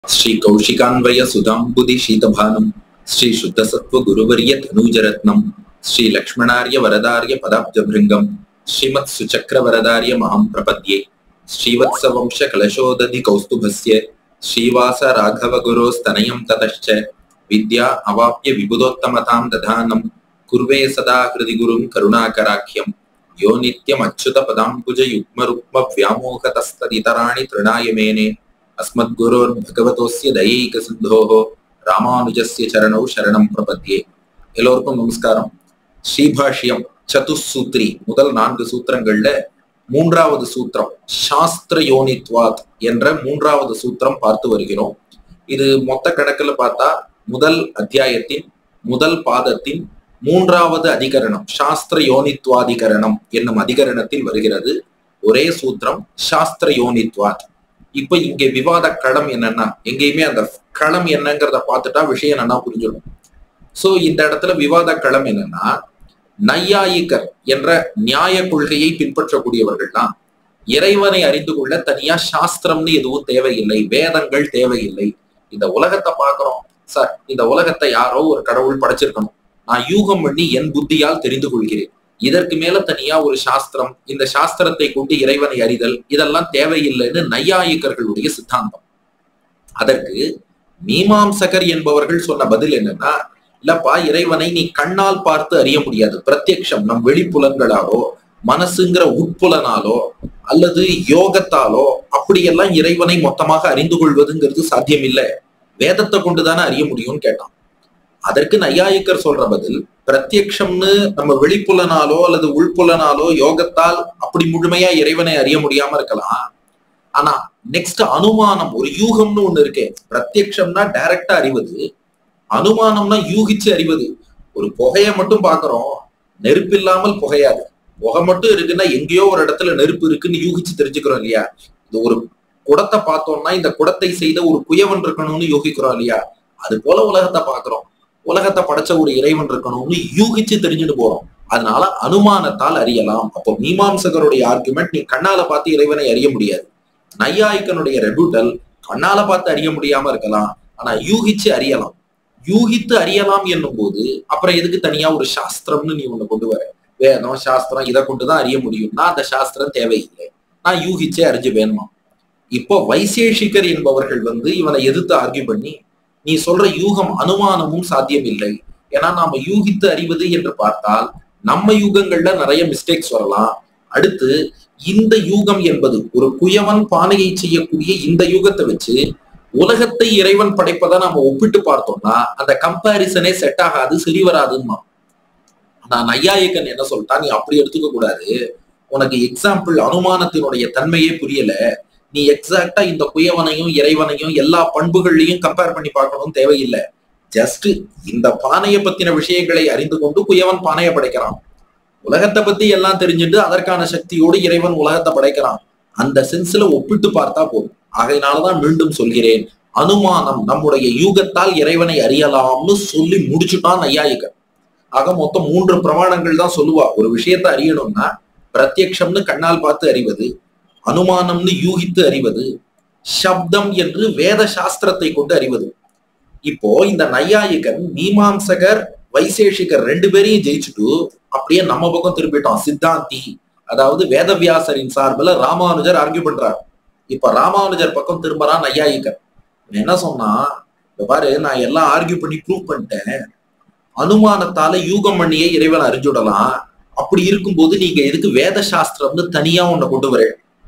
श्री कौशिकान्वय सुधाम्बुदि शीतभानुम् श्री शुद्धसत्व गुरुवर्य तनूजरत्नम् श्री लक्ष्मणार्य वरदार्य पदाब्जभृङ्गम् श्रीमत् सुचक्र वरदार्य महां प्रपद्ये श्रीवत्सवंश कलशोदधि कौस्तुभस्य श्रीवास राघव गुरोस्तनयं ततश्च विद्या अवाप्य विबुधोत्तमतां दधानं कुर्वे सदा हृदि गुरुं करुणाकराख्यम् यो नित्यमच्युतपदाम्बुजयुग्मरुक्मव्यामोहतस्तदितराणि तृणाय मेने அஸ்மத்குரோர்பகவதோஸ்ய தயைக சிந்தோஹோ ராமானுஜஸ்ய சரணௌ சரணம் பிரபத்யே எல்லோருக்கும் நமஸ்காரம் ஸ்ரீபாஷ்யம் சதுசூத்ரி முதல் நான்கு சூத்திரங்கள்ல மூன்றாவது சூத்திரம் சாஸ்திர யோனித்வாத் என்ற மூன்றாவது சூத்திரம் பார்த்து வருகிறோம் இது மொத்த கணக்குல பார்த்தா முதல் அத்தியாயத்தின் முதல் பாதத்தின் மூன்றாவது அதிகரணம் சாஸ்திர யோனித்வாதிகரணம் என்னும் அதிகரணத்தில் வருகிறது ஒரே சூத்திரம் சாஸ்திர யோனித்வாத் இப்ப இங்க விவாத களம் என்னன்னா எங்கேயுமே அந்த களம் என்னங்கிறத பார்த்துட்டா விஷயம் என்னன்னா புரிஞ்சிடும் சோ இந்த இடத்துல விவாத களம் என்னன்னா நையாயிக்கர் என்ற நியாய கொள்கையை பின்பற்றக்கூடியவர்கள்லாம் இறைவனை அறிந்து கொள்ள தனியா சாஸ்திரம்னு எதுவும் தேவையில்லை வேதங்கள் தேவையில்லை இந்த உலகத்தை பாக்குறோம் சார் இந்த உலகத்தை யாரோ ஒரு கடவுள் படைச்சிருக்கணும் நான் யூகம் பண்ணி என் புத்தியால் தெரிந்து கொள்கிறேன் இதற்கு மேல தனியா ஒரு சாஸ்திரம் இந்த சாஸ்திரத்தை கொண்டு இறைவனை அறிதல் இதெல்லாம் தேவையில்லைன்னு நையாயிக்கர்களுடைய சித்தாந்தம் அதற்கு மீமாம்சகர் என்பவர்கள் சொன்ன பதில் என்னன்னா இல்லப்பா இறைவனை நீ கண்ணால் பார்த்து அறிய முடியாது பிரத்யக்ஷம் நம் வெளிப்புலன்களாலோ மனசுங்கிற உட்புலனாலோ அல்லது யோகத்தாலோ அப்படியெல்லாம் இறைவனை மொத்தமாக அறிந்து கொள்வதுங்கிறது சாத்தியம் இல்லை வேதத்தை கொண்டுதானே அறிய முடியும்னு கேட்டான் அதற்கு நையாயிக்கர் சொல்ற பதில் பிரத்யக்ஷம்னு நம்ம வெளிப்புலனாலோ அல்லது உள்புலனாலோ யோகத்தால் அப்படி முழுமையா இறைவனை அறிய முடியாம இருக்கலாம் ஆனா நெக்ஸ்ட் அனுமானம் ஒரு யூகம்னு ஒண்ணு இருக்கே பிரத்யக்ஷம்னா டைரக்டா அறிவது அனுமானம்னா யூகிச்சு அறிவது ஒரு புகைய மட்டும் பாக்குறோம் நெருப்பு இல்லாமல் புகையாது புகை மட்டும் இருக்குன்னா எங்கேயோ ஒரு இடத்துல நெருப்பு இருக்குன்னு யூகிச்சு தெரிஞ்சுக்கிறோம் இல்லையா இது ஒரு குடத்தை பார்த்தோம்னா இந்த குடத்தை செய்த ஒரு குயவன் இருக்கணும்னு யூகிக்கிறோம் இல்லையா அது போல உலகத்தை பாக்குறோம் உலகத்தை படைச்ச ஒரு இறைவன் இருக்கணும்னு யூகிச்சு தெரிஞ்சுட்டு போறோம் அதனால அனுமானத்தால் அறியலாம் அப்போ மீமாம்சகருடைய ஆர்குமெண்ட் நீ கண்ணால பார்த்து இறைவனை அறிய முடியாது நையாயிக்கனுடைய ரெபுட்டல் கண்ணால பார்த்து அறிய முடியாம இருக்கலாம் ஆனா யூகிச்சு அறியலாம் யூகித்து அறியலாம் என்னும் போது அப்புறம் எதுக்கு தனியா ஒரு சாஸ்திரம்னு நீ ஒண்ணு கொண்டு வர வேதம் சாஸ்திரம் இதை கொண்டுதான் அறிய முடியும்னா அந்த சாஸ்திரம் தேவையில்லை நான் யூகிச்சே அறிஞ்சு வேணுமா இப்போ வைசேஷிகர் என்பவர்கள் வந்து இவனை எதிர்த்து ஆர்கியூ பண்ணி நீ சொல்ற யூகம் அனுமானமும் சாத்தியம் இல்லை ஏன்னா நாம யூகித்து அறிவது என்று பார்த்தால் நம்ம யூகங்கள்ல நிறைய மிஸ்டேக்ஸ் வரலாம் அடுத்து இந்த யூகம் என்பது ஒரு குயவன் பானையை செய்யக்கூடிய இந்த யூகத்தை வச்சு உலகத்தை இறைவன் படைப்பதை நாம ஒப்பிட்டு பார்த்தோம்னா அந்த கம்பாரிசனே செட் ஆகாது சரி வராதுன்னா நான் நையாயக்கன் என்ன சொல்லிட்டான் நீ அப்படி எடுத்துக்க கூடாது உனக்கு எக்ஸாம்பிள் அனுமானத்தினுடைய தன்மையே புரியல நீ எக்ஸாக்டா இந்த குயவனையும் இறைவனையும் எல்லா பண்புகள்லையும் கம்பேர் பண்ணி பார்க்கணும் தேவையில்லை ஜஸ்ட் இந்த பானையை பத்தின விஷயங்களை அறிந்து கொண்டு குயவன் பானையை படைக்கிறான் உலகத்தை பத்தி எல்லாம் தெரிஞ்சுட்டு அதற்கான சக்தியோடு இறைவன் உலகத்தை படைக்கிறான் அந்த சென்ஸ்ல ஒப்பிட்டு பார்த்தா போதும் ஆகையினாலதான் மீண்டும் சொல்கிறேன் அனுமானம் நம்முடைய யூகத்தால் இறைவனை அறியலாம்னு சொல்லி முடிச்சுட்டான் ஐயாயிகர் ஆக மொத்தம் மூன்று பிரமாணங்கள் தான் சொல்லுவா ஒரு விஷயத்த அறியணும்னா பிரத்யக்ஷம்னு கண்ணால் பார்த்து அறிவது அனுமானம்னு யூகித்து அறிவது சப்தம் என்று வேத சாஸ்திரத்தை கொண்டு அறிவது இப்போ இந்த நையாயிகன் மீமாம்சகர் வைசேஷிகர் ரெண்டு பேரையும் ஜெயிச்சுட்டு அப்படியே நம்ம பக்கம் திரும்பிட்டோம் சித்தாந்தி அதாவது வேதவியாசரின் சார்பில் ராமானுஜர் ஆர்கியூ பண்றார் இப்ப ராமானுஜர் பக்கம் திரும்பறான் நையாயிகர் என்ன சொன்னா இந்த பாரு நான் எல்லாம் ஆர்கியூ பண்ணி ப்ரூவ் பண்ணிட்டேன் அனுமானத்தால யூகம் பண்ணியே இறைவன் அறிஞ்சுடலாம் அப்படி இருக்கும்போது நீங்க எதுக்கு வேத சாஸ்திரம்னு தனியா ஒண்ணு கொண்டு வர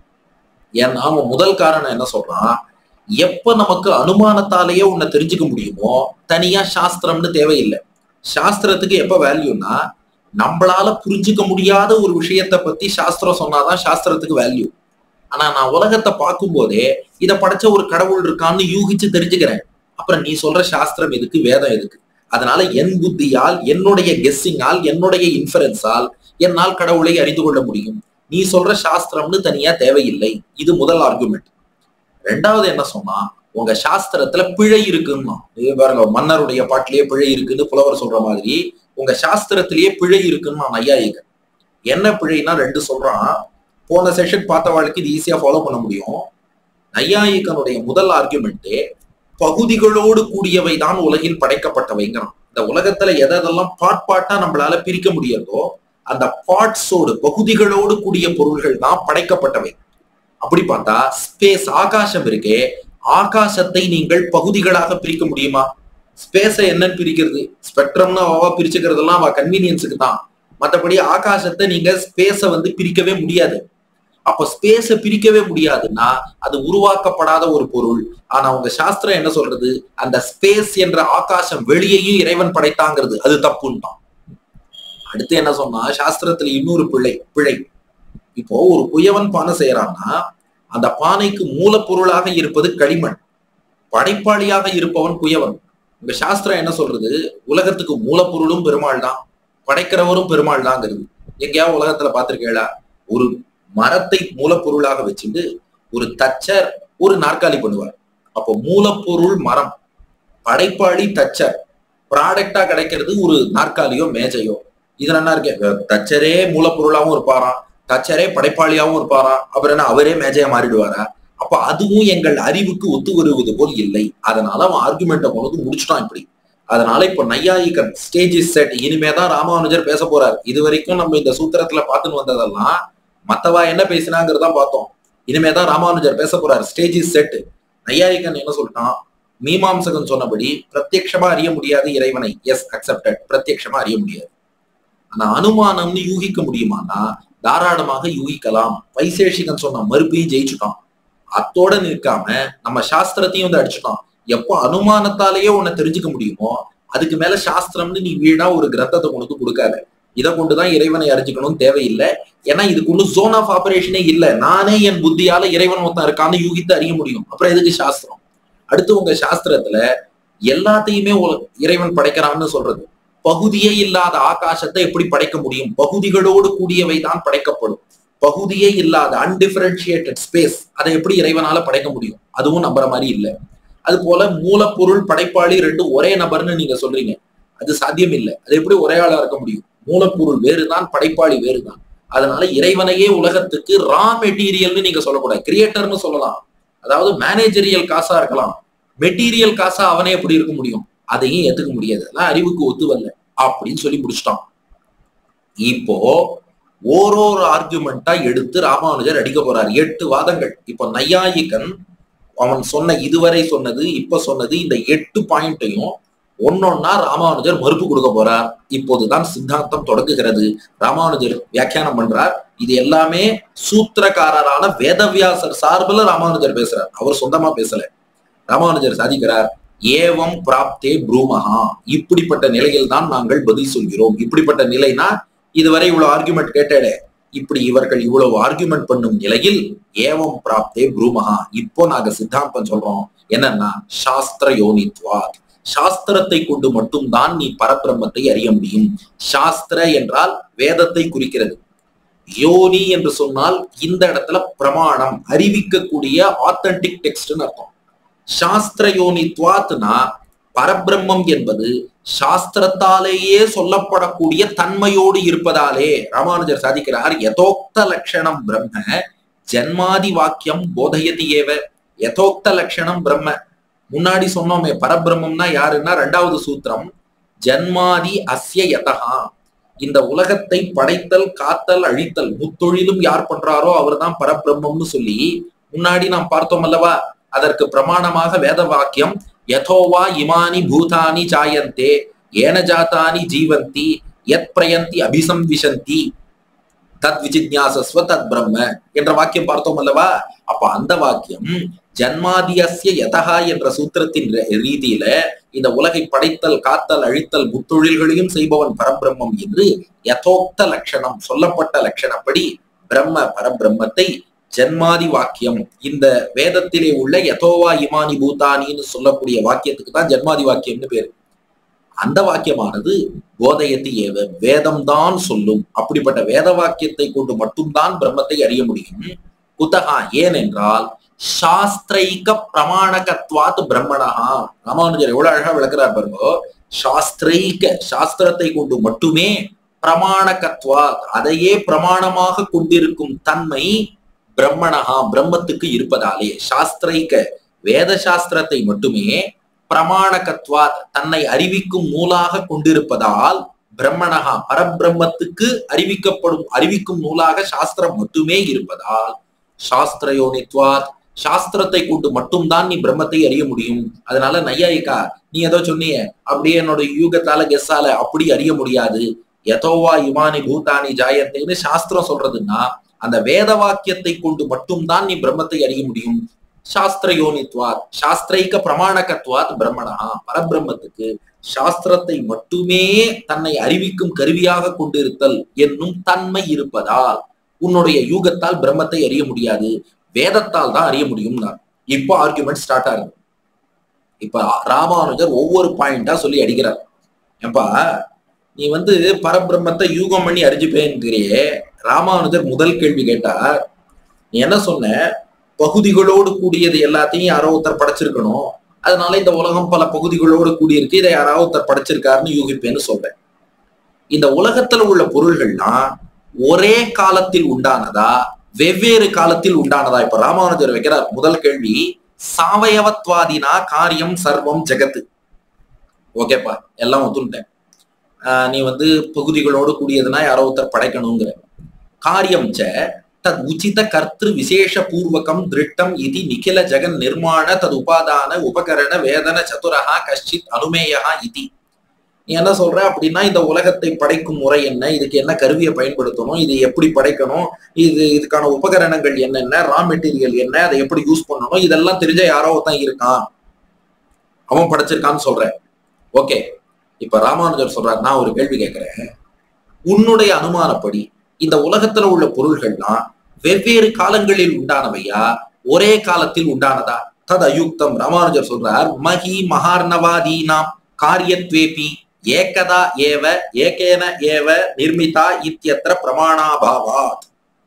ஏன்னா அவன் முதல் காரணம் என்ன சொல்றான் எப்ப நமக்கு அனுமானத்தாலேயே உன்னை தெரிஞ்சுக்க முடியுமோ தனியா சாஸ்திரம்னு தேவையில்லை சாஸ்திரத்துக்கு எப்ப வேல்யூனா நம்மளால புரிஞ்சுக்க முடியாத ஒரு விஷயத்த பத்தி சாஸ்திரம் சொன்னாதான் சாஸ்திரத்துக்கு வேல்யூ ஆனா நான் உலகத்தை பார்க்கும் போதே இதை படைச்ச ஒரு கடவுள் இருக்கான்னு யூகிச்சு தெரிஞ்சுக்கிறேன் அப்புறம் நீ சொல்ற சாஸ்திரம் எதுக்கு வேதம் எதுக்கு அதனால என் புத்தியால் என்னுடைய கெஸ்ஸிங்கால் என்னுடைய இன்ஃபரன்ஸால் என்னால் கடவுளை அறிந்து கொள்ள முடியும் நீ சொல்ற சாஸ்திரம்னு தனியா தேவையில்லை இது முதல் ஆர்குமெண்ட் ரெண்டாவது என்ன சொன்னா உங்க சாஸ்திரத்துல பிழை இருக்குன்னா பாருங்க மன்னருடைய பாட்டிலேயே பிழை இருக்குன்னு புலவர் சொல்ற மாதிரி உங்க சாஸ்திரத்திலேயே பிழை இருக்குன்னு நான் ஐயாயிகன் என்ன பிழைனா ரெண்டு சொல்றான் போன செஷன் பார்த்த வாழ்க்கை இது ஈஸியா ஃபாலோ பண்ண முடியும் நையாயிகனுடைய முதல் ஆர்குமெண்ட்டே பகுதிகளோடு கூடியவை தான் உலகில் படைக்கப்பட்டவைங்கிறான் இந்த உலகத்துல எதெல்லாம் பாட் பாட்டா நம்மளால பிரிக்க முடியாதோ அந்த பார்ட்ஸோடு பகுதிகளோடு கூடிய பொருள்கள் தான் படைக்கப்பட்டவை அப்படி பார்த்தா ஸ்பேஸ் ஆகாசம் இருக்கே ஆகாசத்தை நீங்கள் பகுதிகளாக பிரிக்க முடியுமா ஸ்பேஸை என்னன்னு பிரிக்கிறது ஸ்பெக்ட்ரம்னு அவ பிரிச்சுக்கிறதெல்லாம் அவ கன்வீனியன்ஸுக்கு தான் மற்றபடி ஆகாசத்தை நீங்க ஸ்பேஸை வந்து பிரிக்கவே முடியாது அப்ப ஸ்பேஸை பிரிக்கவே முடியாதுன்னா அது உருவாக்கப்படாத ஒரு பொருள் ஆனா உங்க சாஸ்திரம் என்ன சொல்றது அந்த ஸ்பேஸ் என்ற ஆகாசம் வெளியையும் இறைவன் படைத்தாங்கிறது அது தப்புன்னு தான் அடுத்து என்ன சொன்னா சாஸ்திரத்துல இன்னொரு பிழை பிழை இப்போ ஒரு குயவன் பானை செய்யறான்னா அந்த பானைக்கு மூலப்பொருளாக இருப்பது களிமண் படைப்பாளியாக இருப்பவன் குயவன் உங்க சாஸ்திரம் என்ன சொல்றது உலகத்துக்கு மூலப்பொருளும் பெருமாள் தான் படைக்கிறவரும் பெருமாள் தாங்கிறது எங்கேயாவது உலகத்துல பாத்திருக்கேளா ஒரு மரத்தை மூலப்பொருளாக வச்சுட்டு ஒரு தச்சர் ஒரு நாற்காலி பண்ணுவார் அப்போ மூலப்பொருள் மரம் படைப்பாளி தச்சர் ப்ராடக்டா கிடைக்கிறது ஒரு நாற்காலியோ மேஜையோ இதுல என்ன இருக்கு தச்சரே மூலப்பொருளாவும் இருப்பாராம் தச்சரே படைப்பாளியாவும் இருப்பாராம் அவர் என்ன அவரே மேஜையா மாறிடுவாரா அப்ப அதுவும் எங்கள் அறிவுக்கு ஒத்து வருவது போல் இல்லை அதனால அவன் ஆர்குமெண்ட்டை கொண்டு முடிச்சுட்டான் இப்படி அதனால இப்ப நையாயிக்கன் ஸ்டேஜ் இஸ் செட் இனிமேதான் ராமானுஜர் பேச போறார் இது வரைக்கும் நம்ம இந்த சூத்திரத்துல பார்த்துன்னு வந்ததெல்லாம் மத்தவா என்ன பேசினாங்கிறதா பார்த்தோம் இனிமேதான் ராமானுஜர் பேச போறார் ஸ்டேஜ் இஸ் செட் நையாயிக்கன் என்ன சொல்லிட்டான் மீமாம்சகன் சொன்னபடி பிரத்யக்ஷமா அறிய முடியாது இறைவனை எஸ் அக்செப்டட் பிரத்யக்ஷமா அறிய முடியாது ஆனா அனுமானம்னு யூகிக்க முடியுமானா தாராளமாக யூகிக்கலாம் வைசேஷிகன் சொன்ன மறுபடியும் ஜெயிச்சுட்டான் அத்தோட நிற்காம நம்ம சாஸ்திரத்தையும் வந்து அடிச்சுட்டான் எப்போ அனுமானத்தாலேயே உன்னை தெரிஞ்சுக்க முடியுமோ அதுக்கு மேல சாஸ்திரம்னு நீ வீணா ஒரு கிரந்தத்தை கொண்டு கொடுக்காத இதை கொண்டுதான் இறைவனை அறிஞ்சுக்கணும் தேவையில்லை ஏன்னா இதுக்குள்ள ஜோன் ஆஃப் ஆபரேஷனே இல்லை நானே என் புத்தியால இறைவன் ஒருத்தன் இருக்கான்னு யூகித்து அறிய முடியும் அப்புறம் எதுக்கு சாஸ்திரம் அடுத்து உங்க சாஸ்திரத்துல எல்லாத்தையுமே இறைவன் படைக்கிறான்னு சொல்றது பகுதியே இல்லாத ஆகாசத்தை எப்படி படைக்க முடியும் பகுதிகளோடு கூடியவை தான் படைக்கப்படும் பகுதியே இல்லாத அன்டிஃபரன்ஷியேட்டட் ஸ்பேஸ் அதை எப்படி இறைவனால படைக்க முடியும் அதுவும் நம்புற மாதிரி இல்லை அது போல மூலப்பொருள் படைப்பாளி ரெண்டு ஒரே நபர்னு நீங்க சொல்றீங்க அது சாத்தியம் இல்லை அது எப்படி ஒரே ஆளா இருக்க முடியும் மூலப்பொருள் வேறுதான் படைப்பாளி வேறுதான் அதனால இறைவனையே உலகத்துக்கு ரா மெட்டீரியல்னு நீங்க சொல்லக்கூடாது கிரியேட்டர்னு சொல்லலாம் அதாவது மேனேஜரியல் காசா இருக்கலாம் மெட்டீரியல் காசா அவனே எப்படி இருக்க முடியும் அதையும் ஏத்துக்க முடியாது அதெல்லாம் அறிவுக்கு ஒத்து வரல அப்படின்னு சொல்லி முடிச்சிட்டான் இப்போ ஓரோரு ஆர்குமெண்டா எடுத்து ராமானுஜர் அடிக்க போறார் எட்டு வாதங்கள் இப்போ நையாயிகன் அவன் சொன்ன இதுவரை சொன்னது இப்ப சொன்னது இந்த எட்டு பாயிண்ட்டையும் ஒன்னொன்னா ராமானுஜர் மறுப்பு கொடுக்க போறார் இப்போதுதான் சித்தாந்தம் தொடங்குகிறது ராமானுஜர் வியாக்கியானம் பண்றார் இது எல்லாமே சூத்திரக்காரரான வேதவியாசர் சார்பில் ராமானுஜர் பேசுறார் அவர் சொந்தமா பேசல ராமானுஜர் சாதிக்கிறார் ஏவம் பிராப்தே ப்ரூமஹா இப்படிப்பட்ட நிலையில் தான் நாங்கள் பதில் சொல்கிறோம் இப்படிப்பட்ட நிலைனா இதுவரை இவ்வளவு ஆர்குமெண்ட் கேட்டேடே இப்படி இவர்கள் இவ்வளவு ஆர்குமெண்ட் பண்ணும் நிலையில் ஏவம் பிராப்தே ப்ரூமஹா இப்போ நாங்க சித்தாந்தம் சொல்றோம் என்னன்னா சாஸ்திர யோனித்வாத் சாஸ்திரத்தை கொண்டு மட்டும்தான் நீ பரபிரம்மத்தை அறிய முடியும் சாஸ்திர என்றால் வேதத்தை குறிக்கிறது யோனி என்று சொன்னால் இந்த இடத்துல பிரமாணம் அறிவிக்கக்கூடிய ஆத்தன்டிக் டெக்ஸ்ட்னு அர்த்தம் சாஸ்திர யோனித்வாத்னா பரபிரம்மம் என்பது சாஸ்திரத்தாலேயே சொல்லப்படக்கூடிய தன்மையோடு இருப்பதாலே ராமானுஜர் சாதிக்கிறார் யதோக்த லட்சணம் பிரம்ம ஜன்மாதி வாக்கியம் போதயதி ஏவ யதோக்த லட்சணம் பிரம்ம முன்னாடி சொன்னோமே பரபிரம்மம்னா யாருன்னா ரெண்டாவது சூத்திரம் ஜன்மாதி அஸ்ய யதகா இந்த உலகத்தை படைத்தல் காத்தல் அழித்தல் முத்தொழிலும் யார் பண்றாரோ அவர் தான் பரபிரம்மம்னு சொல்லி முன்னாடி நாம் பார்த்தோம் அல்லவா அதற்கு பிரமாணமாக வேத வாக்கியம் யதோவா இமானி பூதானி ஜாயந்தே ஏன ஜாத்தானி ஜீவந்தி யத் பிரயந்தி அபிசம்விசந்தி தத் விஜிஜாசஸ்வ தத் பிரம்ம என்ற வாக்கியம் பார்த்தோம் அல்லவா அப்ப அந்த வாக்கியம் ஜன்மாதியசிய யதகா என்ற சூத்திரத்தின் ரீதியில இந்த உலகை படைத்தல் காத்தல் அழித்தல் முத்தொழில்களையும் செய்பவன் பரபிரம்மம் என்று யதோக்த லட்சணம் சொல்லப்பட்ட லட்சணப்படி பிரம்ம பரபிரம்மத்தை ஜன்மாதி வாக்கியம் இந்த வேதத்திலே உள்ள யதோவா இமானி பூதானின்னு சொல்லக்கூடிய வாக்கியத்துக்கு தான் ஜன்மாதி வாக்கியம்னு பேரு அந்த வாக்கியமானது போதயத்தி ஏவ வேதம் தான் சொல்லும் அப்படிப்பட்ட வேத வாக்கியத்தை கொண்டு மட்டும்தான் பிரம்மத்தை அறிய முடியும் குத்தகா ஏனென்றால் சாஸ்திரைக பிரமாணகத்வாத் பிரம்மணஹா ராமானுஜர் எவ்வளவு அழகா விளக்குறார் பாருங்க சாஸ்திரைக சாஸ்திரத்தை கொண்டு மட்டுமே பிரமாணகத்வாத் அதையே பிரமாணமாக கொண்டிருக்கும் தன்மை பிரம்மணஹா பிரம்மத்துக்கு இருப்பதாலே சாஸ்திரைக்க வேத சாஸ்திரத்தை மட்டுமே பிரமாணகத்வாத் தன்னை அறிவிக்கும் நூலாக கொண்டிருப்பதால் பிரம்மணகா பரபிரம்மத்துக்கு அறிவிக்கப்படும் அறிவிக்கும் நூலாக சாஸ்திரம் மட்டுமே இருப்பதால் சாஸ்திரயோனித்வாத் சாஸ்திரத்தை கொண்டு மட்டும்தான் நீ பிரம்மத்தை அறிய முடியும் அதனால நையாயிக்கா நீ ஏதோ சொன்னிய அப்படியே என்னோட யூகத்தால கெஸ்ஸால அப்படி அறிய முடியாது எதோவா இமானி பூதானி ஜாயத்தைன்னு சாஸ்திரம் சொல்றதுன்னா அந்த வேத வாக்கியத்தை கொண்டு மட்டும்தான் நீ பிரம்மத்தை அறிய முடியும் சாஸ்திர யோனித்வாத் சாஸ்திரைக்க பிரமாணகத்வாத் பிரம்மணா பரபிரம்மத்துக்கு சாஸ்திரத்தை மட்டுமே தன்னை அறிவிக்கும் கருவியாக கொண்டிருத்தல் என்னும் தன்மை இருப்பதால் உன்னுடைய யூகத்தால் பிரம்மத்தை அறிய முடியாது வேதத்தால் தான் அறிய முடியும் நான் இப்போ ஆர்குமெண்ட் ஸ்டார்ட் ஆகுது இப்ப ராமானுஜர் ஒவ்வொரு பாயிண்டா சொல்லி அடிக்கிறார் ஏன்பா நீ வந்து பரபிரம்மத்தை யூகம் பண்ணி அறிஞ்சுப்பேன்கிறியே ராமானுஜர் முதல் கேள்வி கேட்டார் நீ என்ன சொன்ன பகுதிகளோடு கூடியது எல்லாத்தையும் யாரோ ஒருத்தர் படைச்சிருக்கணும் அதனால இந்த உலகம் பல பகுதிகளோடு கூடியிருக்கு இதை யாராவது ஒருத்தர் படைச்சிருக்காருன்னு யூகிப்பேன்னு சொல்றேன் இந்த உலகத்துல உள்ள பொருள்கள்லாம் ஒரே காலத்தில் உண்டானதா வெவ்வேறு காலத்தில் உண்டானதா இப்ப ராமானுஜர் வைக்கிறார் முதல் கேள்வி சாவயவத்வாதினா காரியம் சர்வம் ஜெகத்து ஓகேப்பா எல்லாம் ஒத்துட்டேன் நீ வந்து பகுதிகளோடு கூடியதுன்னா யாரோ ஒருத்தர் படைக்கணுங்கிற காரியம் ச தத் உச்சித கர்த்திரு விசேஷ பூர்வகம் திருட்டம் இது நிகில ஜெகன் நிர்மாண தது உபாதான உபகரண வேதன சதுரஹா கஷ்டித் அனுமேயா இது நீ என்ன சொல்ற அப்படின்னா இந்த உலகத்தை படைக்கும் முறை என்ன இதுக்கு என்ன கருவியை பயன்படுத்தணும் இது எப்படி படைக்கணும் இது இதுக்கான உபகரணங்கள் என்னென்ன ரா மெட்டீரியல் என்ன அதை எப்படி யூஸ் பண்ணணும் இதெல்லாம் தெரிஞ்ச யாரோ ஒருத்தன் இருக்கான் அவன் படைச்சிருக்கான்னு சொல்றேன் ஓகே இப்ப ராமானுஜர் சொல்றாரு நான் ஒரு கேள்வி கேட்கிறேன் உன்னுடைய அனுமானப்படி இந்த உலகத்துல உள்ள பொருள்கள்லாம் வெவ்வேறு காலங்களில் உண்டானவையா ஒரே காலத்தில் உண்டானதா தத் அயுக்தம் ராமானுஜர் சொல்றார் மகி மகார்ணவாதீனாம் காரியத்வேபி ஏகதா ஏவ ஏகேன ஏவ நிர்மிதா இத்தியத்திர பிரமாணாபாவாத்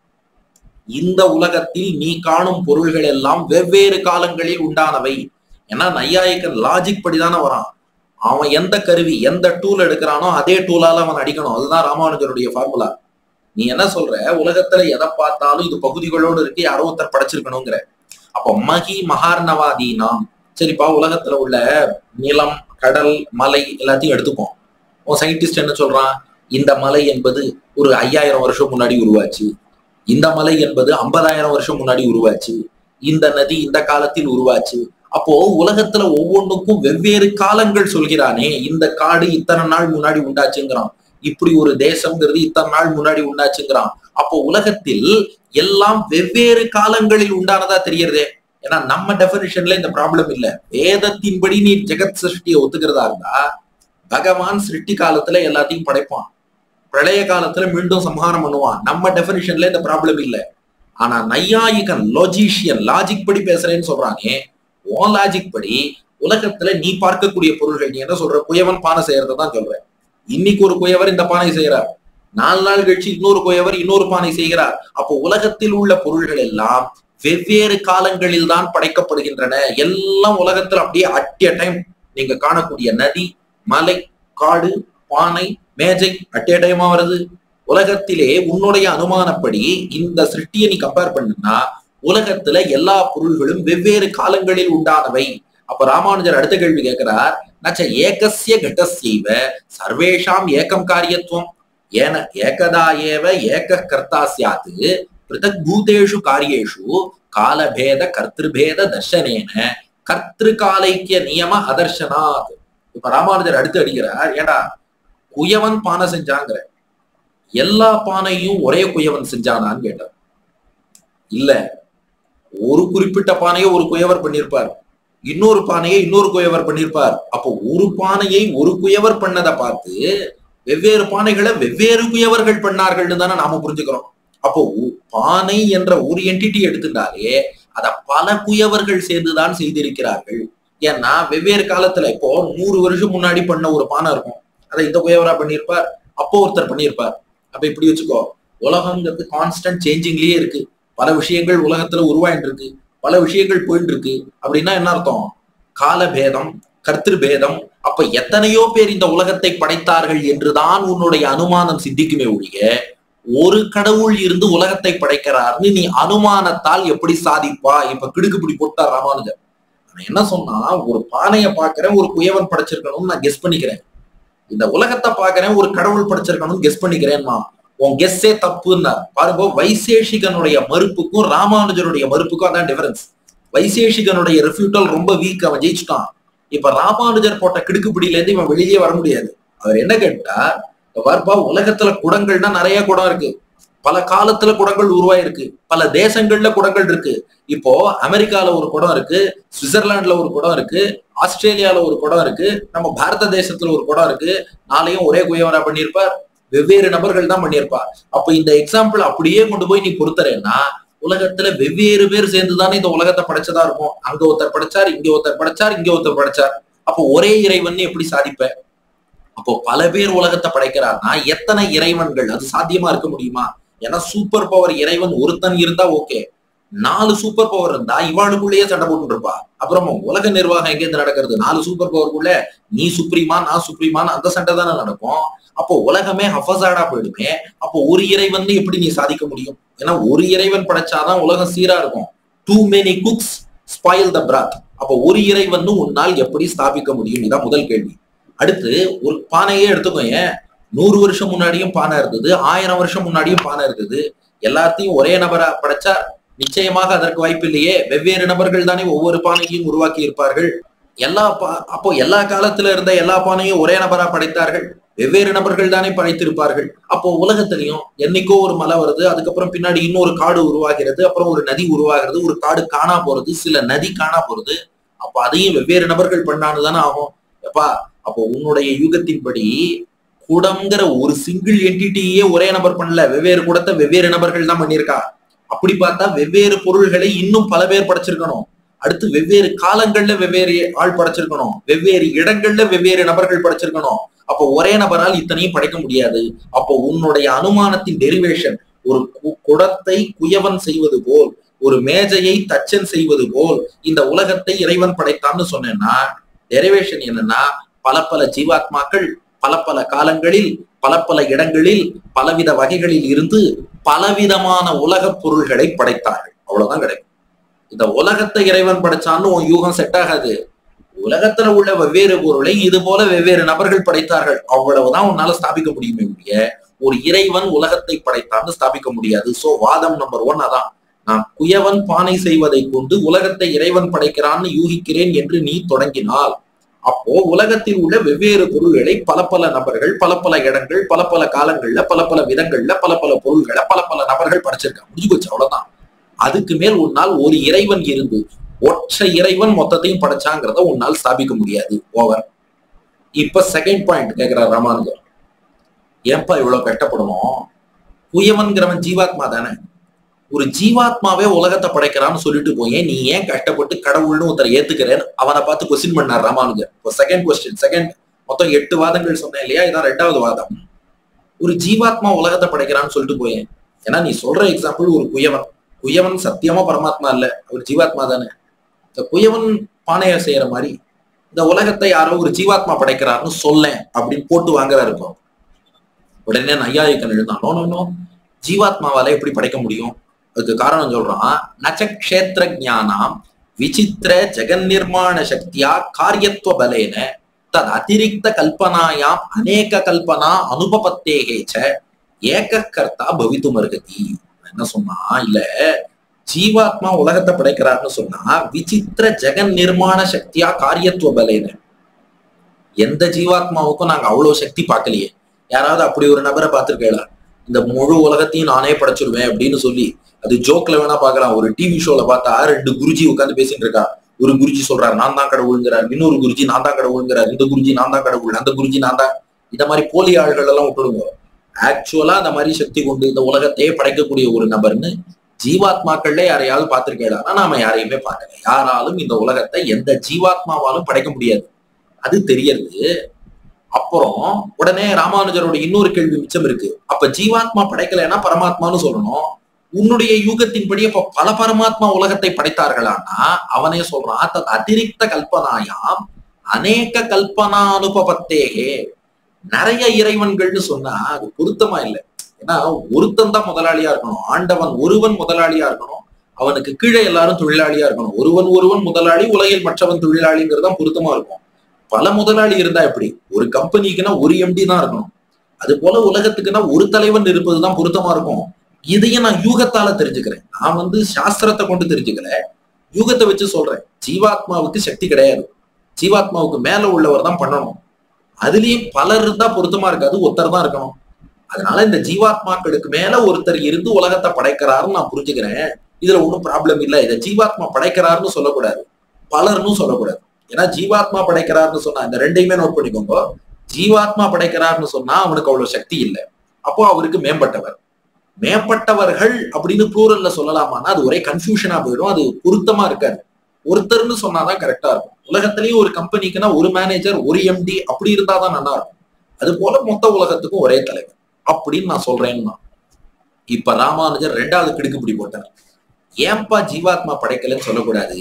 இந்த உலகத்தில் நீ காணும் பொருள்கள் எல்லாம் வெவ்வேறு காலங்களில் உண்டானவை ஏன்னா நையாயிக்கன் லாஜிக் படிதானே வரான் அவன் எந்த கருவி எந்த டூல் எடுக்கிறானோ அதே டூலால அவன் அடிக்கணும் அதுதான் ராமானுஜருடைய ஃபார்முலா நீ என்ன சொல்ற உலகத்துல எதை பார்த்தாலும் இது பகுதிகளோடு இருக்கு யாரோ ஒருத்தர் படைச்சிருக்கணுங்கிற அப்போ மகி மகார்ணவாதீனாம் சரிப்பா உலகத்துல உள்ள நிலம் கடல் மலை எல்லாத்தையும் எடுத்துப்போம் உன் சயின்டிஸ்ட் என்ன சொல்றான் இந்த மலை என்பது ஒரு ஐயாயிரம் வருஷம் முன்னாடி உருவாச்சு இந்த மலை என்பது ஐம்பதாயிரம் வருஷம் முன்னாடி உருவாச்சு இந்த நதி இந்த காலத்தில் உருவாச்சு அப்போ உலகத்துல ஒவ்வொன்றுக்கும் வெவ்வேறு காலங்கள் சொல்கிறானே இந்த காடு இத்தனை நாள் முன்னாடி உண்டாச்சுங்கிறான் இப்படி ஒரு தேசம்ங்கிறது இத்தனை நாள் முன்னாடி உண்டாச்சுங்கிறான் அப்போ உலகத்தில் எல்லாம் வெவ்வேறு காலங்களில் உண்டானதா தெரியறதே ஏன்னா நம்ம டெபினிஷன்ல இந்த ப்ராப்ளம் இல்ல வேதத்தின்படி நீ ஜெகத் சிருஷ்டியை ஒத்துக்கிறதா இருந்தா பகவான் சிருஷ்டி காலத்துல எல்லாத்தையும் படைப்பான் பிரளய காலத்துல மீண்டும் சம்ஹாரம் பண்ணுவான் நம்ம டெபினிஷன்ல இந்த ப்ராப்ளம் இல்ல ஆனா நையாயிகன் லாஜிஷியன் லாஜிக் படி பேசுறேன்னு சொல்றானே ஓ லாஜிக் படி உலகத்துல நீ பார்க்கக்கூடிய பொருள்கள் நீ என்ன சொல்ற குயவன் பானை செய்யறதான் சொல்ற இன்னைக்கு ஒரு குயவர் இந்த பானை செய்யறார் நாலு நாள் கழிச்சு இன்னொரு குயவர் இன்னொரு பானை செய்கிறார் அப்போ உலகத்தில் உள்ள பொருள்கள் எல்லாம் வெவ்வேறு காலங்களில் தான் படைக்கப்படுகின்றன எல்லாம் உலகத்துல அப்படியே அட் எ டைம் நீங்க காணக்கூடிய நதி மலை காடு பானை மேஜை அட் எ டைமா வருது உலகத்திலே உன்னுடைய அனுமானப்படி இந்த சிருஷ்டியை நீ கம்பேர் பண்ணுனா உலகத்துல எல்லா பொருள்களும் வெவ்வேறு காலங்களில் உண்டானவை அப்ப ராமானுஜர் அடுத்த கேள்வி கேட்கிறார் நச்ச ஏகசிய கடசைவ சர்வேஷாம் ஏகம் காரியத்துவம் ஏன ஏகதா ஏவ ஏக கர்த்தா சியாத்து பிருத்தக் பூதேஷு காரியேஷு காலபேத கர்த்திருபேத தர்ஷனேன கர்த்திருகாலைக்கிய நியம அதர்ஷனாத் இப்ப ராமானுஜர் அடுத்து அடிக்கிறார் ஏடா குயவன் பானை செஞ்சாங்கிற எல்லா பானையும் ஒரே குயவன் செஞ்சானான்னு கேட்டார் இல்ல ஒரு குறிப்பிட்ட பானையை ஒரு குயவர் பண்ணியிருப்பார் இன்னொரு பானையை இன்னொரு குயவர் பண்ணியிருப்பார் அப்போ ஒரு பானையை ஒரு குயவர் பண்ணதை பார்த்து வெவ்வேறு பானைகளை வெவ்வேறு குயவர்கள் பண்ணார்கள்னு தானே நாம புரிஞ்சுக்கிறோம் அப்போ பானை என்ற ஒரு என்டிட்டி எடுத்துட்டாலே அத பல குயவர்கள் சேர்ந்துதான் செய்திருக்கிறார்கள் ஏன்னா வெவ்வேறு காலத்துல இப்போ நூறு வருஷம் முன்னாடி பண்ண ஒரு பானை இருக்கும் அதை இந்த குயவரா பண்ணியிருப்பார் அப்போ ஒருத்தர் பண்ணியிருப்பார் அப்ப இப்படி வச்சுக்கோ உலகங்கிறது கான்ஸ்டன்ட் சேஞ்சிங்லயே இருக்கு பல விஷயங்கள் உலகத்துல உருவாயிட்டு இருக்கு பல விஷயங்கள் போயிட்டு இருக்கு அப்படின்னா என்ன அர்த்தம் காலபேதம் கர்த்திருபேதம் அப்ப எத்தனையோ பேர் இந்த உலகத்தை படைத்தார்கள் என்றுதான் உன்னுடைய அனுமானம் சித்திக்குமே ஒழிய ஒரு கடவுள் இருந்து உலகத்தை படைக்கிறார்னு நீ அனுமானத்தால் எப்படி சாதிப்பா இப்ப கிடுக்குப்பிடி போட்டார் ராமானுஜர் நான் என்ன சொன்னா ஒரு பானையை பாக்குறேன் ஒரு குயவன் படைச்சிருக்கணும்னு நான் கெஸ் பண்ணிக்கிறேன் இந்த உலகத்தை பாக்குறேன் ஒரு கடவுள் படைச்சிருக்கணும்னு கெஸ் பண்ணிக்கிறேன்மா உன் கெஸ்ஸே தப்புன்னா பாருங்க வைசேஷிகனுடைய மறுப்புக்கும் ராமானுஜருடைய மறுப்புக்கும் அதான் டிஃபரன்ஸ் வைசேஷிகனுடைய ரெஃப்யூட்டல் ரொம்ப வீக் அவன் ஜெயிச்சுட்டான் இப்ப ராமானுஜர் போட்ட கிடுக்குப்பிடியில இருந்து இவன் வெளியே வர முடியாது அவர் என்ன கேட்டா பார்ப்பா உலகத்துல குடங்கள்னா நிறைய குடம் இருக்கு பல காலத்துல குடங்கள் உருவாயிருக்கு பல தேசங்கள்ல குடங்கள் இருக்கு இப்போ அமெரிக்கால ஒரு குடம் இருக்கு சுவிட்சர்லாந்துல ஒரு குடம் இருக்கு ஆஸ்திரேலியால ஒரு குடம் இருக்கு நம்ம பாரத தேசத்துல ஒரு குடம் இருக்கு நாளையும் ஒரே குயவரா பண்ணியிருப்பார் வெவ்வேறு நபர்கள் தான் பண்ணியிருப்பார் அப்ப இந்த எக்ஸாம்பிள் அப்படியே கொண்டு போய் நீ பொறுத்தரேன்னா உலகத்துல வெவ்வேறு பேர் சேர்ந்துதானே இந்த உலகத்தை படைச்சதா இருக்கும் அங்க ஒருத்தர் படைச்சார் இங்க ஒருத்தர் படைச்சார் இங்க ஒருத்தர் படைச்சார் அப்போ ஒரே இறைவன் எப்படி சாதிப்ப அப்போ பல பேர் உலகத்தை படைக்கிறார்னா எத்தனை இறைவன்கள் அது சாத்தியமா இருக்க முடியுமா ஏன்னா சூப்பர் பவர் இறைவன் ஒருத்தன் இருந்தா ஓகே நாலு சூப்பர் பவர் இருந்தா இவாளுக்குள்ளேயே சண்டை போட்டு இருப்பா அப்புறம் உலக நிர்வாகம் எங்கேருந்து நடக்கிறது நாலு சூப்பர் பவருக்குள்ள நீ சுப்ரீமா நான் சுப்ரீமான்னு அந்த சண்டை தானே நடக்கும் அப்போ உலகமே ஹஃபசாடா போயிடுமே அப்போ ஒரு இறைவன் எப்படி நீ சாதிக்க முடியும் ஏன்னா ஒரு இறைவன் படைச்சாதான் உலகம் சீரா இருக்கும் too many cooks spoil the broth அப்போ ஒரு இறைவன் உன்னால் எப்படி ஸ்தாபிக்க முடியும் இதான் முதல் கேள்வி அடுத்து ஒரு பானையே எடுத்துக்கோ ஏன் நூறு வருஷம் முன்னாடியும் பானை இருந்தது ஆயிரம் வருஷம் முன்னாடியும் பானை இருந்தது எல்லாத்தையும் ஒரே நபரா படைச்சா நிச்சயமாக அதற்கு வாய்ப்பு இல்லையே வெவ்வேறு நபர்கள் தானே ஒவ்வொரு பானையையும் உருவாக்கி இருப்பார்கள் எல்லா பா அப்போ எல்லா காலத்துல இருந்த எல்லா பானையும் ஒரே நபரா படைத்தார்கள் வெவ்வேறு நபர்கள் தானே படைத்திருப்பார்கள் அப்போ உலகத்திலையும் என்னைக்கோ ஒரு மலை வருது அதுக்கப்புறம் பின்னாடி இன்னொரு காடு உருவாகிறது அப்புறம் ஒரு நதி உருவாகிறது ஒரு காடு காணா போறது சில நதி காணா போறது அப்போ அதையும் வெவ்வேறு நபர்கள் பண்ணான்னு தானே ஆகும் எப்பா அப்போ உன்னுடைய யூகத்தின்படி குடம்ங்கிற ஒரு சிங்கிள் என்டிட்டியே ஒரே நபர் பண்ணல வெவ்வேறு குடத்தை வெவ்வேறு நபர்கள் தான் பண்ணியிருக்கா அப்படி பார்த்தா வெவ்வேறு பொருள்களை இன்னும் பல பேர் படைச்சிருக்கணும் அடுத்து வெவ்வேறு காலங்கள்ல வெவ்வேறு ஆள் படைச்சிருக்கணும் வெவ்வேறு இடங்கள்ல வெவ்வேறு நபர்கள் படைச்சிருக்கணும் அப்போ ஒரே நபரால் இத்தனையும் படைக்க முடியாது அப்போ உன்னுடைய அனுமானத்தின் டெரிவேஷன் ஒரு குடத்தை குயவன் செய்வது போல் ஒரு மேஜையை தச்சன் செய்வது போல் இந்த உலகத்தை இறைவன் படைத்தான்னு சொன்னேன்னா டெரிவேஷன் என்னன்னா பல பல ஜீவாத்மாக்கள் பல பல காலங்களில் பல பல இடங்களில் பலவித வகைகளில் இருந்து பலவிதமான உலக பொருள்களை படைத்தார்கள் அவ்வளவுதான் கிடைக்கும் இந்த உலகத்தை இறைவன் படைச்சான்னு உன் யூகம் செட் ஆகாது உலகத்துல உள்ள வெவ்வேறு பொருளை இது போல வெவ்வேறு நபர்கள் படைத்தார்கள் அவ்வளவுதான் உன்னால ஸ்தாபிக்க முடியுமே ஒழிய ஒரு இறைவன் உலகத்தை படைத்தான்னு ஸ்தாபிக்க முடியாது சோ வாதம் நம்பர் ஒன் அதான் நான் குயவன் பானை செய்வதை கொண்டு உலகத்தை இறைவன் படைக்கிறான்னு யூகிக்கிறேன் என்று நீ தொடங்கினால் அப்போ உலகத்தில் உள்ள வெவ்வேறு பொருள்களை பல பல நபர்கள் பல பல இடங்கள் பல பல காலங்கள்ல பல பல விதங்கள்ல பல பல பொருள்களை பல பல நபர்கள் படைச்சிருக்காங்க முடிஞ்சு போச்சு அவ்வளவுதான் அதுக்கு மேல் உன்னால் ஒரு இறைவன் இருந்து ஒற்றை இறைவன் மொத்தத்தையும் படைச்சாங்கிறத உன்னால் ஸ்தாபிக்க முடியாது ஓவர் இப்ப செகண்ட் பாயிண்ட் கேக்குறார் ராமானுஜர் ஏன்பா இவ்வளவு கஷ்டப்படணும் குயவன்கிறவன் ஜீவாத்மா தானே ஒரு ஜீவாத்மாவே உலகத்தை படைக்கிறான்னு சொல்லிட்டு போய் நீ ஏன் கஷ்டப்பட்டு கடவுள்னு ஒருத்தர் ஏத்துக்கிறேன் அவனை பார்த்து கொஸ்டின் பண்ணார் ராமானுஜர் இப்போ செகண்ட் கொஸ்டின் செகண்ட் மொத்தம் எட்டு வாதங்கள் சொன்னேன் இல்லையா இதான் ரெண்டாவது வாதம் ஒரு ஜீவாத்மா உலகத்தை படைக்கிறான்னு சொல்லிட்டு போயேன் ஏன்னா நீ சொல்ற எக்ஸாம்பிள் ஒரு குயவன் குயவன் சத்தியமா பரமாத்மா இல்ல அவர் ஜீவாத்மா தானே இந்த குயவன் பானையை செய்யற மாதிரி இந்த உலகத்தை யாரோ ஒரு ஜீவாத்மா படைக்கிறாருன்னு சொல்லேன் அப்படின்னு போட்டு வாங்குறாரு இப்போ உடனே நையாயிக்கன் எழுந்தான் நோ நோ ஜீவாத்மாவால எப்படி படைக்க முடியும் அதுக்கு காரணம் சொல்றான் நச்சக்ஷேத்திர ஜானாம் விசித்திர ஜெகன் நிர்மாண சக்தியா காரியத்துவ பலேன தத் அதிரிக்த கல்பனாயாம் அநேக கல்பனா அனுபபத்தேகேச்ச ஏக கர்த்தா பவித்தும் அருகதி என்ன சொன்னா இல்ல ஜீவாத்மா உலகத்தை படைக்கிறார்னு சொன்னா விசித்திர ஜெகன் நிர்மாண சக்தியா காரியத்துவ பலேன எந்த ஜீவாத்மாவுக்கும் நாங்க அவ்வளவு சக்தி பார்க்கலையே யாராவது அப்படி ஒரு நபரை பார்த்திருக்கேளா இந்த முழு உலகத்தையும் நானே படைச்சிருவேன் அப்படின்னு சொல்லி அது ஜோக்ல வேணா பாக்கலாம் ஒரு டிவி ஷோல பார்த்தா ரெண்டு குருஜி உட்காந்து பேசிட்டு இருக்கா ஒரு குருஜி சொல்றாரு நான் தான் கடவுளுங்கிறார் இன்னொரு குருஜி நான் தான் கடவுளுங்கிறார் இந்த குருஜி நான் தான் கடவுள் அந்த குருஜி நான் தான் இந்த மாதிரி போலி ஆள்கள் எல்லாம் விட்டுடுங்க ஆக்சுவலா அந்த மாதிரி சக்தி கொண்டு இந்த உலகத்தையே படைக்கக்கூடிய ஒரு நபர்னு ஜீவாத்மாக்கள்ல யாரையாவது பார்த்திருக்கேடா நாம யாரையுமே பார்க்கல யாராலும் இந்த உலகத்தை எந்த ஜீவாத்மாவாலும் படைக்க முடியாது அது தெரியறது அப்புறம் உடனே ராமானுஜரோட இன்னொரு கேள்வி மிச்சம் இருக்கு அப்ப ஜீவாத்மா படைக்கலைன்னா பரமாத்மான்னு சொல்லணும் உன்னுடைய யூகத்தின்படி அப்ப பல பரமாத்மா உலகத்தை படைத்தார்களானா அவனே சொல்றான் தத் அதிரிக்த கல்பனாயாம் அநேக கல்பனா அனுபவத்தேகே நிறைய இறைவன்கள்னு சொன்னா அது பொருத்தமா இல்லை ஏன்னா ஒருத்தன் தான் முதலாளியா இருக்கணும் ஆண்டவன் ஒருவன் முதலாளியா இருக்கணும் அவனுக்கு கீழே எல்லாரும் தொழிலாளியா இருக்கணும் ஒருவன் ஒருவன் முதலாளி உலகில் மற்றவன் தொழிலாளிங்கிறது தான் பொருத்தமா இருக்கும் பல முதலாளி இருந்தா எப்படி ஒரு கம்பெனிக்குன்னா ஒரு எம்டி தான் இருக்கணும் அது போல உலகத்துக்குன்னா ஒரு தலைவன் இருப்பதுதான் பொருத்தமா இருக்கும் இதையும் நான் யூகத்தால தெரிஞ்சுக்கிறேன் நான் வந்து சாஸ்திரத்தை கொண்டு தெரிஞ்சுக்கல யூகத்தை வச்சு சொல்றேன் ஜீவாத்மாவுக்கு சக்தி கிடையாது ஜீவாத்மாவுக்கு மேல உள்ளவர் தான் பண்ணணும் அதுலயும் பலர் இருந்தா பொருத்தமா இருக்காது ஒருத்தர் தான் இருக்கணும் அதனால இந்த ஜீவாத்மாக்களுக்கு மேல ஒருத்தர் இருந்து உலகத்தை படைக்கிறாருன்னு நான் புரிஞ்சுக்கிறேன் இதுல ஒன்றும் ப்ராப்ளம் இல்லை இதை ஜீவாத்மா படைக்கிறாருன்னு சொல்லக்கூடாது பலர்னு சொல்லக்கூடாது ஏன்னா ஜீவாத்மா படைக்கிறாருன்னு சொன்னா இந்த ரெண்டையுமே நோட் பண்ணிக்கோங்க ஜீவாத்மா படைக்கிறாருன்னு சொன்னா அவனுக்கு அவ்வளவு சக்தி இல்லை அப்போ அவருக்கு மேம்பட்டவர் மேம்பட்டவர்கள் அப்படின்னு ப்ளூரல்ல சொல்லலாமான்னா அது ஒரே கன்ஃபியூஷனா போயிடும் அது பொருத்தமா இருக்காது ஒருத்தர்னு சொன்னாதான் கரெக்டா இருக்கும் உலகத்திலேயே ஒரு கம்பெனிக்குன்னா ஒரு மேனேஜர் ஒரு எம்டி அப்படி இருந்தாதான் நல்லா இருக்கும் அது போல மொத்த உலகத்துக்கும் ஒரே தலைவர் அப்படின்னு நான் சொல்றேன்னா இப்ப ராமானுஜர் ரெண்டாவது கிடுக்குப்பிடி போட்டார் ஏன்பா ஜீவாத்மா படைக்கலன்னு சொல்லக்கூடாது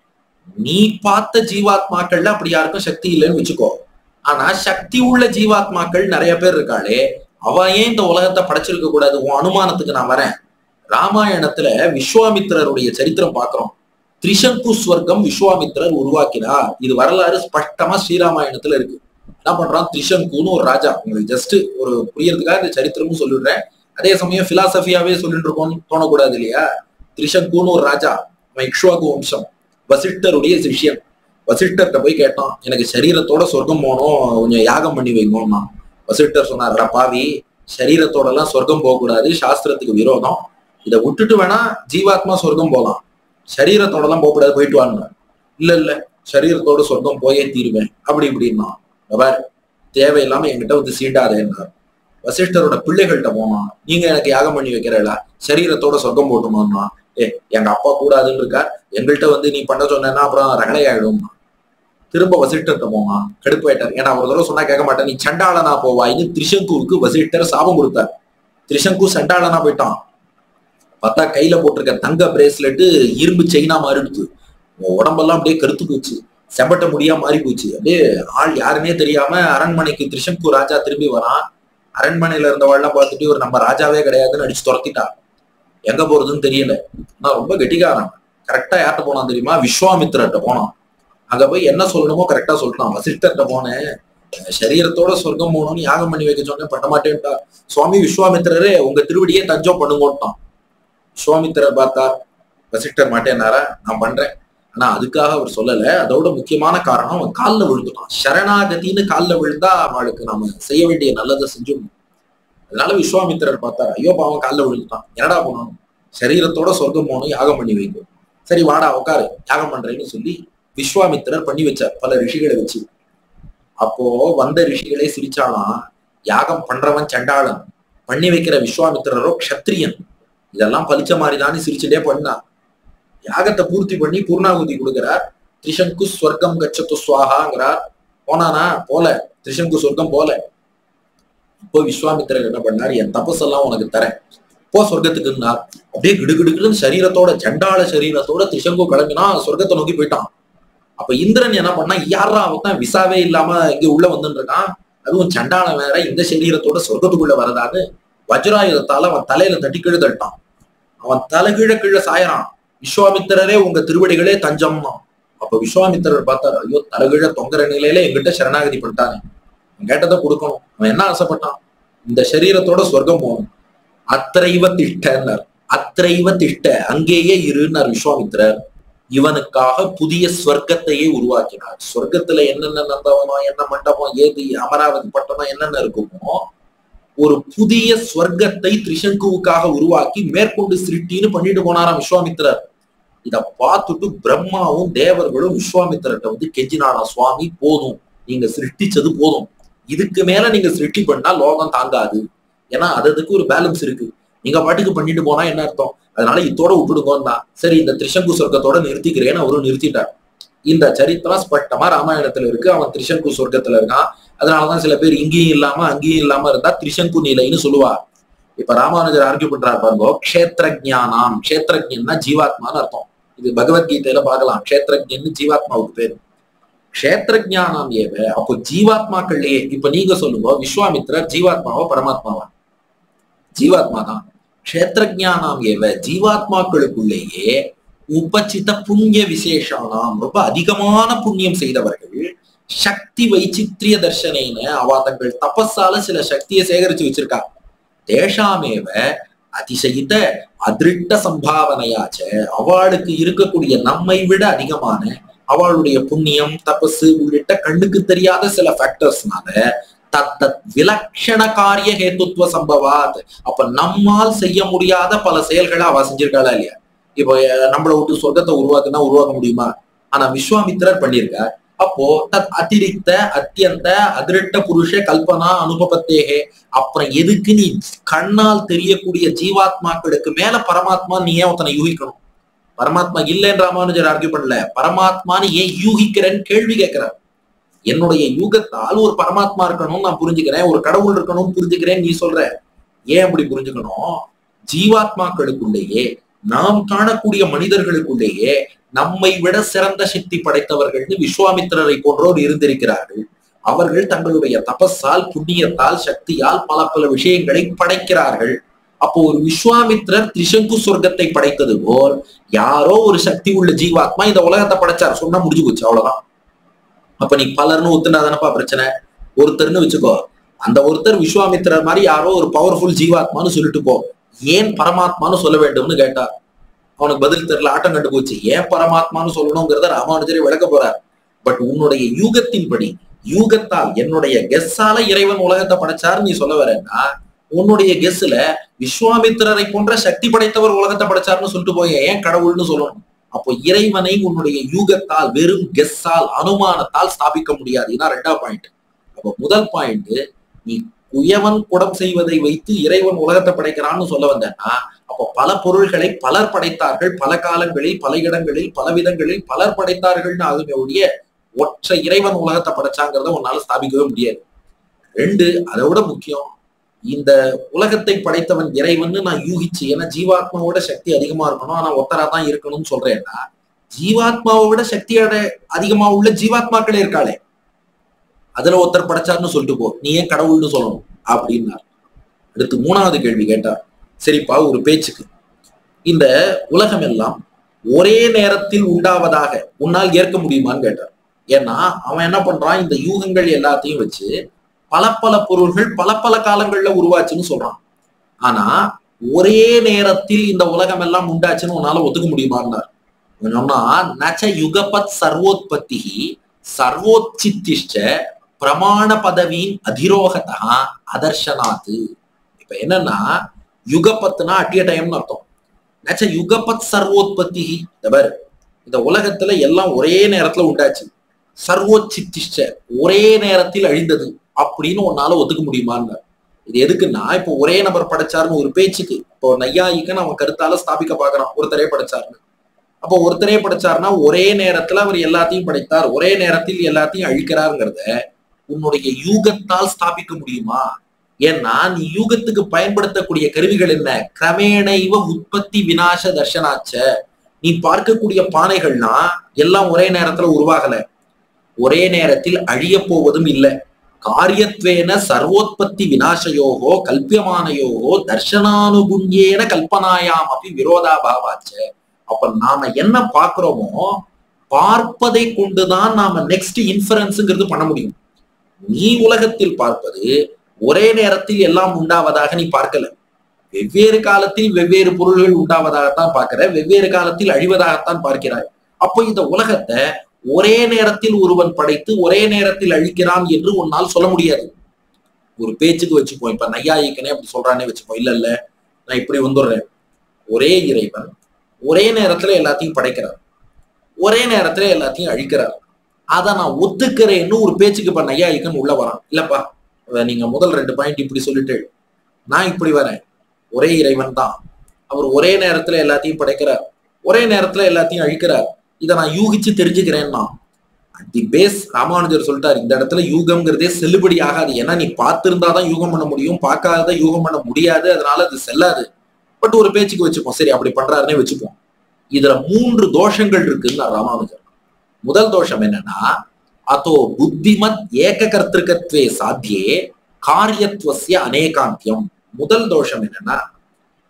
நீ பார்த்த ஜீவாத்மாக்கள்ல அப்படி யாருக்கும் சக்தி இல்லைன்னு வச்சுக்கோ ஆனா சக்தி உள்ள ஜீவாத்மாக்கள் நிறைய பேர் இருக்காளே அவ ஏன் இந்த உலகத்தை படைச்சிருக்க கூடாது உன் அனுமானத்துக்கு நான் வரேன் ராமாயணத்துல விஸ்வாமித்திரருடைய சரித்திரம் பாக்குறோம் திரிசங்கு ஸ்வர்க்கம் விஸ்வாமித்திரர் உருவாக்கினார் இது வரலாறு ஸ்பஷ்டமா ஸ்ரீராமாயணத்துல இருக்கு என்ன பண்றான் திரிசங்குன்னு ஒரு ராஜா உங்களுக்கு ஜஸ்ட் ஒரு புரியறதுக்காக இந்த சரித்திரமும் சொல்லிடுறேன் அதே சமயம் பிலாசபியாவே சொல்லிட்டு இருக்கோம்னு தோணக்கூடாது இல்லையா திரிசங்குன்னு ஒரு ராஜா அவன் இக்ஷ்வாகு வம்சம் வசிஷ்டருடைய சிஷ்யன் வசிஷ்டர்கிட்ட போய் கேட்டான் எனக்கு சரீரத்தோட சொர்க்கம் போகணும் கொஞ்சம் யாகம் பண்ணி வைங்கம்மா வசிஷ்டர் சொன்னார்டா பாவி சரீரத்தோட எல்லாம் சொர்க்கம் போகக்கூடாது சாஸ்திரத்துக்கு விரோதம் இதை விட்டுட்டு வேணா ஜீவாத்மா சொர்க்கம் போகலாம் சரீரத்தோட எல்லாம் போகக்கூடாது போயிட்டு வாங்க இல்ல இல்ல சரீரத்தோட சொர்க்கம் போயே தீருவேன் அப்படி இப்படின்னா பார் தேவையில்லாம என்கிட்ட வந்து சீண்டாதேன்னார் வசிஷ்டரோட பிள்ளைகள்கிட்ட போனான் நீங்க எனக்கு யாகம் பண்ணி வைக்கிறீங்களா சரீரத்தோட சொர்க்கம் போட்டுமான்னா ஏ எங்க அப்பா கூடாதுன்னு இருக்கா எங்கள்கிட்ட வந்து நீ பண்ண சொன்னா அப்புறம் ரகலை ஆயிடும் திரும்ப வசிஷ்டர்கிட்ட போவான் கடுப்பாயிட்டார் ஏன்னா ஒரு தடவை சொன்னா கேட்க மாட்டேன் நீ சண்டாளனா போவாயின்னு திரிசங்குவுக்கு வசிஷ்டர் சாபம் கொடுத்தார் திரிசங்கு சண்டாளனா போயிட்டான் பார்த்தா கையில போட்டிருக்க தங்க பிரேஸ்லெட்டு இரும்பு செயினா மாறிடுச்சு உடம்பெல்லாம் அப்படியே கருத்து போச்சு செம்பட்ட முடியா மாறி போச்சு அப்படியே ஆள் யாருன்னே தெரியாம அரண்மனைக்கு திரிசங்கு ராஜா திரும்பி வரான் அரண்மனையில இருந்தவாள்லாம் பார்த்துட்டு ஒரு நம்ம ராஜாவே கிடையாதுன்னு அடிச்சு துரத்திட்டான் எங்க போறதுன்னு தெரியல ஆனா ரொம்ப கெட்டிக்காரன் கரெக்டா யார்கிட்ட போனான் தெரியுமா விஸ்வாமித்திரர்கிட்ட போனான் அங்க போய் என்ன சொல்லணுமோ கரெக்டா சொல்லிட்டான் வசிஷ்டர்கிட்ட போனேன் சரீரத்தோட சொர்க்கம் போகணும்னு யாகம் பண்ணி வைக்க சொன்னேன் பண்ண மாட்டேன்ட்டா சுவாமி விஸ்வாமித்திரரே உங்க திருவடியே தஞ்சம் பண்ணுங்கோட்டான் விஸ்வாமித்திரர் பார்த்தார் வசிஷ்டர் மாட்டேன்னாரா நான் பண்றேன் ஆனா அதுக்காக அவர் சொல்லல அதோட முக்கியமான காரணம் அவன் காலில் விழுந்துட்டான் சரணாகத்தின்னு காலில் விழுந்தா அவளுக்கு நாம செய்ய வேண்டிய நல்லதை செஞ்சிடணும் அதனால விஸ்வாமித்திரர் பார்த்தார் ஐயோ பாவம் காலில் விழுந்துட்டான் என்னடா போனோம் சரீரத்தோட சொர்க்கம் போகணும் யாகம் பண்ணி வைக்கும் சரி வாடா உட்காரு யாகம் பண்றேன்னு சொல்லி விஸ்வாமித்திரர் பண்ணி வச்சார் பல ரிஷிகளை வச்சு அப்போ வந்த ரிஷிகளே சிரிச்சாலாம் யாகம் பண்றவன் சண்டாளன் பண்ணி வைக்கிற விஸ்வாமித்திரரோ க்ஷத்ரியன் இதெல்லாம் பலிச்ச மாதிரிதான்னு சிரிச்சுட்டே பண்ணா யாகத்தை பூர்த்தி பண்ணி பூர்ணாகுதி கொடுக்கிறார் திரிசங்கு ஸ்வர்க்கம் கச்சத்து சுவாகாங்கிறார் போனானா போல திரிசங்கு சொர்க்கம் போல இப்போ விஸ்வாமித்திரர் என்ன பண்ணார் என் தபஸெல்லாம் உனக்கு தரேன் போ சொர்க்கத்துக்குன்னார் அப்படியே கிடுகிடுக்குன்னு சரீரத்தோட சண்டாள சரீரத்தோட திரிசங்கு கிளம்பினா சொர்க்கத்தை நோக்கி போயிட்டான் அப்ப இந்திரன் என்ன பண்ணா யாரா அவன் தான் விசாவே இல்லாம இங்க உள்ள வந்துட்டு இருக்கான் அதுவும் சண்டாளம் வேற இந்த சரீரத்தோட சொர்க்கத்துக்குள்ள வரதான்னு வஜ்ராயுதத்தால அவன் தலையில தட்டி கீழே தட்டான் அவன் தலை கீழே கீழே சாயறான் விஸ்வாமித்திரரே உங்க திருவடிகளே தஞ்சம்னா அப்ப விஸ்வாமித்திரர் பார்த்தார் ஐயோ தலைகீழ தொங்குற நிலையில எங்கிட்ட சரணாகதி பண்ணிட்டானே கேட்டதை கொடுக்கணும் அவன் என்ன ஆசைப்பட்டான் இந்த சரீரத்தோட சொர்க்கம் போகணும் அத்திரைவ திட்டன்னார் அத்திரைவ திட்ட அங்கேயே இருன்னார் விஸ்வாமித்திரர் இவனுக்காக புதிய ஸ்வர்க்கத்தையே உருவாக்கினார் சொர்க்கத்துல என்னென்ன நந்தவனம் என்ன மண்டபம் ஏது அமராவதி பட்டணம் என்னென்ன இருக்குமோ ஒரு புதிய ஸ்வர்க்கத்தை திரிசங்குவுக்காக உருவாக்கி மேற்கொண்டு சிருட்டின்னு பண்ணிட்டு போனாராம் விஸ்வாமித்திரர் இத பார்த்துட்டு பிரம்மாவும் தேவர்களும் விஸ்வாமித்திரர்கிட்ட வந்து கெஞ்சினாராம் சுவாமி போதும் நீங்க சிருஷ்டிச்சது போதும் இதுக்கு மேல நீங்க சிருஷ்டி பண்ணா லோகம் தாங்காது ஏன்னா அது அதுக்கு ஒரு பேலன்ஸ் இருக்கு நீங்க பாட்டுக்கு பண்ணிட்டு போனா என்ன அர்த்தம் அதனால இத்தோட விட்டுடுங்கன்னு சரி இந்த திரிசங்கு சொர்க்கத்தோட நிறுத்திக்கிறேன்னு அவரும் நிறுத்திட்டார் இந்த சரித்திரம் ஸ்பஷ்டமா ராமாயணத்துல இருக்கு அவன் திரிசங்கு சொர்க்கத்துல இருக்கான் அதனாலதான் சில பேர் இங்கேயும் இல்லாம அங்கேயும் இல்லாம இருந்தா திரிசங்கு நிலைன்னு சொல்லுவா இப்ப ராமானுஜர் ஆர்கியூ பண்றாரு பாருங்க கஷேத்திரஜானாம் கஷேத்திரஜன்னா ஜீவாத்மான்னு அர்த்தம் இது பகவத்கீதையில பார்க்கலாம் கஷேத்திரஜன்னு ஜீவாத்மாவுக்கு பேரு கஷேத்திரஜானாம் ஏவ அப்போ ஜீவாத்மாக்கள்லயே இப்ப நீங்க சொல்லுங்க விஸ்வாமித்திரர் ஜீவாத்மாவா பரமாத்மாவா ஜீவாத்மா தான் க்ஷேத்திரஜானாம் ஏவ ஜீவாத்மாக்களுக்குள்ளேயே உபசித புண்ணிய விசேஷானாம் ரொம்ப அதிகமான புண்ணியம் செய்தவர்கள் சக்தி வைச்சித்ரிய தர்ஷனேன அவ தங்கள் தபஸால சில சக்தியை சேகரிச்சு வச்சிருக்கா தேஷாமேவ அதிசயித்த அதிருட்ட சம்பாவனையாச்ச அவளுக்கு இருக்கக்கூடிய நம்மை விட அதிகமான அவளுடைய புண்ணியம் தபசு உள்ளிட்ட கண்ணுக்கு தெரியாத சில ஃபேக்டர்ஸ்னால தத்தத் விலக்ஷண காரிய ஹேத்துத்துவ சம்பவாத் அப்ப நம்மால் செய்ய முடியாத பல செயல்களை அவ செஞ்சிருக்காளா இல்லையா இப்போ அஹ், நம்மளை விட்டு சொர்க்கத்தை உருவாக்குனா உருவாக்க முடியுமா ஆனா விஸ்வாமித்திரர் பண்ணியிருக்கார் அப்போ தத் அதிரிக்த அத்தியந்த அதிருட்ட புருஷ கல்பனா அனுபவத்தேகே அப்புறம் எதுக்கு நீ கண்ணால் தெரியக்கூடிய ஜீவாத்மாக்களுக்கு மேல பரமாத்மா நீ ஏன் ஒருத்தனை யூகிக்கணும் பரமாத்மா இல்லைன்னு ராமானுஜர் ஆர்கியூ பண்ணல பரமாத்மான்னு ஏன் யூகிக்கிறேன்னு கேள்வி கேட்கிறார் என்னுடைய யூகத்தால் ஒரு பரமாத்மா இருக்கணும்னு நான் புரிஞ்சுக்கிறேன் ஒரு கடவுள் இருக்கணும்னு புரிஞ்சுக்கிறேன் நீ சொல்ற ஏன் அப்படி புரிஞ்சுக்கணும் ஜீவாத்மாக்களுக்குள்ளேயே நாம் காணக்கூடிய மனிதர்களுக்குள்ளேயே நம்மை விட சிறந்த சக்தி படைத்தவர்கள்னு விஸ்வாமித்திரரை போன்றோர் இருந்திருக்கிறார்கள் அவர்கள் தங்களுடைய தபஸால் புண்ணியத்தால் சக்தியால் பல பல விஷயங்களை படைக்கிறார்கள் அப்போ ஒரு விஸ்வாமித்திரர் திரிசங்கு சொர்க்கத்தை படைத்தது போல் யாரோ ஒரு சக்தி உள்ள ஜீவாத்மா இந்த உலகத்தை படைச்சார் சொன்னா முடிஞ்சு போச்சு அவ்வளவுதான் அப்ப நீ பலர்னு ஒத்துனாதானப்பா பிரச்சனை ஒருத்தர்னு வச்சுக்கோ அந்த ஒருத்தர் விஸ்வாமித்திரர் மாதிரி யாரோ ஒரு பவர்ஃபுல் ஜீவாத்மான்னு சொல்லிட்டு போ ஏன் பரமாத்மான்னு சொல்ல வேண்டும்னு கேட்டார் அவனுக்கு பதில் தெரியல ஆட்டம் கண்டு போச்சு ஏன் பரமாத்மான்னு சொல்லணுங்கிறத ராமானுஜரே விளக்க போறார் பட் உன்னுடைய யூகத்தின்படி யூகத்தால் என்னுடைய கெஸ்ஸால இறைவன் உலகத்தை படைச்சாரு நீ சொல்ல வரேன்னா உன்னுடைய கெஸ்ல விஸ்வாமித்திரரை போன்ற சக்தி படைத்தவர் உலகத்தை படைச்சாருன்னு சொல்லிட்டு போய் ஏன் கடவுள்னு சொல்லணும் அப்போ இறைவனை உன்னுடைய யூகத்தால் வெறும் கெஸ்ஸால் அனுமானத்தால் ஸ்தாபிக்க முடியாது இதான் ரெண்டாவது பாயிண்ட் அப்போ முதல் பாயிண்ட் நீ குயவன் குடம் செய்வதை வைத்து இறைவன் உலகத்தை படைக்கிறான்னு சொல்ல வந்தேன்னா அப்போ பல பொருள்களை பலர் படைத்தார்கள் பல காலங்களில் பல இடங்களில் பல விதங்களில் பலர் படைத்தார்கள்னு ஆகுமே ஒழிய ஒற்றை இறைவன் உலகத்தை படைச்சாங்கிறத உன்னால ஸ்தாபிக்கவே முடியாது ரெண்டு அதை விட முக்கியம் இந்த உலகத்தை படைத்தவன் இறைவன்னு நான் யூகிச்சு ஏன்னா ஜீவாத்மாவோட சக்தி அதிகமா இருக்கணும் ஆனா ஒத்தரா தான் இருக்கணும்னு சொல்றேன்னா ஜீவாத்மாவை விட சக்தியோட அதிகமா உள்ள ஜீவாத்மாக்களே இருக்காளே அதுல ஒருத்தர் படைச்சார்னு சொல்லிட்டு போ நீ ஏன் கடவுள்னு சொல்லணும் அப்படின்னார் அடுத்து மூணாவது கேள்வி கேட்டார் சரிப்பா ஒரு பேச்சுக்கு இந்த உலகம் எல்லாம் ஒரே நேரத்தில் உண்டாவதாக உன்னால் ஏற்க முடியுமான்னு கேட்டார் ஏன்னா அவன் என்ன பண்றான் இந்த யூகங்கள் எல்லாத்தையும் வச்சு பல பல பொருள்கள் பல பல காலங்கள்ல உருவாச்சுன்னு சொல்றான் ஆனா ஒரே நேரத்தில் இந்த உலகம் எல்லாம் உண்டாச்சுன்னு உன்னால ஒத்துக்க முடியுமான்னார் இவன் சொன்னா நச்ச யுகபத் சர்வோத்பத்தி சர்வோச்சித்திஷ்ட பிரமாண பதவியின் அதிரோகதா அதர்ஷனாத்து இப்ப என்னன்னா யுகபத்னா அட்டிய டைம்னு அர்த்தம் நச்ச யுகபத் சர்வோத்பத்தி பாரு இந்த உலகத்துல எல்லாம் ஒரே நேரத்துல உண்டாச்சு சர்வோச்சித்திஷ்ட ஒரே நேரத்தில் அழிந்தது அப்படின்னு உன்னால ஒத்துக்க முடியுமான்னு இது எதுக்குன்னா இப்போ ஒரே நபர் படைச்சாருன்னு ஒரு பேச்சுக்கு இப்போ நையாயிக்கன்னு அவன் கருத்தால ஸ்தாபிக்க பாக்குறான் ஒருத்தரே படைச்சாருன்னு அப்போ ஒருத்தரே படைச்சாருன்னா ஒரே நேரத்துல அவர் எல்லாத்தையும் படைத்தார் ஒரே நேரத்தில் எல்லாத்தையும் அழிக்கிறாருங்கிறத உன்னுடைய யூகத்தால் ஸ்தாபிக்க முடியுமா ஏன்னா நீ யூகத்துக்கு பயன்படுத்தக்கூடிய கருவிகள் என்ன கிரமேணைவ உற்பத்தி விநாச தர்ஷனாச்ச நீ பார்க்கக்கூடிய பானைகள்னா எல்லாம் ஒரே நேரத்துல உருவாகல ஒரே நேரத்தில் அழிய போவதும் இல்லை காரியத்வேன சர்வோத்பத்தி விநாசயோகோ கல்பியமானயோகோ தர்ஷனானுகுண்யேன கல்பனாயாம் அப்படி விரோதாபாவாச்ச அப்ப நாம என்ன பார்க்கிறோமோ பார்ப்பதை கொண்டுதான் நாம நெக்ஸ்ட் இன்ஃபரன்ஸுங்கிறது பண்ண முடியும் நீ உலகத்தில் பார்ப்பது ஒரே நேரத்தில் எல்லாம் உண்டாவதாக நீ பார்க்கல வெவ்வேறு காலத்தில் வெவ்வேறு பொருள்கள் உண்டாவதாகத்தான் பார்க்கிற வெவ்வேறு காலத்தில் அழிவதாகத்தான் பார்க்கிறாய் அப்போ இந்த உலகத்தை ஒரே நேரத்தில் ஒருவன் படைத்து ஒரே நேரத்தில் அழிக்கிறான் என்று உன்னால் சொல்ல முடியாது ஒரு பேச்சுக்கு வச்சுப்போம் இப்ப நையாயிக்கனே அப்படி சொல்றானே வச்சுப்போம் இல்ல இல்ல நான் இப்படி வந்துடுறேன் ஒரே இறைவன் ஒரே நேரத்துல எல்லாத்தையும் படைக்கிறார் ஒரே நேரத்துல எல்லாத்தையும் அழிக்கிறார் அதை நான் ஒத்துக்கிறேன்னு ஒரு பேச்சுக்கு இப்ப நையாயிக்கன் உள்ள வரான் இல்லப்பா நீங்க முதல் ரெண்டு பாயிண்ட் இப்படி சொல்லிட்டு நான் இப்படி வரேன் ஒரே இறைவன் தான் அவர் ஒரே நேரத்துல எல்லாத்தையும் படைக்கிறார் ஒரே நேரத்துல எல்லாத்தையும் அழிக்கிறார் இதை நான் யூகிச்சு தெரிஞ்சுக்கிறேன்னா தி பேஸ் ராமானுஜர் சொல்லிட்டார் இந்த இடத்துல யூகம்ங்கிறதே செல்லுபடி ஆகாது ஏன்னா நீ பார்த்திருந்தாதான் யூகம் பண்ண முடியும் பார்க்காத யூகம் பண்ண முடியாது அதனால அது செல்லாது பட் ஒரு பேச்சுக்கு வச்சுப்போம் சரி அப்படி பண்றாருன்னே வச்சுப்போம் இதுல மூன்று தோஷங்கள் இருக்குன்னு ராமானுஜர் முதல் தோஷம் என்னன்னா அதோ புத்திமத் ஏக கர்த்திருக்கத்வே சாத்தியே காரியத்துவசிய அநேகாந்தியம் முதல் தோஷம் என்னன்னா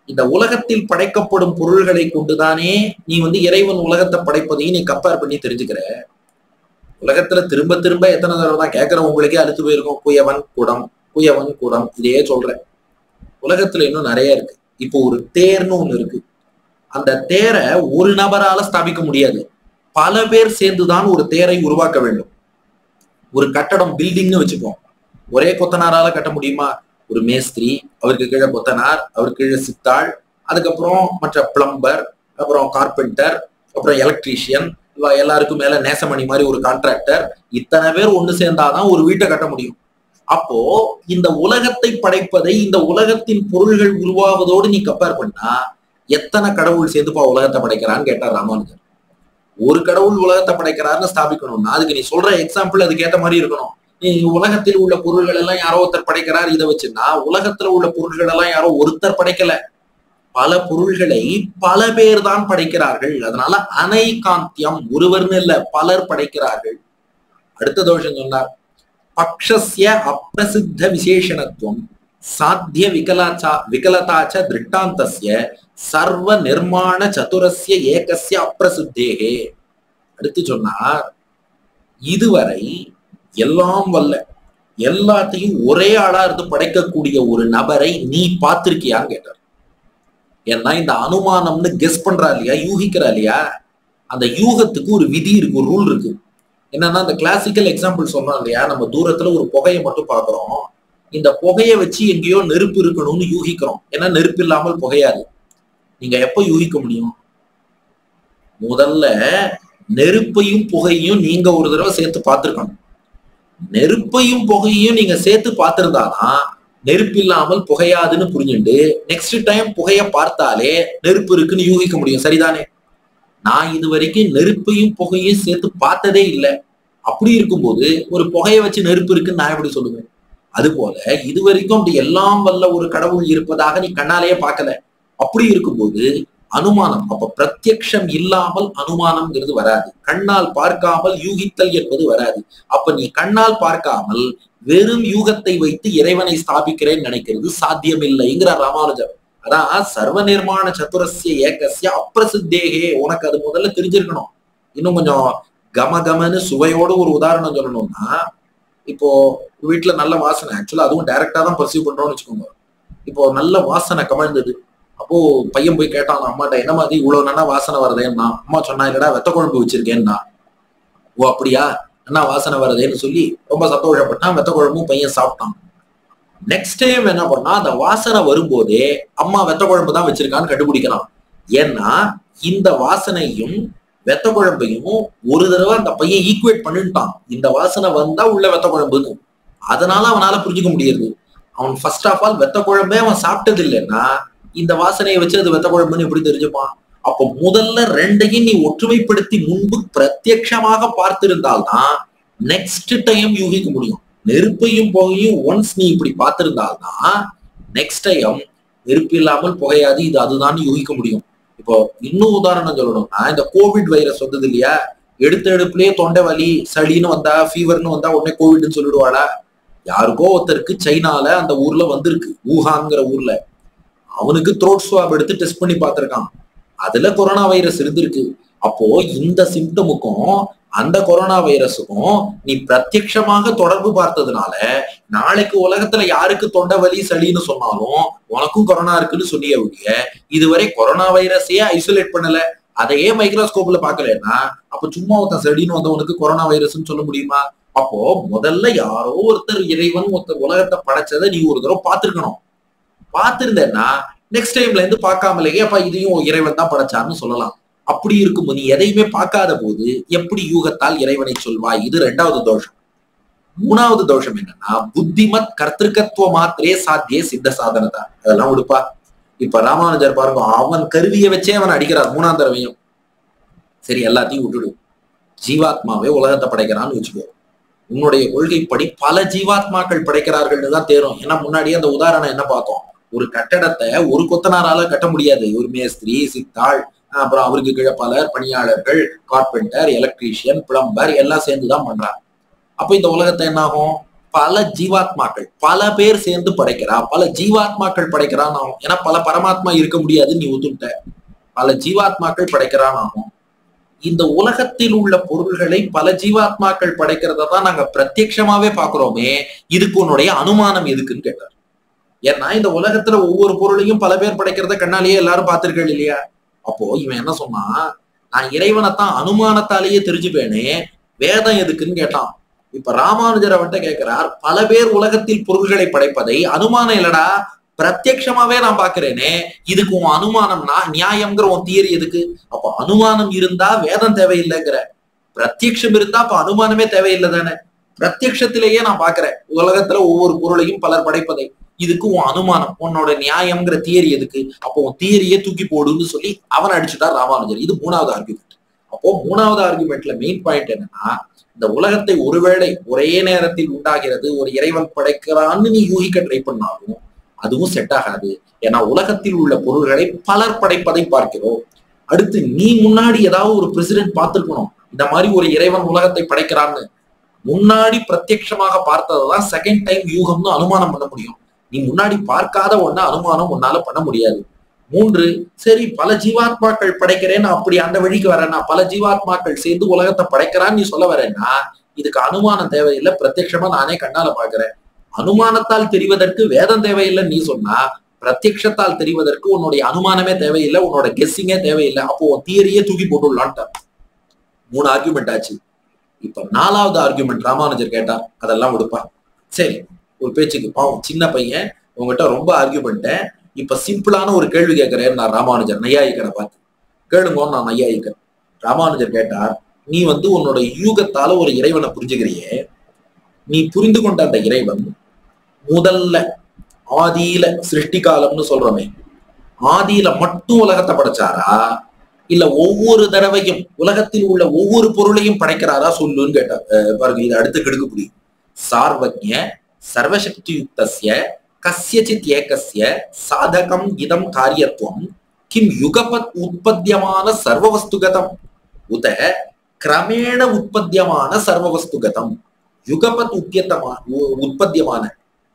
இந்த உலகத்தில் படைக்கப்படும் பொருள்களை கொண்டுதானே நீ வந்து இறைவன் உலகத்தை படைப்பதையும் நீ கம்பேர் பண்ணி தெரிஞ்சுக்கிற உலகத்துல திரும்ப திரும்ப எத்தனை தடவை தான் கேட்கிற உங்களுக்கே அழுத்து போயிருக்கும் குயவன் குடம் குயவன் குடம் இதையே சொல்றேன் உலகத்துல இன்னும் நிறைய இருக்கு இப்போ ஒரு தேர்னு ஒண்ணு இருக்கு அந்த தேரை ஒரு நபரால ஸ்தாபிக்க முடியாது பல பேர் சேர்ந்துதான் ஒரு தேரை உருவாக்க வேண்டும் ஒரு கட்டடம் பில்டிங்னு வச்சுப்போம் ஒரே கொத்தனாரால கட்ட முடியுமா ஒரு மேஸ்திரி அவருக்கு கீழே கொத்தனார் அவருக்கு கீழே சித்தாள் அதுக்கப்புறம் மற்ற பிளம்பர் அப்புறம் கார்பெண்டர் அப்புறம் எலக்ட்ரீஷியன் எல்லாருக்கும் மேல நேசமணி மாதிரி ஒரு கான்ட்ராக்டர் இத்தனை பேர் ஒண்ணு சேர்ந்தாதான் ஒரு வீட்டை கட்ட முடியும் அப்போ இந்த உலகத்தை படைப்பதை இந்த உலகத்தின் பொருள்கள் உருவாவதோடு நீ கம்பேர் பண்ணா எத்தனை கடவுள் சேர்ந்துப்பா உலகத்தை படைக்கிறான்னு கேட்டார் ராமானுஜர் ஒரு கடவுள் உலகத்தை படைக்கிறாருன்னு ஸ்தாபிக்கணும்னா அதுக்கு நீ சொல்ற எக்ஸாம்பிள் அதுக்கு ஏத்த மாதிரி இருக்கணும் நீ உலகத்தில் உள்ள பொருள்கள் எல்லாம் யாரோ ஒருத்தர் படைக்கிறார் இதை வச்சுன்னா உலகத்துல உள்ள பொருள்கள் எல்லாம் யாரோ ஒருத்தர் படைக்கல பல பொருள்களை பல பேர் தான் படைக்கிறார்கள் அதனால அனைகாந்தியம் ஒருவர்னு இல்ல பலர் படைக்கிறார்கள் அடுத்த தோஷம் சொன்னார் பக்ஷஸ்ய அப்பிரசித்த விசேஷணத்துவம் சாத்திய விகலாச்சா விகலதாச்ச திருஷ்டாந்தஸ்ய சர்வ நிர்மாண சதுரஸ்ய ஏகஸ்ய அப்பிரசித்தேகே அடுத்து சொன்னார் இதுவரை எல்லாம் வல்ல எல்லாத்தையும் ஒரே ஆளா இருந்து படைக்கக்கூடிய ஒரு நபரை நீ பார்த்திருக்கியான்னு கேட்டார் ஏன்னா இந்த அனுமானம்னு கெஸ் பண்றா இல்லையா யூகிக்கிறா இல்லையா அந்த யூகத்துக்கு ஒரு விதி இருக்கு ஒரு ரூல் இருக்கு என்னன்னா அந்த கிளாசிக்கல் எக்ஸாம்பிள் சொல்றோம் இல்லையா நம்ம தூரத்துல ஒரு புகையை மட்டும் பாக்குறோம் இந்த புகையை வச்சு எங்கேயோ நெருப்பு இருக்கணும்னு யூகிக்கிறோம் ஏன்னா நெருப்பு இல்லாமல் புகையாது நீங்க எப்ப யூகிக்க முடியும் முதல்ல நெருப்பையும் புகையும் நீங்க ஒரு தடவை சேர்த்து பார்த்திருக்கணும் நெருப்பையும் புகையும் நீங்க சேர்த்து பார்த்திருந்தாதான் நெருப்பு இல்லாமல் புகையாதுன்னு புரிஞ்சுட்டு நெக்ஸ்ட் டைம் புகைய பார்த்தாலே நெருப்பு இருக்குன்னு யூகிக்க முடியும் சரிதானே நான் இது வரைக்கும் நெருப்பையும் புகையும் சேர்த்து பார்த்ததே இல்லை அப்படி இருக்கும்போது ஒரு புகையை வச்சு நெருப்பு இருக்குன்னு நான் எப்படி சொல்லுவேன் அது போல இது வரைக்கும் அப்படி எல்லாம் வல்ல ஒரு கடவுள் இருப்பதாக நீ கண்ணாலேயே பார்க்கல அப்படி இருக்கும்போது அனுமானம் அப்ப பிரத்யக்ஷம் இல்லாமல் அனுமானம்ங்கிறது வராது கண்ணால் பார்க்காமல் யூகித்தல் என்பது வராது அப்ப நீ கண்ணால் பார்க்காமல் வெறும் யூகத்தை வைத்து இறைவனை ஸ்தாபிக்கிறேன்னு நினைக்கிறது சாத்தியமில்லைங்கிறார் ராமானுஜர் அதான் சர்வ நிர்மாண சதுரஸ்ய ஏகசிய அப்பிரசித்தேகே உனக்கு அது முதல்ல தெரிஞ்சிருக்கணும் இன்னும் கொஞ்சம் கம கமன்னு சுவையோட ஒரு உதாரணம் சொல்லணும்னா இப்போ வீட்டுல நல்ல வாசனை ஆக்சுவலா அதுவும் டைரக்டா தான் பர்சீவ் பண்றோம்னு வச்சுக்கோங்க இப்போ நல்ல வாசனை கமழ்ந்தது அப்போ பையன் போய் கேட்டான் அம்மாட்ட என்ன மாதிரி இவ்வளவு நல்லா வாசனை வருதேன்னா அம்மா சொன்னா இல்லடா வெத்த குழம்பு வச்சிருக்கேன்னா ஓ அப்படியா என்ன வாசனை வருதேன்னு சொல்லி ரொம்ப சந்தோஷப்பட்டான் வெத்த குழம்பும் பையன் சாப்பிட்டான் நெக்ஸ்ட் டைம் என்ன பண்ணா அந்த வாசனை வரும்போதே அம்மா வெத்த குழம்பு தான் வச்சிருக்கான்னு கண்டுபிடிக்கிறான் ஏன்னா இந்த வாசனையும் வெத்த குழம்பையும் ஒரு தடவை அந்த பையன் ஈக்குவேட் பண்ணிட்டான் இந்த வாசனை வந்தா உள்ள வெத்த குழம்புன்னு அதனால அவனால புரிஞ்சுக்க முடியுது அவன் ஃபர்ஸ்ட் ஆஃப் ஆல் வெத்த குழம்பே அவன் சாப்பிட்டது இல்லைன்னா இந்த வாசனையை வச்சு அது வெத்த குழம்புன்னு எப்படி தெரிஞ்சுப்பான் அப்போ முதல்ல ரெண்டையும் நீ ஒற்றுமைப்படுத்தி முன்பு பிரத்யட்சமாக பார்த்திருந்தால்தான் நெக்ஸ்ட் டைம் யூகிக்க முடியும் நெருப்பையும் புகையும் ஒன்ஸ் நீ இப்படி பார்த்திருந்தால்தான் நெக்ஸ்ட் டைம் நெருப்பு இல்லாமல் புகையாது இது அதுதான் யூகிக்க முடியும் இப்போ இன்னும் உதாரணம் சொல்லணும்னா இந்த கோவிட் வைரஸ் வந்தது இல்லையா எடுத்த எடுப்புலயே தொண்டை வலி சளின்னு வந்தா ஃபீவர்னு வந்தா உடனே கோவிட்னு சொல்லிடுவாளா யாருக்கோ ஒருத்தருக்கு சைனால அந்த ஊர்ல வந்திருக்கு ஊஹான்ங்கிற ஊர்ல அவனுக்கு த்ரோட் ஸ்வாப் எடுத்து டெஸ்ட் பண்ணி பார்த்திருக்கான் அதுல கொரோனா வைரஸ் இருந்திருக்கு அப்போ இந்த சிம்டமுக்கும் அந்த கொரோனா வைரஸுக்கும் நீ பிரத்யட்சமாக தொடர்பு பார்த்ததுனால நாளைக்கு உலகத்துல யாருக்கு தொண்டை வலி சளின்னு சொன்னாலும் உனக்கும் கொரோனா இருக்குன்னு சொன்னிய ஒழிய இதுவரை கொரோனா வைரஸையே ஐசோலேட் பண்ணல அதையே மைக்ரோஸ்கோப்ல பாக்கலன்னா அப்ப சும்மா ஒருத்தன் செடின்னு வந்தவனுக்கு கொரோனா வைரஸ்ன்னு சொல்ல முடியுமா அப்போ முதல்ல யாரோ ஒருத்தர் இறைவன் ஒருத்தர் உலகத்தை படைச்சதை நீ ஒரு தடவை பார்த்திருக்கணும் பார்த்திருந்தேன்னா நெக்ஸ்ட் டைம்ல இருந்து பார்க்காமலேயே அப்ப இதையும் இறைவன் தான் படைச்சார்னு சொல்லலாம் அப்படி இருக்கும்போது நீ எதையுமே பார்க்காத போது எப்படி யூகத்தால் இறைவனை சொல்வாய் இது ரெண்டாவது தோஷம் மூணாவது தோஷம் என்னன்னா புத்திமத் கர்த்திருக்கத்துவ மாத்திரே சாத்திய சித்த சாதனதா அதெல்லாம் விடுப்பா இப்ப ராமானுஜர் பாருங்க அவன் கருவியை வச்சே அவன் அடிக்கிறார் மூணாம் தடவையும் சரி எல்லாத்தையும் விட்டுடு ஜீவாத்மாவே உலகத்தை படைக்கிறான்னு வச்சுக்கோ உன்னுடைய கொள்கைப்படி பல ஜீவாத்மாக்கள் படைக்கிறார்கள்னு தான் தேரும் ஏன்னா முன்னாடியே அந்த உதாரணம் என்ன பார்த்தோம் ஒரு கட்டடத்தை ஒரு கொத்தனாரால கட்ட முடியாது ஒரு மேஸ்திரி சித்தாள் அப்புறம் அவருக்கு கீழே பலர் பணியாளர்கள் கார்பெண்டர் எலக்ட்ரீஷியன் பிளம்பர் எல்லாம் சேர்ந்துதான் பண்றாங்க அப்ப இந்த உலகத்தை என்ன ஆகும் பல ஜீவாத்மாக்கள் பல பேர் சேர்ந்து படைக்கிறா பல ஜீவாத்மாக்கள் படைக்கிறான் ஆகும் ஏன்னா பல பரமாத்மா இருக்க முடியாதுன்னு நீ ஒத்துட்ட பல ஜீவாத்மாக்கள் படைக்கிறான் ஆகும் இந்த உலகத்தில் உள்ள பொருள்களை பல ஜீவாத்மாக்கள் படைக்கிறத தான் நாங்க பிரத்யட்சமாவே பாக்குறோமே இதுக்கு உன்னுடைய அனுமானம் எதுக்குன்னு கேட்டார் ஏன்னா இந்த உலகத்துல ஒவ்வொரு பொருளையும் பல பேர் படைக்கிறத கண்ணாலேயே எல்லாரும் பார்த்திருக்கள் இல்லையா அப்போ இவன் என்ன சொன்னா நான் இறைவனைத்தான் அனுமானத்தாலேயே தெரிஞ்சுப்பேனே வேதம் எதுக்குன்னு கேட்டான் இப்ப ராமானுஜர் அவன்கிட்ட கேட்கிறார் பல பேர் உலகத்தில் பொருள்களை படைப்பதை அனுமானம் இல்லடா பிரத்யட்சமாவே நான் பாக்குறேனே இதுக்கு உன் அனுமானம்னா நியாயம்ங்கிற உன் தியரி எதுக்கு அப்போ அனுமானம் இருந்தா வேதம் தேவையில்லைங்கிற பிரத்யக்ஷம் இருந்தா அப்ப அனுமானமே தேவையில்லை தானே பிரத்யக்ஷத்திலேயே நான் பாக்குறேன் உலகத்துல ஒவ்வொரு பொருளையும் பலர் படைப்பதை இதுக்கு உன் அனுமானம் உன்னோட நியாயம்ங்கிற தியரி எதுக்கு அப்போ உன் தியரியே தூக்கி போடுன்னு சொல்லி அவன் அடிச்சுட்டார் ராமானுஜர் இது மூணாவது ஆர்குமெண்ட் அப்போ மூணாவது ஆர்குமெண்ட்ல மெயின் பாயிண்ட் என்னன்னா இந்த உலகத்தை ஒருவேளை ஒரே நேரத்தில் உண்டாகிறது ஒரு இறைவன் படைக்கிறான்னு நீ யூகிக்க ட்ரை பண்ணாலும் அதுவும் செட் ஆகாது ஏன்னா உலகத்தில் உள்ள பொருள்களை பலர் படைப்பதை பார்க்கிறோம் அடுத்து நீ முன்னாடி ஏதாவது ஒரு பிரசிடென்ட் பார்த்திருக்கணும் இந்த மாதிரி ஒரு இறைவன் உலகத்தை படைக்கிறான்னு முன்னாடி பிரத்யட்சமாக பார்த்ததான் செகண்ட் டைம் யூகம்னு அனுமானம் பண்ண முடியும் நீ முன்னாடி பார்க்காத ஒன்ன அனுமானம் உன்னால பண்ண முடியாது மூன்று சரி பல ஜீவாத்மாக்கள் படைக்கிறேன்னு அப்படி அந்த வழிக்கு வரேன்னா பல ஜீவாத்மாக்கள் சேர்ந்து உலகத்தை படைக்கிறான்னு நீ சொல்ல வரேன்னா இதுக்கு அனுமானம் தேவையில்லை பிரத்யட்சமா நானே கண்ணால பாக்குறேன் அனுமானத்தால் தெரிவதற்கு வேதம் தேவையில்லைன்னு நீ சொன்னா பிரத்யட்சத்தால் தெரிவதற்கு உன்னுடைய அனுமானமே தேவையில்லை உன்னோட கெஸ்ஸிங்கே தேவையில்லை அப்போ உன் தியரியே தூக்கி போட்டுடலான்ட்ட மூணு ஆர்குமெண்ட் ஆச்சு இப்ப நாலாவது ஆர்குமெண்ட் ராமானுஜர் கேட்டார் அதெல்லாம் விடுப்பா சரி ஒரு பேச்சுக்கு பாவம் சின்ன பையன் உங்ககிட்ட ரொம்ப ஆர்கியூ பண்ணிட்டேன் இப்ப சிம்பிளான ஒரு கேள்வி கேட்கிறேன் நான் ராமானுஜர் நையாயிக்கனை பார்த்து கேளுங்கன்னு நான் நையாயிக்கன் ராமானுஜர் கேட்டார் நீ வந்து உன்னோட யூகத்தால ஒரு இறைவனை புரிஞ்சுக்கிறியே நீ புரிந்து கொண்ட அந்த இறைவன் முதல்ல ஆதியில சிருஷ்டி காலம்னு சொல்றோமே ஆதியில மட்டும் உலகத்தை படைச்சாரா இல்ல ஒவ்வொரு தடவையும் உலகத்தில் உள்ள ஒவ்வொரு பொருளையும் படைக்கிறாரா சொல்லுன்னு கேட்டார் பாருங்க இது அடுத்து கெடுக்க முடியும் சார்வஜ்ய சர்வசக்தி யுக்தஸ்ய கஸ்யச்சித் ஏகஸ்ய சாதகம் இதம் காரியத்துவம் கிம் யுகபத் உற்பத்தியமான சர்வவஸ்துகதம் உத கிரமேண உற்பத்தியமான சர்வவஸ்துகதம் யுகபத் உத்தியத்தமா உற்பத்தியமான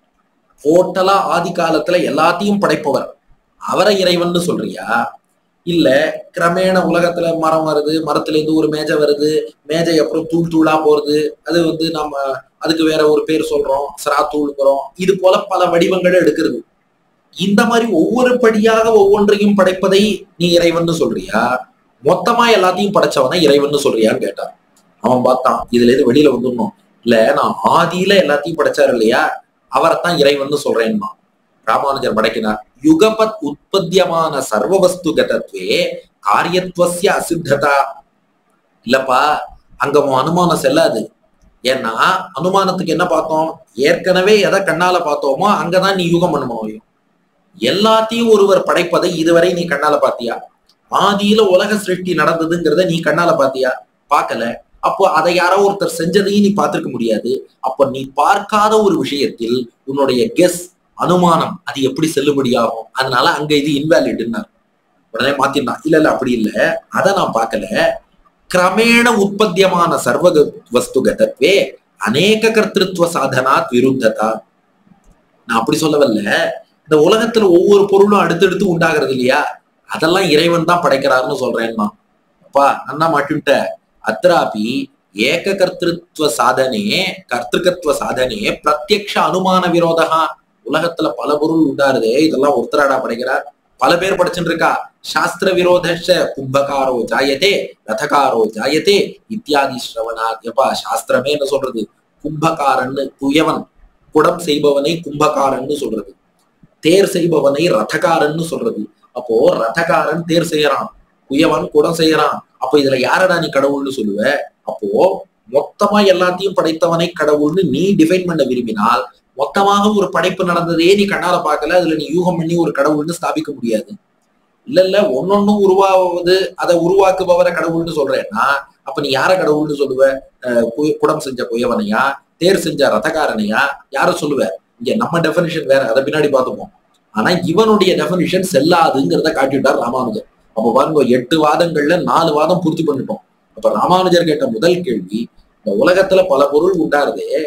டோட்டலா ஆதி காலத்துல எல்லாத்தையும் படைப்பவர் அவரை இறைவன் சொல்றியா இல்ல கிரமேண உலகத்துல மரம் வருது மரத்துல இருந்து ஒரு மேஜை வருது மேஜை அப்புறம் தூள் தூளா போறது அது வந்து நம்ம அதுக்கு வேற ஒரு பேர் சொல்றோம் சரா தூள்ங்கிறோம் இது போல பல வடிவங்களை எடுக்கிறது இந்த மாதிரி ஒவ்வொரு படியாக ஒவ்வொன்றையும் படைப்பதை நீ இறைவன் சொல்றியா மொத்தமா எல்லாத்தையும் படைச்சவனை இறைவன் சொல்றியான்னு கேட்டான் அவன் பார்த்தான் இதுல இருந்து வெளியில வந்துடணும் இல்ல நான் ஆதியில எல்லாத்தையும் படைச்சாரு இல்லையா அவரைத்தான் இறைவன் சொல்றேன்னா ராமானுஜர் படைக்கினார் யுகபத் உற்பத்தியமான சர்வவஸ்து கதத்வே காரியத்துவசிய அசித்ததா இல்லப்பா அங்க உன் அனுமானம் செல்லாது ஏன்னா அனுமானத்துக்கு என்ன பார்த்தோம் ஏற்கனவே எதை கண்ணால பார்த்தோமோ அங்கதான் நீ யுகம் பண்ண முடியும் எல்லாத்தையும் ஒருவர் படைப்பதை இதுவரை நீ கண்ணால பாத்தியா ஆதியில உலக சிருஷ்டி நடந்ததுங்கிறத நீ கண்ணால பாத்தியா பார்க்கல அப்போ அதை யாரோ ஒருத்தர் செஞ்சதையும் நீ பார்த்திருக்க முடியாது அப்போ நீ பார்க்காத ஒரு விஷயத்தில் உன்னுடைய கெஸ் அனுமானம் அது எப்படி செல்லுபடியாகும் அதனால அங்க இது இன்வேலிட்னார் உடனே மாத்திருந்தான் இல்ல இல்ல அப்படி இல்ல அதை நான் பார்க்கல கிரமேண உற்பத்தியமான சர்வ வஸ்துகதத்வே அநேக கர்த்திருவ சாதனாத் விருத்ததா நான் அப்படி சொல்லவல்ல இந்த உலகத்துல ஒவ்வொரு பொருளும் அடுத்தடுத்து உண்டாகிறது இல்லையா அதெல்லாம் இறைவன் தான் படைக்கிறாருன்னு சொல்றேன்னா அப்பா நன்னா மாட்டுட்ட அத்ராபி ஏக கர்த்திருவ சாதனே கர்த்திருக்கத்துவ சாதனே பிரத்யக்ஷ அனுமான விரோதகா உலகத்துல பல பொருள் உண்டாருதே இதெல்லாம் ஒருத்தராடா படைக்கிறார் பல பேர் படிச்சுட்டு இருக்கா சாஸ்திர விரோதஷ கும்பகாரோ ஜாயத்தே ரதகாரோ ஜாயத்தே இத்தியாதி ஸ்ரவணாத் எப்பா சாஸ்திரமே என்ன சொல்றது கும்பகாரன்னு குயவன் குடம் செய்பவனை கும்பகாரன்னு சொல்றது தேர் செய்பவனை ரதகாரன்னு சொல்றது அப்போ ரதகாரன் தேர் செய்யறான் குயவன் குடம் செய்யறான் அப்போ இதுல யாரடா நீ கடவுள்னு சொல்லுவ அப்போ மொத்தமா எல்லாத்தையும் படைத்தவனை கடவுள்னு நீ டிஃபைன் பண்ண விரும்பினால் மொத்தமாக ஒரு படைப்பு நடந்ததே நீ கண்ணால பார்க்கல அதுல நீ யூகம் பண்ணி ஒரு கடவுள்னு ஸ்தாபிக்க முடியாது இல்ல இல்ல ஒன்னொன்னும் உருவாவது அதை உருவாக்குபவரை கடவுள்னு சொல்றேன்னா அப்ப நீ யார கடவுள்னு சொல்லுவ குடம் செஞ்ச குயவனையா தேர் செஞ்ச ரதகாரனையா யார சொல்லுவ இங்க நம்ம டெபினிஷன் வேற அதை பின்னாடி பார்த்துப்போம் ஆனா இவனுடைய டெபினிஷன் செல்லாதுங்கிறத காட்டிவிட்டார் ராமானுஜர் அப்ப பாருங்க எட்டு வாதங்கள்ல நாலு வாதம் பூர்த்தி பண்ணிட்டோம் அப்ப ராமானுஜர் கேட்ட முதல் கேள்வி இந்த உலகத்துல பல பொருள் உண்டாருதே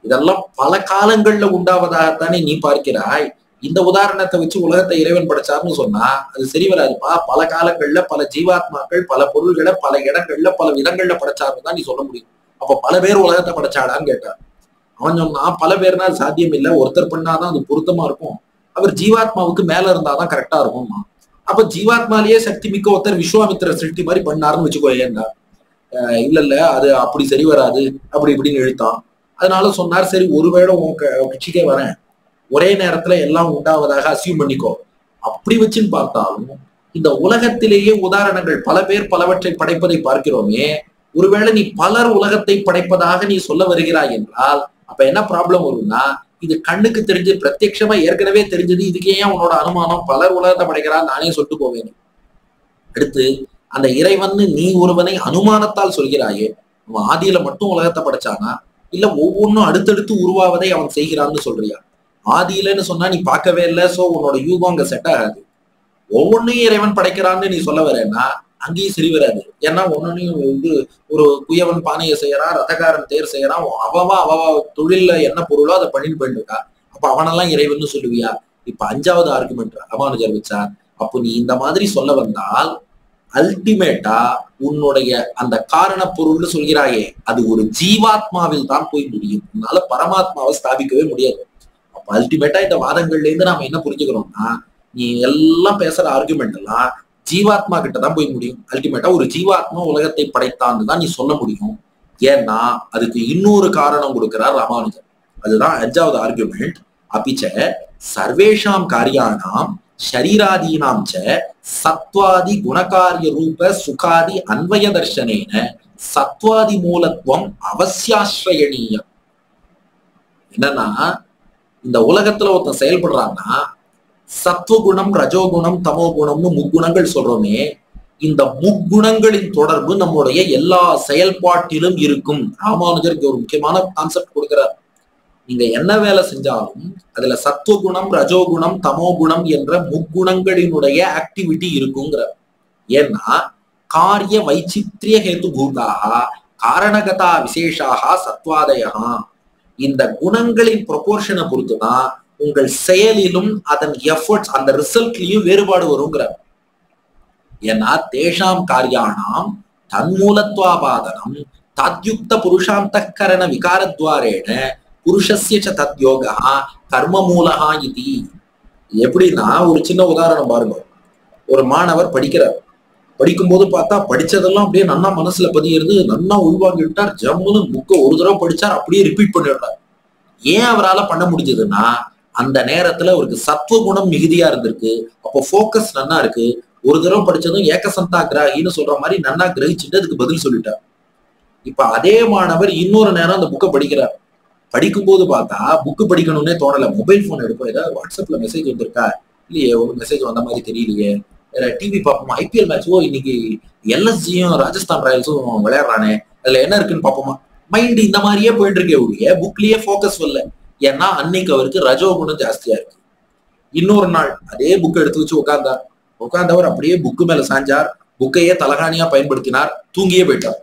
இதெல்லாம் பல காலங்கள்ல உண்டாவதாகத்தானே நீ பார்க்கிறாய் இந்த உதாரணத்தை வச்சு உலகத்தை இறைவன் படைச்சார்னு சொன்னா அது சரி வராதுப்பா பல காலங்கள்ல பல ஜீவாத்மாக்கள் பல பொருள்களை பல இடங்கள்ல பல விதங்கள்ல படைச்சாருன்னு தான் நீ சொல்ல முடியும் அப்ப பல பேர் உலகத்தை படைச்சாடான்னு கேட்டான் அவன் சொன்னா பல பேர்னா அது சாத்தியம் இல்லை ஒருத்தர் பண்ணாதான் அது பொருத்தமா இருக்கும் அவர் ஜீவாத்மாவுக்கு மேல இருந்தாதான் கரெக்டா இருக்கும்மா அப்ப ஜீவாத்மாலேயே சக்தி மிக்க ஒருத்தர் விஸ்வாமித்திர சிருஷ்டி மாதிரி பண்ணாருன்னு வச்சுக்கோ ஏன்டா அஹ் இல்ல இல்ல அது அப்படி சரி வராது அப்படி இப்படின்னு இழுத்தான் அதனால சொன்னார் சரி ஒருவேளை உன் க- கட்சிக்கே வரேன் ஒரே நேரத்துல எல்லாம் உண்டாவதாக அசியூம் பண்ணிக்கோ அப்படி வச்சுன்னு பார்த்தாலும் இந்த உலகத்திலேயே உதாரணங்கள் பல பேர் பலவற்றை படைப்பதை பார்க்கிறோமே ஒருவேளை நீ பலர் உலகத்தை படைப்பதாக நீ சொல்ல வருகிறாய் என்றால் அப்ப என்ன ப்ராப்ளம் வரும்னா இது கண்ணுக்கு தெரிஞ்சு பிரத்யட்சமா ஏற்கனவே தெரிஞ்சது இதுக்கு ஏன் உன்னோட அனுமானம் பலர் உலகத்தை படைக்கிறா நானே சொல்லிட்டு போவேன் அடுத்து அந்த இறைவன் நீ ஒருவனை அனுமானத்தால் சொல்கிறாயே அவன் ஆதியில மட்டும் உலகத்தை படைச்சானா இல்ல ஒவ்வொன்றும் அடுத்தடுத்து உருவாவதை அவன் செய்கிறான்னு சொல்றியா ஆதியிலன்னு சொன்னா நீ பார்க்கவே இல்லை சோ உன்னோட யூகம் அங்க செட் ஆகாது ஒவ்வொன்றையும் இறைவன் படைக்கிறான்னு நீ சொல்ல வரேன்னா அங்கேயும் சரி வராது ஏன்னா ஒன்னொன்னையும் வந்து ஒரு குயவன் பானையை செய்யறான் ரதகாரன் தேர் செய்யறான் அவவா அவவா தொழில்ல என்ன பொருளோ அதை பண்ணிட்டு போயிட்டு இருக்கா அப்ப அவனெல்லாம் இறைவன் சொல்லுவியா இப்ப அஞ்சாவது ஆர்குமெண்ட் ராமானுஜர் வச்சார் அப்போ நீ இந்த மாதிரி சொல்ல வந்தால் அல்டிமேட்டா உன்னுடைய அந்த காரண பொருள்னு சொல்கிறாயே அது ஒரு ஜீவாத்மாவில் தான் போய் முடியும் உன்னால பரமாத்மாவை ஸ்தாபிக்கவே முடியாது அப்ப அல்டிமேட்டா இந்த வாதங்கள்ல இருந்து நாம என்ன புரிஞ்சுக்கிறோம்னா நீ எல்லாம் பேசுற ஆர்குமெண்ட் எல்லாம் ஜீவாத்மா கிட்ட தான் போய் முடியும் அல்டிமேட்டா ஒரு ஜீவாத்மா உலகத்தை படைத்தான்னு தான் நீ சொல்ல முடியும் ஏன்னா அதுக்கு இன்னொரு காரணம் கொடுக்கிறார் ராமானுஜர் அதுதான் அஞ்சாவது ஆர்குமெண்ட் அப்பிச்ச சர்வேஷாம் காரியானாம் ஷரீராதீனாம் ச சத்வாதி குணகாரிய ரூப சுகாதி அன்வய தர்ஷனேன சத்வாதி மூலத்துவம் அவசியாஸ்ரயணீயம் என்னன்னா இந்த உலகத்துல ஒருத்தன் செயல்படுறான்னா சத்வகுணம் ரஜோகுணம் தமோகுணம்னு முக்குணங்கள் சொல்றோமே இந்த முக்குணங்களின் தொடர்பு நம்முடைய எல்லா செயல்பாட்டிலும் இருக்கும் ராமானுஜர் இங்க ஒரு முக்கியமான கான்செப்ட் கொடுக்கிறார் நீங்க என்ன வேலை செஞ்சாலும் அதுல சத்துவகுணம் ரஜோகுணம் தமோகுணம் என்ற முக்குணங்களினுடைய ஆக்டிவிட்டி இருக்குங்கிற ஏன்னா காரிய வைச்சித்ரிய ஹேத்து பூதாக காரணகதா விசேஷாக சத்வாதயா இந்த குணங்களின் ப்ரொபோர்ஷனை பொறுத்துதான் உங்கள் செயலிலும் அதன் எஃபர்ட்ஸ் அந்த ரிசல்ட்லயும் வேறுபாடு வருங்கிறார் ஏன்னா தேஷாம் காரியானாம் தன்மூலத்வாபாதனம் தத்யுக்த புருஷாந்தகரண விகாரத்வாரேன புருஷஸ்ய ச தத்யோகா கர்ம மூலகா இது எப்படின்னா ஒரு சின்ன உதாரணம் பாருங்க ஒரு மாணவர் படிக்கிறார் படிக்கும்போது பார்த்தா படிச்சதெல்லாம் அப்படியே நன்னா மனசுல பதியிறது நன்னா உள்வாங்கிட்டார் ஜம்முன்னு புக்கை ஒரு தடவை படிச்சார் அப்படியே ரிப்பீட் பண்ணிடுறார் ஏன் அவரால் பண்ண முடிஞ்சதுன்னா அந்த நேரத்துல அவருக்கு சத்துவ குணம் மிகுதியா இருந்திருக்கு அப்போ ஃபோக்கஸ் நன்னா இருக்கு ஒரு தடவை படிச்சதும் ஏகசந்தா கிராகின்னு சொல்ற மாதிரி நன்னா கிரகிச்சுட்டு அதுக்கு பதில் சொல்லிட்டார் இப்ப அதே மாணவர் இன்னொரு நேரம் அந்த புக்கை படிக்கிறார் படிக்கும்போது பார்த்தா புக்கு படிக்கணும்னே தோணல மொபைல் போன் எடுப்போம் ஏதாவது வாட்ஸ்அப்ல மெசேஜ் வந்திருக்கா இல்லையே ஒன்றும் மெசேஜ் வந்த மாதிரி தெரியலையே வேற டிவி பார்ப்போமா ஐபிஎல் மேட்ச் ஓ இன்னைக்கு எல்எஸ்ஜியும் ராஜஸ்தான் ராயல்ஸும் விளையாடுறானே அதுல என்ன இருக்குன்னு பார்ப்போமா மைண்ட் இந்த மாதிரியே போயிட்டு இருக்கே ஒழிய புக்லயே ஃபோக்கஸ் வரல ஏன்னா அன்னைக்கு அவருக்கு ரஜோகுணம் ஜாஸ்தியா இருக்கு இன்னொரு நாள் அதே புக் எடுத்து வச்சு உட்கார்ந்தார் உட்கார்ந்தவர் அப்படியே புக்கு மேல சாஞ்சார் புக்கையே தலகாணியா பயன்படுத்தினார் தூங்கியே போயிட்டார்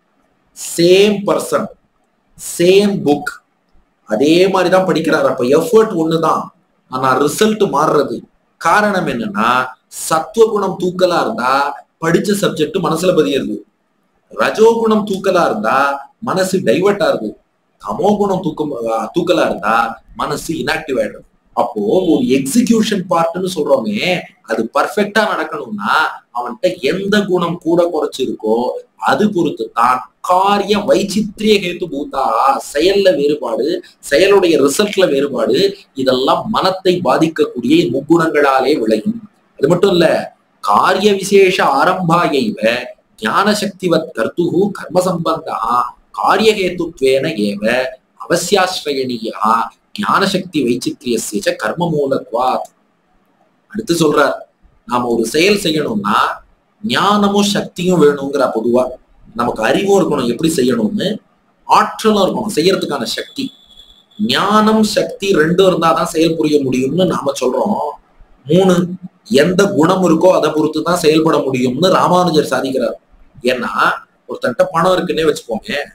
சேம் பர்சன் சேம் புக் அதே மாதிரிதான் படிக்கிறார் அப்ப எஃபர்ட் ஒண்ணுதான் ஆனா ரிசல்ட் மாறுறது காரணம் என்னன்னா சத்துவகுணம் தூக்கலா இருந்தா படிச்ச சப்ஜெக்ட் மனசுல பதியிருது ரஜோகுணம் தூக்கலா இருந்தா மனசு டைவர்ட் ஆகுது தமோ குணம் தூக்கம் தூக்கலா இருந்தா மனசு இனாக்டிவ் ஆயிடுது அப்போ ஒரு எக்ஸிகியூஷன் பார்ட்னு சொல்றோமே அது பர்ஃபெக்டா நடக்கணும்னா அவன்கிட்ட எந்த குணம் கூட குறைச்சிருக்கோ அது பொறுத்து தான் காரிய வைச்சித்ரிய ஹேத்து பூதா செயல்ல வேறுபாடு செயலுடைய ரிசல்ட்ல வேறுபாடு இதெல்லாம் மனத்தை பாதிக்கக்கூடிய முக்குணங்களாலே விளையும் அது மட்டும் இல்ல காரிய விசேஷ ஆரம்பாயைவ ஞான சக்திவத் கர்த்துகு கர்ம சம்பந்தா காரியஹேத்துத்வேன ஏவ அவசியாஸ்ரயணீயா ஞானசக்தி வைச்சித்ரியசேச்ச கர்ம மூலத்வாத் அடுத்து சொல்றார் நாம ஒரு செயல் செய்யணும்னா ஞானமும் சக்தியும் வேணுங்கிற பொதுவா நமக்கு அறிவும் இருக்கணும் எப்படி செய்யணும்னு ஆற்றலும் இருக்கணும் செய்யறதுக்கான சக்தி ஞானம் சக்தி ரெண்டும் இருந்தாதான் செயல் புரிய முடியும்னு நாம சொல்றோம் மூணு எந்த குணம் இருக்கோ அதை பொறுத்து தான் செயல்பட முடியும்னு ராமானுஜர் சாதிக்கிறார் ஏன்னா ஒருத்தன்ட்ட பணம் இருக்குன்னே வச்சுப்போங்க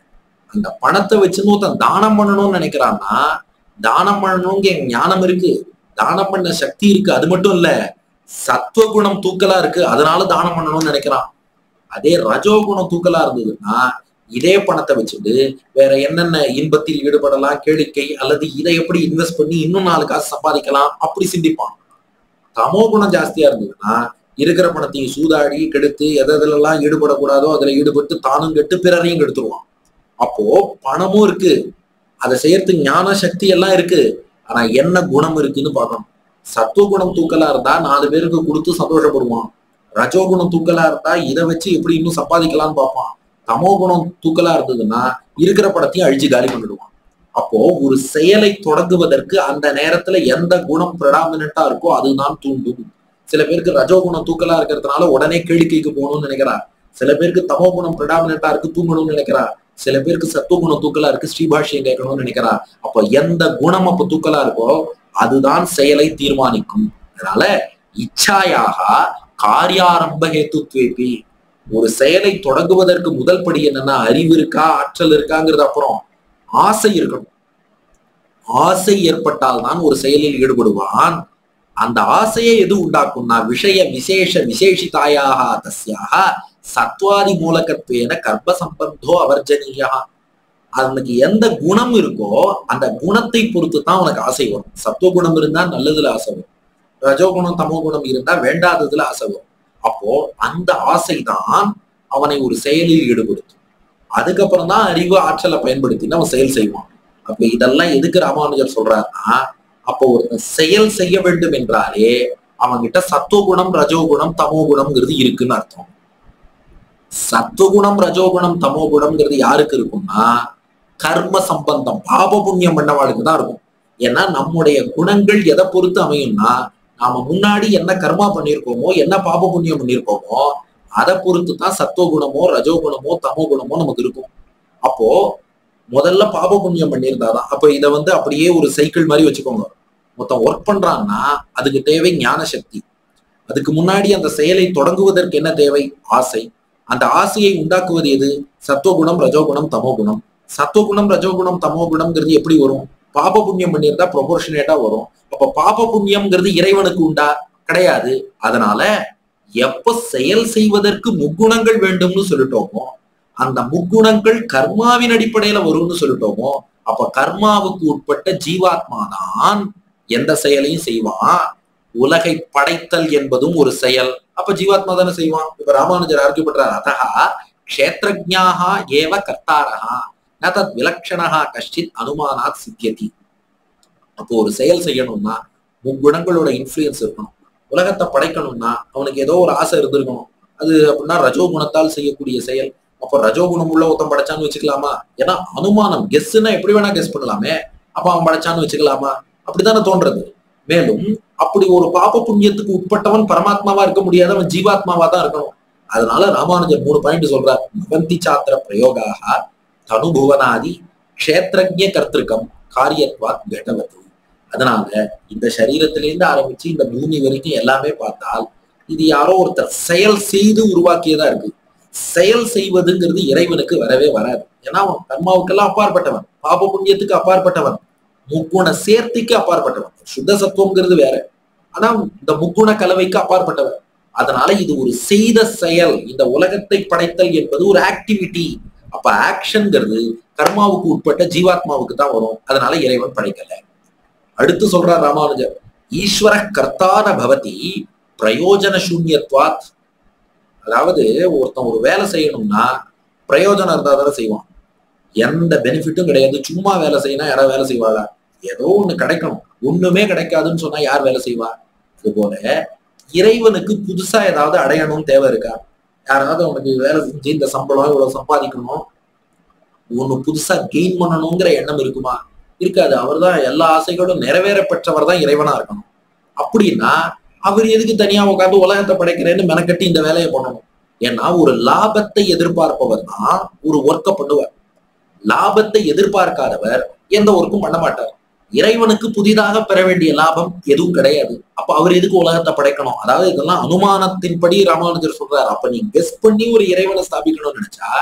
அந்த பணத்தை வச்சுன்னு ஒருத்தன் தானம் பண்ணணும்னு நினைக்கிறான்னா தானம் பண்ணணுங்க ஞானம் இருக்கு தானம் பண்ண சக்தி இருக்கு அது மட்டும் இல்ல சத்துவகுணம் தூக்கலா இருக்கு அதனால தானம் பண்ணணும்னு நினைக்கிறான் அதே ரஜோகுணம் தூக்கலா இருந்ததுன்னா இதே பணத்தை வச்சுட்டு வேற என்னென்ன இன்பத்தில் ஈடுபடலாம் கேளிக்கை அல்லது இதை எப்படி இன்வெஸ்ட் பண்ணி இன்னும் நாலு காசு சம்பாதிக்கலாம் அப்படி சிந்திப்பான் தமோ குணம் ஜாஸ்தியா இருந்ததுன்னா இருக்கிற பணத்தையும் சூதாடி கெடுத்து எதெல்லாம் ஈடுபடக்கூடாதோ அதுல ஈடுபட்டு தானும் கெட்டு பிறரையும் கெடுத்துருவான் அப்போ பணமும் இருக்கு அதை செய்யறதுக்கு ஞான சக்தி எல்லாம் இருக்கு ஆனா என்ன குணம் இருக்குன்னு பார்க்கணும் சத்துவ குணம் தூக்கலா இருந்தா நாலு பேருக்கு கொடுத்து சந்தோஷப்படுவான் ரஜோகுணம் தூக்கலா இருந்தா இதை வச்சு எப்படி இன்னும் சம்பாதிக்கலாம்னு பார்ப்பான் தமோ குணம் தூக்கலா இருந்ததுன்னா இருக்கிற படத்தையும் அழிச்சு காலி பண்ணிடுவான் அப்போ ஒரு செயலை தொடங்குவதற்கு அந்த நேரத்துல எந்த குணம் பிரடாமினா இருக்கோ அதுதான் தூண்டும் சில பேருக்கு ரஜோகுணம் தூக்கலா இருக்கிறதுனால உடனே கேளிக்கைக்கு போகணும்னு நினைக்கிறா சில பேருக்கு தமோ குணம் பிரடாமினா இருக்கு தூங்கணும்னு நினைக்கிறா சில பேருக்கு சத்துவ குணம் தூக்கலா இருக்கு ஸ்ரீபாஷ்யம் கேட்கணும்னு நினைக்கிறா அப்போ எந்த குணம் அப்ப தூக்கலா இருக்கோ அதுதான் செயலை தீர்மானிக்கும் அதனால இச்சாயாக காரியாரம்ப ஹேத்துத்வேபி ஒரு செயலை தொடங்குவதற்கு முதல் படி என்னன்னா அறிவு இருக்கா ஆற்றல் இருக்காங்கிறது அப்புறம் ஆசை இருக்கணும் ஆசை ஏற்பட்டால் தான் ஒரு செயலில் ஈடுபடுவான் அந்த ஆசையை எது உண்டாக்கும்னா விஷய விசேஷ விசேஷிதாயாக தஸ்யாக சத்வாதி மூலகத்வேன கர்ப்ப சம்பந்தோ அவர்ஜனீயா அவனுக்கு எந்த குணம் இருக்கோ அந்த குணத்தை பொறுத்து தான் உனக்கு ஆசை வரும் சத்துவ குணம் இருந்தா நல்லதுல ஆசை வரும் ரஜோகுணம் தமோ குணம் இருந்தா வேண்டாததுல ஆசை வரும் அப்போ அந்த ஆசை தான் அவனை ஒரு செயலில் ஈடுபடுத்தும் அதுக்கப்புறம் தான் அறிவு ஆற்றலை பயன்படுத்தி அவன் செயல் செய்வான் அப்ப இதெல்லாம் எதுக்கு ராமானுஜர் சொல்றாருன்னா அப்போ ஒரு செயல் செய்ய வேண்டும் என்றாலே அவன்கிட்ட சத்துவகுணம் ரஜோகுணம் தமோ குணம்ங்கிறது இருக்குன்னு அர்த்தம் சத்துவகுணம் ரஜோகுணம் தமோ குணம்ங்கிறது யாருக்கு இருக்கும்னா கர்ம சம்பந்தம் பாப புண்ணியம் பண்ணவாளுக்கு தான் இருக்கும் ஏன்னா நம்முடைய குணங்கள் எதை பொறுத்து அமையும்னா நாம முன்னாடி என்ன கர்மா பண்ணியிருக்கோமோ என்ன பாப புண்ணியம் பண்ணியிருக்கோமோ அதை பொறுத்து தான் சத்துவகுணமோ ரஜோகுணமோ தமோ குணமோ நமக்கு இருக்கும் அப்போ முதல்ல பாப புண்ணியம் பண்ணியிருந்தாதான் அப்ப இதை வந்து அப்படியே ஒரு சைக்கிள் மாதிரி வச்சுக்கோங்க மொத்தம் ஒர்க் பண்றான்னா அதுக்கு தேவை ஞான சக்தி அதுக்கு முன்னாடி அந்த செயலை தொடங்குவதற்கு என்ன தேவை ஆசை அந்த ஆசையை உண்டாக்குவது எது சத்துவகுணம் ரஜோகுணம் தமோ குணம் சத்துவகுணம் ரஜோகுணம் தமோ குணம்ங்கிறது எப்படி வரும் பாப புண்ணியம் பண்ணியிருந்தா ப்ரொபோர்ஷனேட்டா வரும் அப்ப பாப புண்ணியம்ங்கிறது இறைவனுக்கு உண்டா கிடையாது அதனால எப்ப செயல் செய்வதற்கு முக்குணங்கள் வேண்டும்னு சொல்லிட்டோமோ அந்த முக்குணங்கள் கர்மாவின் அடிப்படையில வரும்னு சொல்லிட்டோமோ அப்ப கர்மாவுக்கு உட்பட்ட ஜீவாத்மா தான் எந்த செயலையும் செய்வான் உலகை படைத்தல் என்பதும் ஒரு செயல் அப்ப ஜீவாத்மா தானே செய்வான் இப்ப ராமானுஜர் ஆர்கியூ பண்றார் அதா கஷேத்திரஜாக ஏவ கர்த்தாரஹா ந தத் விலக்ஷணா கஷ்டித் அனுமானாத் சித்தியதி அப்போ ஒரு செயல் செய்யணும்னா முக்குணங்களோட இன்ஃபுளுயன்ஸ் இருக்கணும் உலகத்தை படைக்கணும்னா அவனுக்கு ஏதோ ஒரு ஆசை இருந்திருக்கணும் அது அப்படின்னா ரஜோகுணத்தால் செய்யக்கூடிய செயல் அப்போ ரஜோகுணம் உள்ள ஒருத்தன் படைச்சான்னு வச்சுக்கலாமா ஏன்னா அனுமானம் கெஸ்ட்னா எப்படி வேணா கெஸ் பண்ணலாமே அப்ப அவன் படைச்சான்னு வச்சுக்கலாமா அப்படித்தானே தோன்றது மேலும் அப்படி ஒரு பாப புண்ணியத்துக்கு உட்பட்டவன் பரமாத்மாவா இருக்க முடியாது அவன் ஜீவாத்மாவா தான் இருக்கணும் அதனால ராமானுஜர் மூணு பாயிண்ட் சொல்றார் பவந்தி சாத்திர பிரயோகாக தனுபுவனாதி கஷேத்திரஜ கர்த்திருக்கம் காரியத்வாத் கடவது அதனால இந்த சரீரத்திலேருந்து ஆரம்பிச்சு இந்த பூமி வரைக்கும் எல்லாமே பார்த்தால் இது யாரோ ஒருத்தர் செயல் செய்து உருவாக்கியதா இருக்கு செயல் செய்வதுங்கிறது இறைவனுக்கு வரவே வராது ஏன்னா அவன் கர்மாவுக்கெல்லாம் அப்பாற்பட்டவன் பாப புண்ணியத்துக்கு அப்பாற்பட்டவன் முக்குண சேர்த்திக்கு அப்பாற்பட்டவன் சுத்த சத்துவம்ங்கிறது வேற ஆனா இந்த முக்குண கலவைக்கு அப்பாற்பட்டவன் அதனால இது ஒரு செய்த செயல் இந்த உலகத்தை படைத்தல் என்பது ஒரு ஆக்டிவிட்டி அப்ப ஆக்ஷன்ங்கிறது கர்மாவுக்கு உட்பட்ட ஜீவாத்மாவுக்கு தான் வரும் அதனால இறைவன் படைக்கல அடுத்து சொல்றார் ராமானுஜர் ஈஸ்வர கர்த்தான பவதி பிரயோஜன சூன்யத்வாத் அதாவது ஒருத்தன் ஒரு வேலை செய்யணும்னா பிரயோஜனம் இருந்தா தானே செய்வான் எந்த பெனிஃபிட்டும் கிடையாது சும்மா வேலை செய்யணும் யாராவது வேலை செய்வாளா ஏதோ ஒண்ணு கிடைக்கணும் ஒண்ணுமே கிடைக்காதுன்னு சொன்னா யார் வேலை செய்வா அது போல இறைவனுக்கு புதுசா ஏதாவது அடையணும்னு தேவை இருக்கா யாராவது உனக்கு வேலை செஞ்சு இந்த சம்பளம் இவ்வளவு சம்பாதிக்கணும் ஒண்ணு புதுசா கெயின் பண்ணணுங்கிற எண்ணம் இருக்குமா இருக்காது அவர் தான் எல்லா ஆசைகளும் நிறைவேற பெற்றவர் தான் இறைவனா இருக்கணும் அப்படின்னா அவர் எதுக்கு தனியா உட்காந்து உலகத்தை படைக்கிறேன்னு மெனக்கட்டி இந்த வேலையை பண்ணணும் ஏன்னா ஒரு லாபத்தை எதிர்பார்ப்பவர் தான் ஒரு ஒர்க்கை பண்ணுவார் லாபத்தை எதிர்பார்க்காதவர் எந்த ஒர்க்கும் பண்ண மாட்டார் இறைவனுக்கு புதிதாக பெற வேண்டிய லாபம் எதுவும் கிடையாது அப்ப அவர் எதுக்கு உலகத்தை படைக்கணும் அதாவது இதெல்லாம் அனுமானத்தின்படி ராமானுஜர் சொல்றாரு அப்ப நீ கெஸ் பண்ணி ஒரு இறைவனை ஸ்தாபிக்கணும்னு நினைச்சா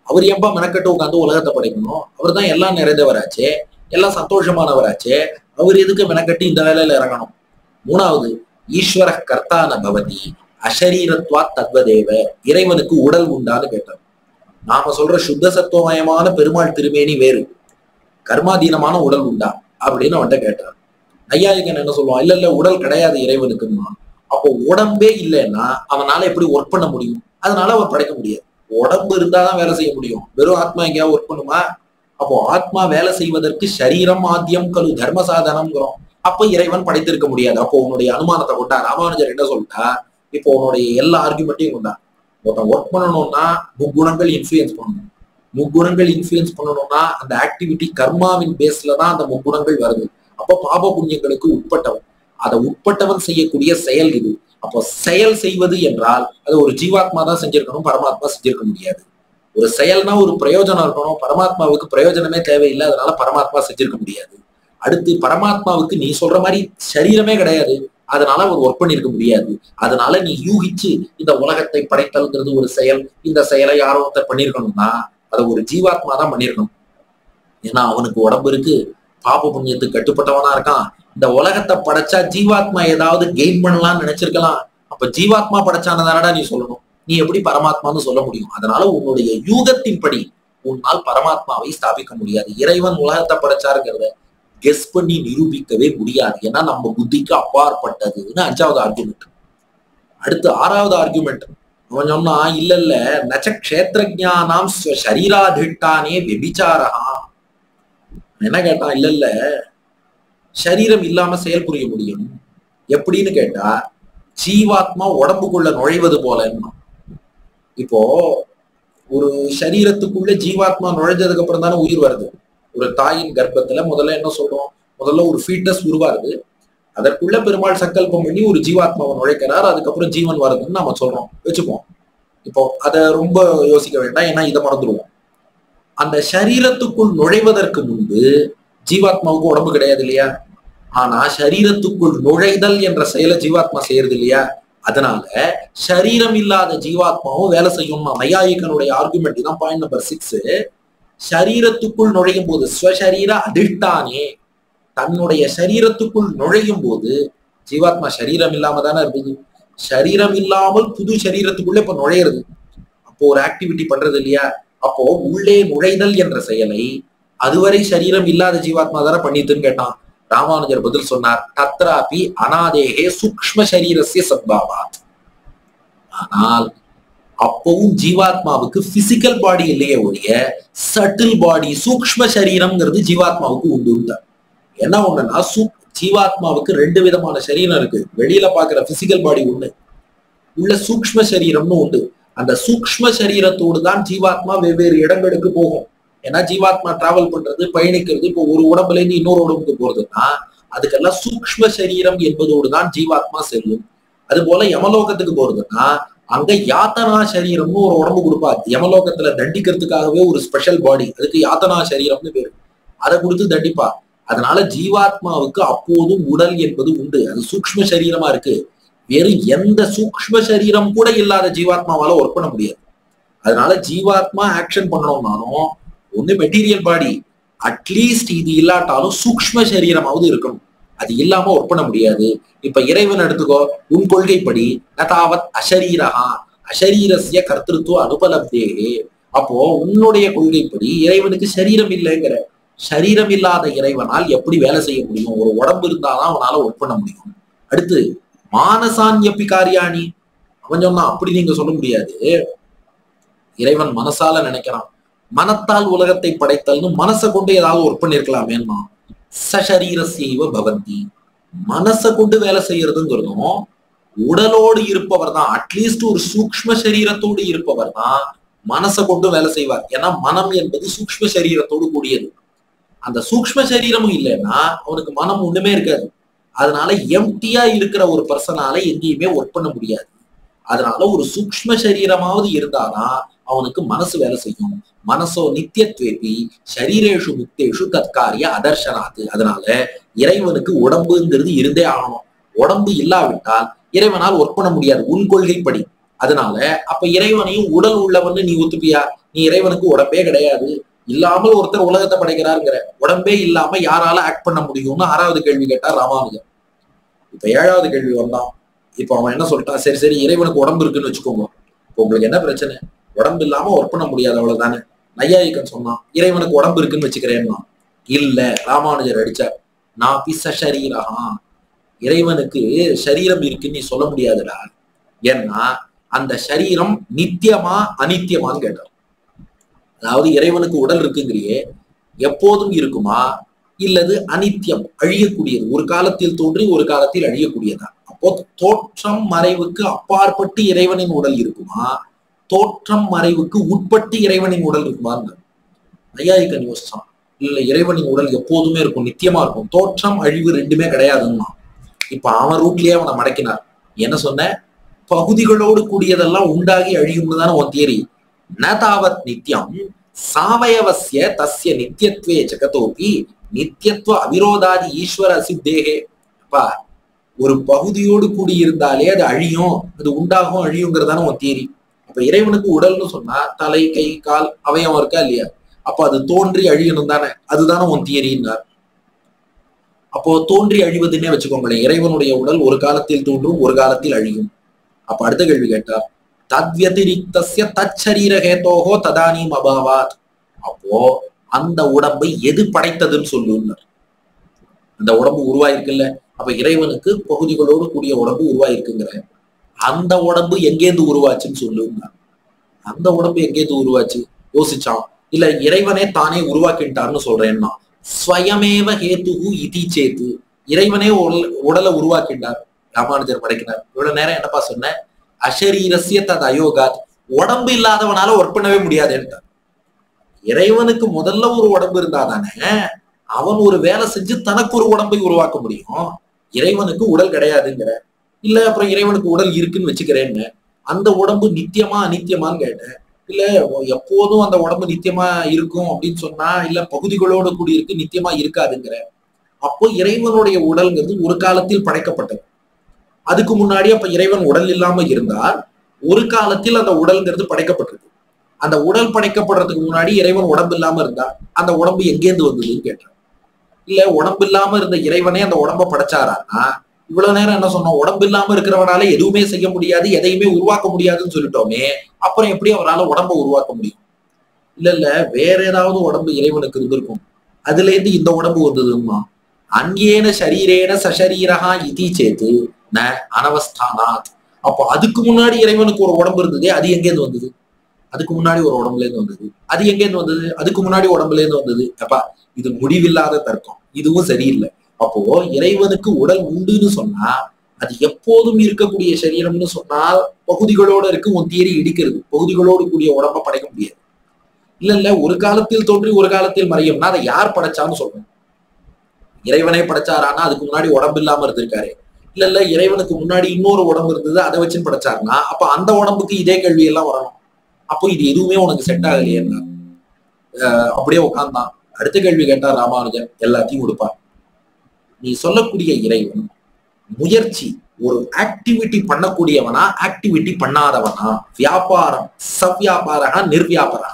அவர் ஏன்பா மெனக்கட்டு உட்காந்து உலகத்தை படைக்கணும் அவர் தான் எல்லாம் நிறைந்தவராச்சே எல்லாம் சந்தோஷமானவராச்சே அவர் எதுக்கு மெனக்கட்டு இந்த வேலையில இறங்கணும் மூணாவது ஈஸ்வர கர்த்தான பவதி அஷரீரத்வா தத்வதேவ இறைவனுக்கு உடல் உண்டான்னு கேட்டார் நாம சொல்ற சுத்த சத்துவமயமான பெருமாள் திருமேனி வேறு கர்மாதீனமான உடல் உண்டா அப்படின்னு அவன்கிட்ட கேட்டார் நையாயிகன் என்ன சொல்லுவான் இல்ல இல்ல உடல் கிடையாது இறைவனுக்குன்னா அப்போ உடம்பே இல்லைன்னா அவனால எப்படி ஒர்க் பண்ண முடியும் அதனால அவர் படைக்க முடியாது உடம்பு இருந்தாதான் வேலை செய்ய முடியும் வெறும் ஆத்மா எங்கேயாவது ஒர்க் பண்ணுமா அப்போ ஆத்மா வேலை செய்வதற்கு சரீரம் ஆத்தியம் கலு தர்ம சாதனம்ங்கிறோம் அப்ப இறைவன் படைத்திருக்க முடியாது அப்போ உன்னுடைய அனுமானத்தை கொண்டா ராமானுஜர் என்ன சொல்லிட்டா இப்போ உன்னுடைய எல்லா ஆர்குமெண்ட்டையும் கொண்டா ஒருத்தன் ஒர்க் பண்ணணும்னா முக்குணங்கள் இன்ஃபுளுயன்ஸ் பண்ணணும் முக்குணங்கள் இன்ஃபுளுயன்ஸ் பண்ணணும்னா அந்த ஆக்டிவிட்டி கர்மாவின் பேஸ்ல தான் அந்த முக்குணங்கள் வருது அப்போ பாப புண்ணியங்களுக்கு உட்பட்டவன் அதை உட்பட்டவன் செய்யக்கூடிய செயல் இது அப்போ செயல் செய்வது என்றால் அது ஒரு ஜீவாத்மா தான் செஞ்சிருக்கணும் பரமாத்மா செஞ்சிருக்க முடியாது ஒரு செயல்னா ஒரு பிரயோஜனம் இருக்கணும் பரமாத்மாவுக்கு பிரயோஜனமே தேவையில்லை அதனால பரமாத்மா செஞ்சிருக்க முடியாது அடுத்து பரமாத்மாவுக்கு நீ சொல்ற மாதிரி சரீரமே கிடையாது அதனால அவர் ஒர்க் பண்ணிருக்க முடியாது அதனால நீ யூகிச்சு இந்த உலகத்தை படைத்தல்ங்கிறது ஒரு செயல் இந்த செயலை யாரோ ஒருத்தர் பண்ணிருக்கணும்னா அதை ஒரு ஜீவாத்மா தான் பண்ணிருக்கணும் ஏன்னா அவனுக்கு உடம்பு இருக்கு பாப புண்ணியத்துக்கு கட்டுப்பட்டவனா இருக்கான் இந்த உலகத்தை படைச்சா ஜீவாத்மா ஏதாவது கெயின் பண்ணலாம்னு நினைச்சிருக்கலாம் அப்ப ஜீவாத்மா படைச்சானதானடா நீ சொல்லணும் நீ எப்படி பரமாத்மான்னு சொல்ல முடியும் அதனால உன்னுடைய யூகத்தின்படி உன்னால் பரமாத்மாவை ஸ்தாபிக்க முடியாது இறைவன் உலகத்தை படைச்சாருங்கிறத கெஸ் பண்ணி நிரூபிக்கவே முடியாது ஏன்னா நம்ம புத்திக்கு அப்பாற்பட்டதுன்னு அஞ்சாவது ஆர்குமெண்ட் அடுத்து ஆறாவது ஆர்குமெண்ட் அவன் சொன்னா இல்ல இல்ல நச்ச கஷேத்திரஜானாம் சரீராதிட்டானே வெபிச்சாரா என்ன கேட்டான் இல்ல இல்ல சரீரம் இல்லாம செயல் புரிய முடியும் எப்படின்னு கேட்டா ஜீவாத்மா உடம்புக்குள்ள நுழைவது போலன்னா இப்போ ஒரு சரீரத்துக்குள்ள ஜீவாத்மா நுழைஞ்சதுக்கு அப்புறம் தானே உயிர் வருது ஒரு தாயின் கர்ப்பத்துல முதல்ல என்ன சொல்றோம் முதல்ல ஒரு ஃபீட்டஸ் உருவாருது அதற்குள்ள பெருமாள் சங்கல்பம் பண்ணி ஒரு ஜீவாத்மாவை நுழைக்கிறார் அதுக்கப்புறம் ஜீவன் வருதுன்னு நம்ம சொல்றோம் வச்சுப்போம் இப்போ அதை ரொம்ப யோசிக்க வேண்டாம் ஏன்னா இதை மறந்துடுவோம் அந்த சரீரத்துக்குள் நுழைவதற்கு முன்பு ஜீவாத்மாவுக்கு உடம்பு கிடையாது இல்லையா ஆனா சரீரத்துக்குள் நுழைதல் என்ற செயலை ஜீவாத்மா செய்யறது இல்லையா அதனால சரீரம் இல்லாத ஜீவாத்மாவும் வேலை செய்யும்னா நையாயிக்கனுடைய ஆர்குமெண்ட் தான் பாயிண்ட் நம்பர் சிக்ஸ் சரீரத்துக்குள் நுழையும் போது ஸ்வசரீர அதிஷ்டானே தன்னுடைய சரீரத்துக்குள் நுழையும் போது ஜீவாத்மா சரீரம் இல்லாம தானே இருந்தது சரீரம் இல்லாமல் புது சரீரத்துக்குள்ள இப்ப நுழையிறது அப்போ ஒரு ஆக்டிவிட்டி பண்றது இல்லையா அப்போ உள்ளே நுழைதல் என்ற செயலை அதுவரை சரீரம் இல்லாத ஜீவாத்மா தானே பண்ணிட்டுன்னு கேட்டான் ராமானுஜர் பதில் சொன்னார் தத்ராபி அனாதேகே சூக்ம சரீரஸ்ய சத்பாவாத் ஆனால் அப்பவும் ஜீவாத்மாவுக்கு பிசிக்கல் பாடி இல்லையே ஒழிய சட்டில் பாடி சூக்ம சரீரம்ங்கிறது ஜீவாத்மாவுக்கு உண்டு என்ன ஒண்ணுன்னா சூ ஜீவாத்மாவுக்கு ரெண்டு விதமான சரீரம் இருக்கு வெளியில பாக்குற பிசிக்கல் பாடி ஒண்ணு உள்ள சூக்ம சரீரம்னு உண்டு அந்த சூக்ம சரீரத்தோடு தான் ஜீவாத்மா வெவ்வேறு இடங்களுக்கு போகும் ஏன்னா ஜீவாத்மா டிராவல் பண்றது பயணிக்கிறது இப்போ ஒரு உடம்புல இருந்து இன்னொரு உடம்புக்கு போறதுன்னா அதுக்கெல்லாம் சூக்ம சரீரம் என்பதோடு தான் ஜீவாத்மா செல்லும் அது போல யமலோகத்துக்கு போறதுன்னா அங்க யாத்தனா சரீரம்னு ஒரு உடம்பு கொடுப்பா யமலோகத்துல தண்டிக்கிறதுக்காகவே ஒரு ஸ்பெஷல் பாடி அதுக்கு யாத்தனா சரீரம்னு பேரு அதை கொடுத்து தண்டிப்பா அதனால ஜீவாத்மாவுக்கு அப்போதும் உடல் என்பது உண்டு அது சூக்ம சரீரமா இருக்கு வேறு எந்த சூக்ம சரீரம் கூட இல்லாத ஜீவாத்மாவால ஒர்க் பண்ண முடியாது அதனால ஜீவாத்மா ஆக்ஷன் பண்ணணும்னாலும் ஒண்ணு மெட்டீரியல் பாடி அட்லீஸ்ட் இது இல்லாட்டாலும் சூக்ம சரீரமாவது இருக்கணும் அது இல்லாம ஒர்க் பண்ண முடியாது இப்ப இறைவன் எடுத்துக்கோ உன் கொள்கைப்படி நதாவத் அஷரீரஹா அஷரீரஸ்ய கர்த்திருத்துவ அனுபலப்தேகே அப்போ உன்னுடைய கொள்கைப்படி இறைவனுக்கு சரீரம் இல்லைங்கிற சரீரம் இல்லாத இறைவனால் எப்படி வேலை செய்ய முடியும் ஒரு உடம்பு இருந்தாதான் அவனால ஒர்க் பண்ண முடியும் அடுத்து மானசான் எப்பி காரியாணி அவன் சொன்னா அப்படி நீங்க சொல்ல முடியாது இறைவன் மனசால நினைக்கிறான் மனத்தால் உலகத்தை படைத்தல்னு மனசை கொண்டு ஏதாவது ஒர்க் பண்ணிருக்கலாமேன்னா சசரீரசைவ பவந்தி மனசை கொண்டு வேலை செய்யறதுங்கிறதும் உடலோடு இருப்பவர் தான் அட்லீஸ்ட் ஒரு சூக்ம சரீரத்தோடு இருப்பவர் தான் மனசை கொண்டு வேலை செய்வார் ஏன்னா மனம் என்பது சூக்ம சரீரத்தோடு கூடியது அந்த சூக்ம சரீரமும் இல்லைன்னா அவனுக்கு மனம் ஒண்ணுமே இருக்காது அதனால எம்டியா இருக்கிற ஒரு பர்சனால எங்கேயுமே ஒர்க் பண்ண முடியாது அதனால ஒரு சூக்ம சரீரமாவது இருந்தாதான் அவனுக்கு மனசு வேலை செய்யும் மனசோ நித்தியத்வேபி ஷரீரேஷு முக்தேஷு தற்காரிய அதர்ஷனாத்து அதனால இறைவனுக்கு உடம்புங்கிறது இருந்தே ஆகணும் உடம்பு இல்லாவிட்டால் இறைவனால் ஒர்க் பண்ண முடியாது உன் கொள்கைப்படி அதனால அப்ப இறைவனையும் உடல் உள்ளவன்னு நீ ஒத்துப்பியா நீ இறைவனுக்கு உடம்பே கிடையாது இல்லாமல் ஒருத்தர் உலகத்தை படைக்கிறாருங்கிற உடம்பே இல்லாம யாரால ஆக்ட் பண்ண முடியும்னு ஆறாவது கேள்வி கேட்டார் ராமானுஜன் இப்ப ஏழாவது கேள்வி வந்தான் இப்ப அவன் என்ன சொல்லிட்டான் சரி சரி இறைவனுக்கு உடம்பு இருக்குன்னு வச்சுக்கோங்க இப்போ உங்களுக்கு என்ன பிரச்சனை உடம்பு இல்லாம ஒர்க் பண்ண முடியாது அவ்வளவுதானே நையாயிக்கன் சொன்னான் இறைவனுக்கு உடம்பு இருக்குன்னு வச்சுக்கிறேன்னா இல்ல ராமானுஜர் அடிச்சார் நான் பிச சரீரஹா இறைவனுக்கு சரீரம் இருக்குன்னு நீ சொல்ல முடியாதுடா ஏன்னா அந்த சரீரம் நித்தியமா அனித்தியமான்னு கேட்டார் அதாவது இறைவனுக்கு உடல் இருக்குங்கிறியே எப்போதும் இருக்குமா இல்லது அனித்தியம் அழியக்கூடியது ஒரு காலத்தில் தோன்றி ஒரு காலத்தில் அழியக்கூடியதா அப்போ தோற்றம் மறைவுக்கு அப்பாற்பட்டு இறைவனின் உடல் இருக்குமா தோற்றம் மறைவுக்கு உட்பட்டு இறைவனின் உடல் இருக்குமான்னு நையாயிக்கன் யோசிச்சான் இல்ல இறைவனின் உடல் எப்போதுமே இருக்கும் நித்தியமா இருக்கும் தோற்றம் அழிவு ரெண்டுமே கிடையாதுன்னா இப்ப அவன் ரூட்லயே அவனை மடக்கினார் என்ன சொன்ன பகுதிகளோடு கூடியதெல்லாம் உண்டாகி அழியும்னு தானே உன் தியரி ந தாவத் நித்தியம் சாவயவசிய தஸ்ய நித்தியத்வே ஜெகதோபி நித்தியத்துவ அவிரோதாதி ஈஸ்வர அசித்தேகே அப்பா ஒரு பகுதியோடு கூடி இருந்தாலே அது அழியும் அது உண்டாகும் அழியுங்கிறதான உன் தியரி அப்ப இறைவனுக்கு உடல்னு சொன்னா தலை கை கால் அவயம் இருக்கா இல்லையா அப்ப அது தோன்றி அழியணும் தானே அதுதானே உன் தியரின்னார் அப்போ தோன்றி அழிவதுன்னே வச்சுக்கோங்களேன் இறைவனுடைய உடல் ஒரு காலத்தில் தோன்றும் ஒரு காலத்தில் அழியும் அப்ப அடுத்த கேள்வி கேட்டார் தத்வதிரிக்தஸ்ய தச்சரீர ஹேதோகோ ததானீம் அபாவாத் அப்போ அந்த உடம்பை எது படைத்ததுன்னு சொல்லுன்னார் அந்த உடம்பு உருவாயிருக்குல்ல அப்ப இறைவனுக்கு பகுதிகளோடு கூடிய உடம்பு உருவாயிருக்குங்கிற அந்த உடம்பு எங்கேருந்து உருவாச்சுன்னு சொல்லுங்க அந்த உடம்பு எங்கேருந்து உருவாச்சு யோசிச்சான் இல்ல இறைவனே தானே உருவாக்கிட்டார்னு சொல்றேன்னா ஸ்வயமேவ ஹேத்துகு இதி சேத்து இறைவனே உடல் உடலை உருவாக்கிட்டார் ராமானுஜர் படைக்கிறார் இவ்வளவு நேரம் என்னப்பா சொன்ன அஷரீரஸ்ய தத் அயோகாத் உடம்பு இல்லாதவனால ஒர்க் பண்ணவே முடியாதுன்ட்டார் இறைவனுக்கு முதல்ல ஒரு உடம்பு இருந்தா தானே அவன் ஒரு வேலை செஞ்சு தனக்கு ஒரு உடம்பை உருவாக்க முடியும் இறைவனுக்கு உடல் கிடையாதுங்கிற இல்ல அப்புறம் இறைவனுக்கு உடல் இருக்குன்னு வச்சுக்கிறேன்னு அந்த உடம்பு நித்தியமா அநித்தியமான்னு கேட்டேன் இல்ல எப்போதும் அந்த உடம்பு நித்தியமா இருக்கும் அப்படின்னு சொன்னா இல்ல பகுதிகளோட கூடி இருக்கு நித்தியமா இருக்காதுங்கிற அப்போ இறைவனுடைய உடல்ங்கிறது ஒரு காலத்தில் படைக்கப்பட்டது அதுக்கு முன்னாடி அப்ப இறைவன் உடல் இல்லாம இருந்தால் ஒரு காலத்தில் அந்த உடல்ங்கிறது படைக்கப்பட்டிருக்கு அந்த உடல் படைக்கப்படுறதுக்கு முன்னாடி இறைவன் உடம்பு இல்லாம இருந்தா அந்த உடம்பு எங்கேருந்து வந்ததுன்னு கேட்டான் இல்ல உடம்பு இல்லாம இருந்த இறைவனே அந்த உடம்ப படைச்சாரான்னா இவ்வளவு நேரம் என்ன சொன்னோம் உடம்பு இல்லாம இருக்கிறவனால எதுவுமே செய்ய முடியாது எதையுமே உருவாக்க முடியாதுன்னு சொல்லிட்டோமே அப்புறம் எப்படி அவரால் உடம்ப உருவாக்க முடியும் இல்ல இல்ல வேற ஏதாவது உடம்பு இறைவனுக்கு இருந்திருக்கும் அதுல இருந்து இந்த உடம்பு வந்ததுமா அங்கேன சரீரேன சசரீரகா இதி சேத்து ந அனவஸ்தானாத் அப்போ அதுக்கு முன்னாடி இறைவனுக்கு ஒரு உடம்பு இருந்ததே அது எங்கேருந்து வந்தது அதுக்கு முன்னாடி ஒரு உடம்புல இருந்து வந்தது அது எங்கேருந்து வந்தது அதுக்கு முன்னாடி உடம்புல இருந்து வந்தது அப்பா இது முடிவில்லாத தர்க்கம் இதுவும் சரியில்லை அப்போ இறைவனுக்கு உடல் உண்டுன்னு சொன்னா அது எப்போதும் இருக்கக்கூடிய சரீரம்னு சொன்னால் பகுதிகளோட இருக்கு உன் தியரி இடிக்கிறது பகுதிகளோடு கூடிய உடம்ப படைக்க முடியாது இல்ல இல்ல ஒரு காலத்தில் தோன்றி ஒரு காலத்தில் மறையும்னா அதை யார் படைச்சான்னு சொல்றேன் இறைவனே படைச்சாரானா அதுக்கு முன்னாடி உடம்பு இல்லாம இருந்திருக்காரு இல்ல இல்ல இறைவனுக்கு முன்னாடி இன்னொரு உடம்பு இருந்தது அதை வச்சு படைச்சாருன்னா அப்ப அந்த உடம்புக்கு இதே கேள்வி எல்லாம் வரணும் அப்போ இது எதுவுமே உனக்கு செட் ஆகலையேன்னா அப்படியே உட்காந்தான் அடுத்த கேள்வி கேட்டா ராமானுஜன் எல்லாத்தையும் கொடுப்பார் நீ சொல்லக்கூடிய இறைவன் முயற்சி ஒரு ஆக்டிவிட்டி பண்ணக்கூடியவனா ஆக்டிவிட்டி பண்ணாதவனா வியாபாரம் சவ்யாபாரா நிர்வியாபாரா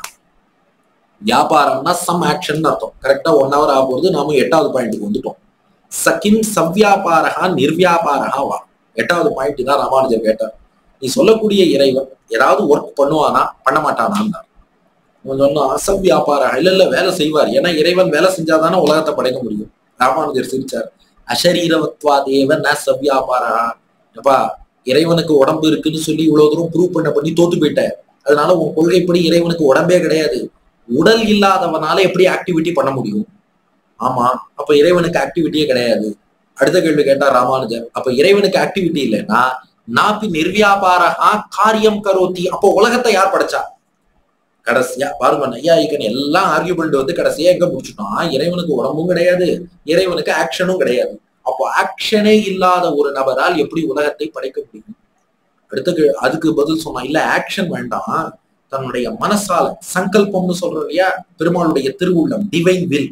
வியாபாரம்னா சம் ஆக்ஷன் அர்த்தம் கரெக்டா ஒன் ஹவர் ஆக போறது நாம எட்டாவது பாயிண்ட்டுக்கு வந்துட்டோம் சகிம் சவ்யாபாரகா நிர்வியாபாரகா வா எட்டாவது பாயிண்ட் தான் ராமானுஜர் கேட்டார் நீ சொல்லக்கூடிய இறைவன் ஏதாவது ஒர்க் பண்ணுவானா பண்ண மாட்டானா சொன்னா அசவ்யாபாரா இல்ல இல்ல வேலை செய்வார் ஏன்னா இறைவன் வேலை செஞ்சாதானே உலகத்தை படைக்க முடியும் ராமானுஜர் சிரிச்சார் அஷரீரவத்வா தேவ ந சவ்யாபாரா அப்பா இறைவனுக்கு உடம்பு இருக்குன்னு சொல்லி இவ்வளவு தூரம் ப்ரூவ் பண்ண பண்ணி தோத்து போயிட்ட அதனால உன் கொள்கைப்படி இறைவனுக்கு உடம்பே கிடையாது உடல் இல்லாதவனால எப்படி ஆக்டிவிட்டி பண்ண முடியும் ஆமா அப்ப இறைவனுக்கு ஆக்டிவிட்டியே கிடையாது அடுத்த கேள்வி கேட்டா ராமானுஜர் அப்ப இறைவனுக்கு ஆக்டிவிட்டி இல்லைன்னா நாப்பி நிர்வியாபாரகா காரியம் கரோத்தி அப்போ உலகத்தை யார் படைச்சா கடைசியா பாருங்க நையாயிக்கன் எல்லாம் ஆர்கியூமெண்ட் வந்து கடைசியா எங்க முடிச்சுட்டோம் இறைவனுக்கு உடம்பும் கிடையாது இறைவனுக்கு ஆக்ஷனும் கிடையாது அப்போ ஆக்ஷனே இல்லாத ஒரு நபரால் எப்படி உலகத்தை படைக்க முடியும் அடுத்த அதுக்கு பதில் சொன்னா இல்ல ஆக்ஷன் வேண்டாம் தன்னுடைய மனசால சங்கல்பம்னு சொல்றோம் இல்லையா பெருமாளுடைய திருவுள்ளம் டிவைன் வில்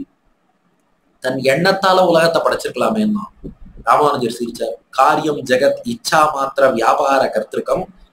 தன் எண்ணத்தால உலகத்தை படைச்சிருக்கலாமே ராமானுஜர் சிரிச்சார் காரியம் ஜெகத் இச்சா மாத்திர வியாபார கர்த்திருக்கம்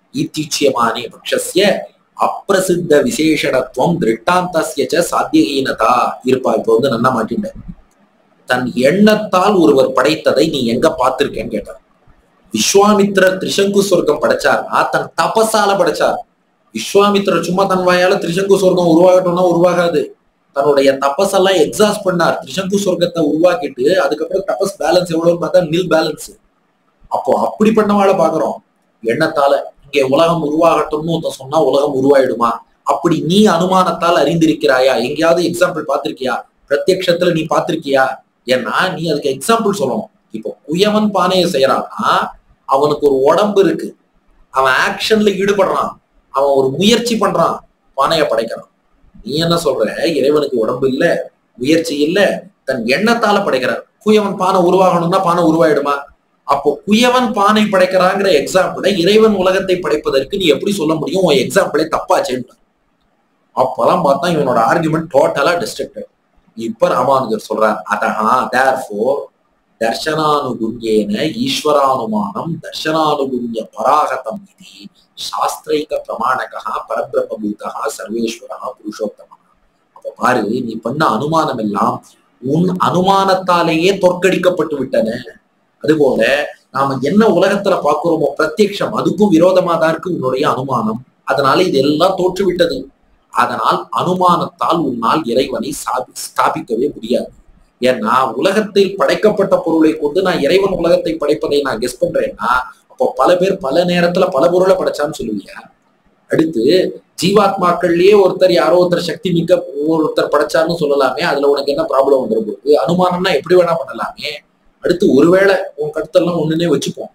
இத்தியுச்சியமானே பட்சஸ்ய அப்பிரசித்த விசேஷணத்துவம் திருஷ்டாந்தஸ்ய ச சாத்தியஹீனதா இருப்பா இப்போ வந்து நன்னா மாட்டிட்டேன் தன் எண்ணத்தால் ஒருவர் படைத்ததை நீ எங்க பார்த்திருக்கேன்னு கேட்டார் விஸ்வாமித்திரர் திரிசங்கு சொர்க்கம் படைச்சார்னா தன் தபசால படைச்சார் விஸ்வாமித்திரர் சும்மா தன் வாயால திரிசங்கு சொர்க்கம் உருவாகட்டும்னா உருவாகாது தன்னுடைய தபஸெல்லாம் எக்ஸாஸ்ட் பண்ணார் திரிசங்கு சொர்க்கத்தை உருவாக்கிட்டு அதுக்கப்புறம் தபஸ் பேலன்ஸ் எவ்வளவுன்னு பார்த்தா நில் பேலன்ஸ் அப்போ அப்படி பண்ணவாள பாக்குறோம் எண்ணத்தால இங்கே உலகம் உருவாகட்டும்னு ஒருத்தன் சொன்னா உலகம் உருவாயிடுமா அப்படி நீ அனுமானத்தால் அறிந்திருக்கிறாயா எங்கேயாவது எக்ஸாம்பிள் பார்த்திருக்கியா பிரத்யக்ஷத்துல நீ பார்த்திருக்கியா ஏன்னா நீ அதுக்கு எக்ஸாம்பிள் சொல்லணும் இப்போ குயவன் பானையை செய்யறான்னா அவனுக்கு ஒரு உடம்பு இருக்கு அவன் ஆக்ஷன்ல ஈடுபடுறான் அவன் ஒரு முயற்சி பண்றான் பானையை படைக்கிறான் நீ என்ன சொல்ற இறைவனுக்கு உடம்பு இல்ல முயற்சி இல்ல தன் எண்ணத்தால படைக்கிறார் குயவன் பானை உருவாகணும்னா பானை உருவாயிடுமா அப்போ குயவன் பானை படைக்கிறாங்கிற எக்ஸாம்பிளை இறைவன் உலகத்தை படைப்பதற்கு நீ எப்படி சொல்ல முடியும் உன் எக்ஸாம்பிளே தப்பாச்சேன்னு அப்பெல்லாம் பார்த்தா இவனோட ஆர்குமெண்ட் டோட்டலா டிஸ்ட்ரக்டட் இப்ப ராமானுஜர் சொல்றார் அதஹா தேர்ஃபோர் தர்ஷனானுகுண்யேன ஈஸ்வரானுமானம் தர்ஷனானுகுண்ய பராகதம் இது சாஸ்திரைக பிரமாணகா பரபிரம்மபூதா சர்வேஸ்வரா புருஷோத்தமா அப்ப பாரு நீ பண்ண அனுமானம் எல்லாம் உன் அனுமானத்தாலேயே தோற்கடிக்கப்பட்டு விட்டன அதுபோல நாம என்ன உலகத்துல பாக்குறோமோ பிரத்யக்ஷம் அதுக்கும் விரோதமா தான் இருக்கு உன்னுடைய அனுமானம் அதனால இதெல்லாம் தோற்று விட்டது அதனால் அனுமானத்தால் உன்னால் இறைவனை சாபி ஸ்தாபிக்கவே முடியாது ஏன்னா உலகத்தில் படைக்கப்பட்ட பொருளை கொண்டு நான் இறைவன் உலகத்தை படைப்பதை நான் கெஸ் பண்றேன்னா அப்போ பல பேர் பல நேரத்துல பல பொருளை படைச்சான்னு சொல்லுவியா அடுத்து ஜீவாத்மாக்கள்லயே ஒருத்தர் யாரோ ஒருத்தர் சக்தி மிக்க ஒருத்தர் படைச்சான்னு சொல்லலாமே அதுல உனக்கு என்ன ப்ராப்ளம் வந்துடும் போகுது அனுமானம்னா எப்படி வேணா பண்ணலாமே அடுத்து ஒருவேளை உன் கருத்தெல்லாம் ஒண்ணுனே வச்சுப்போம்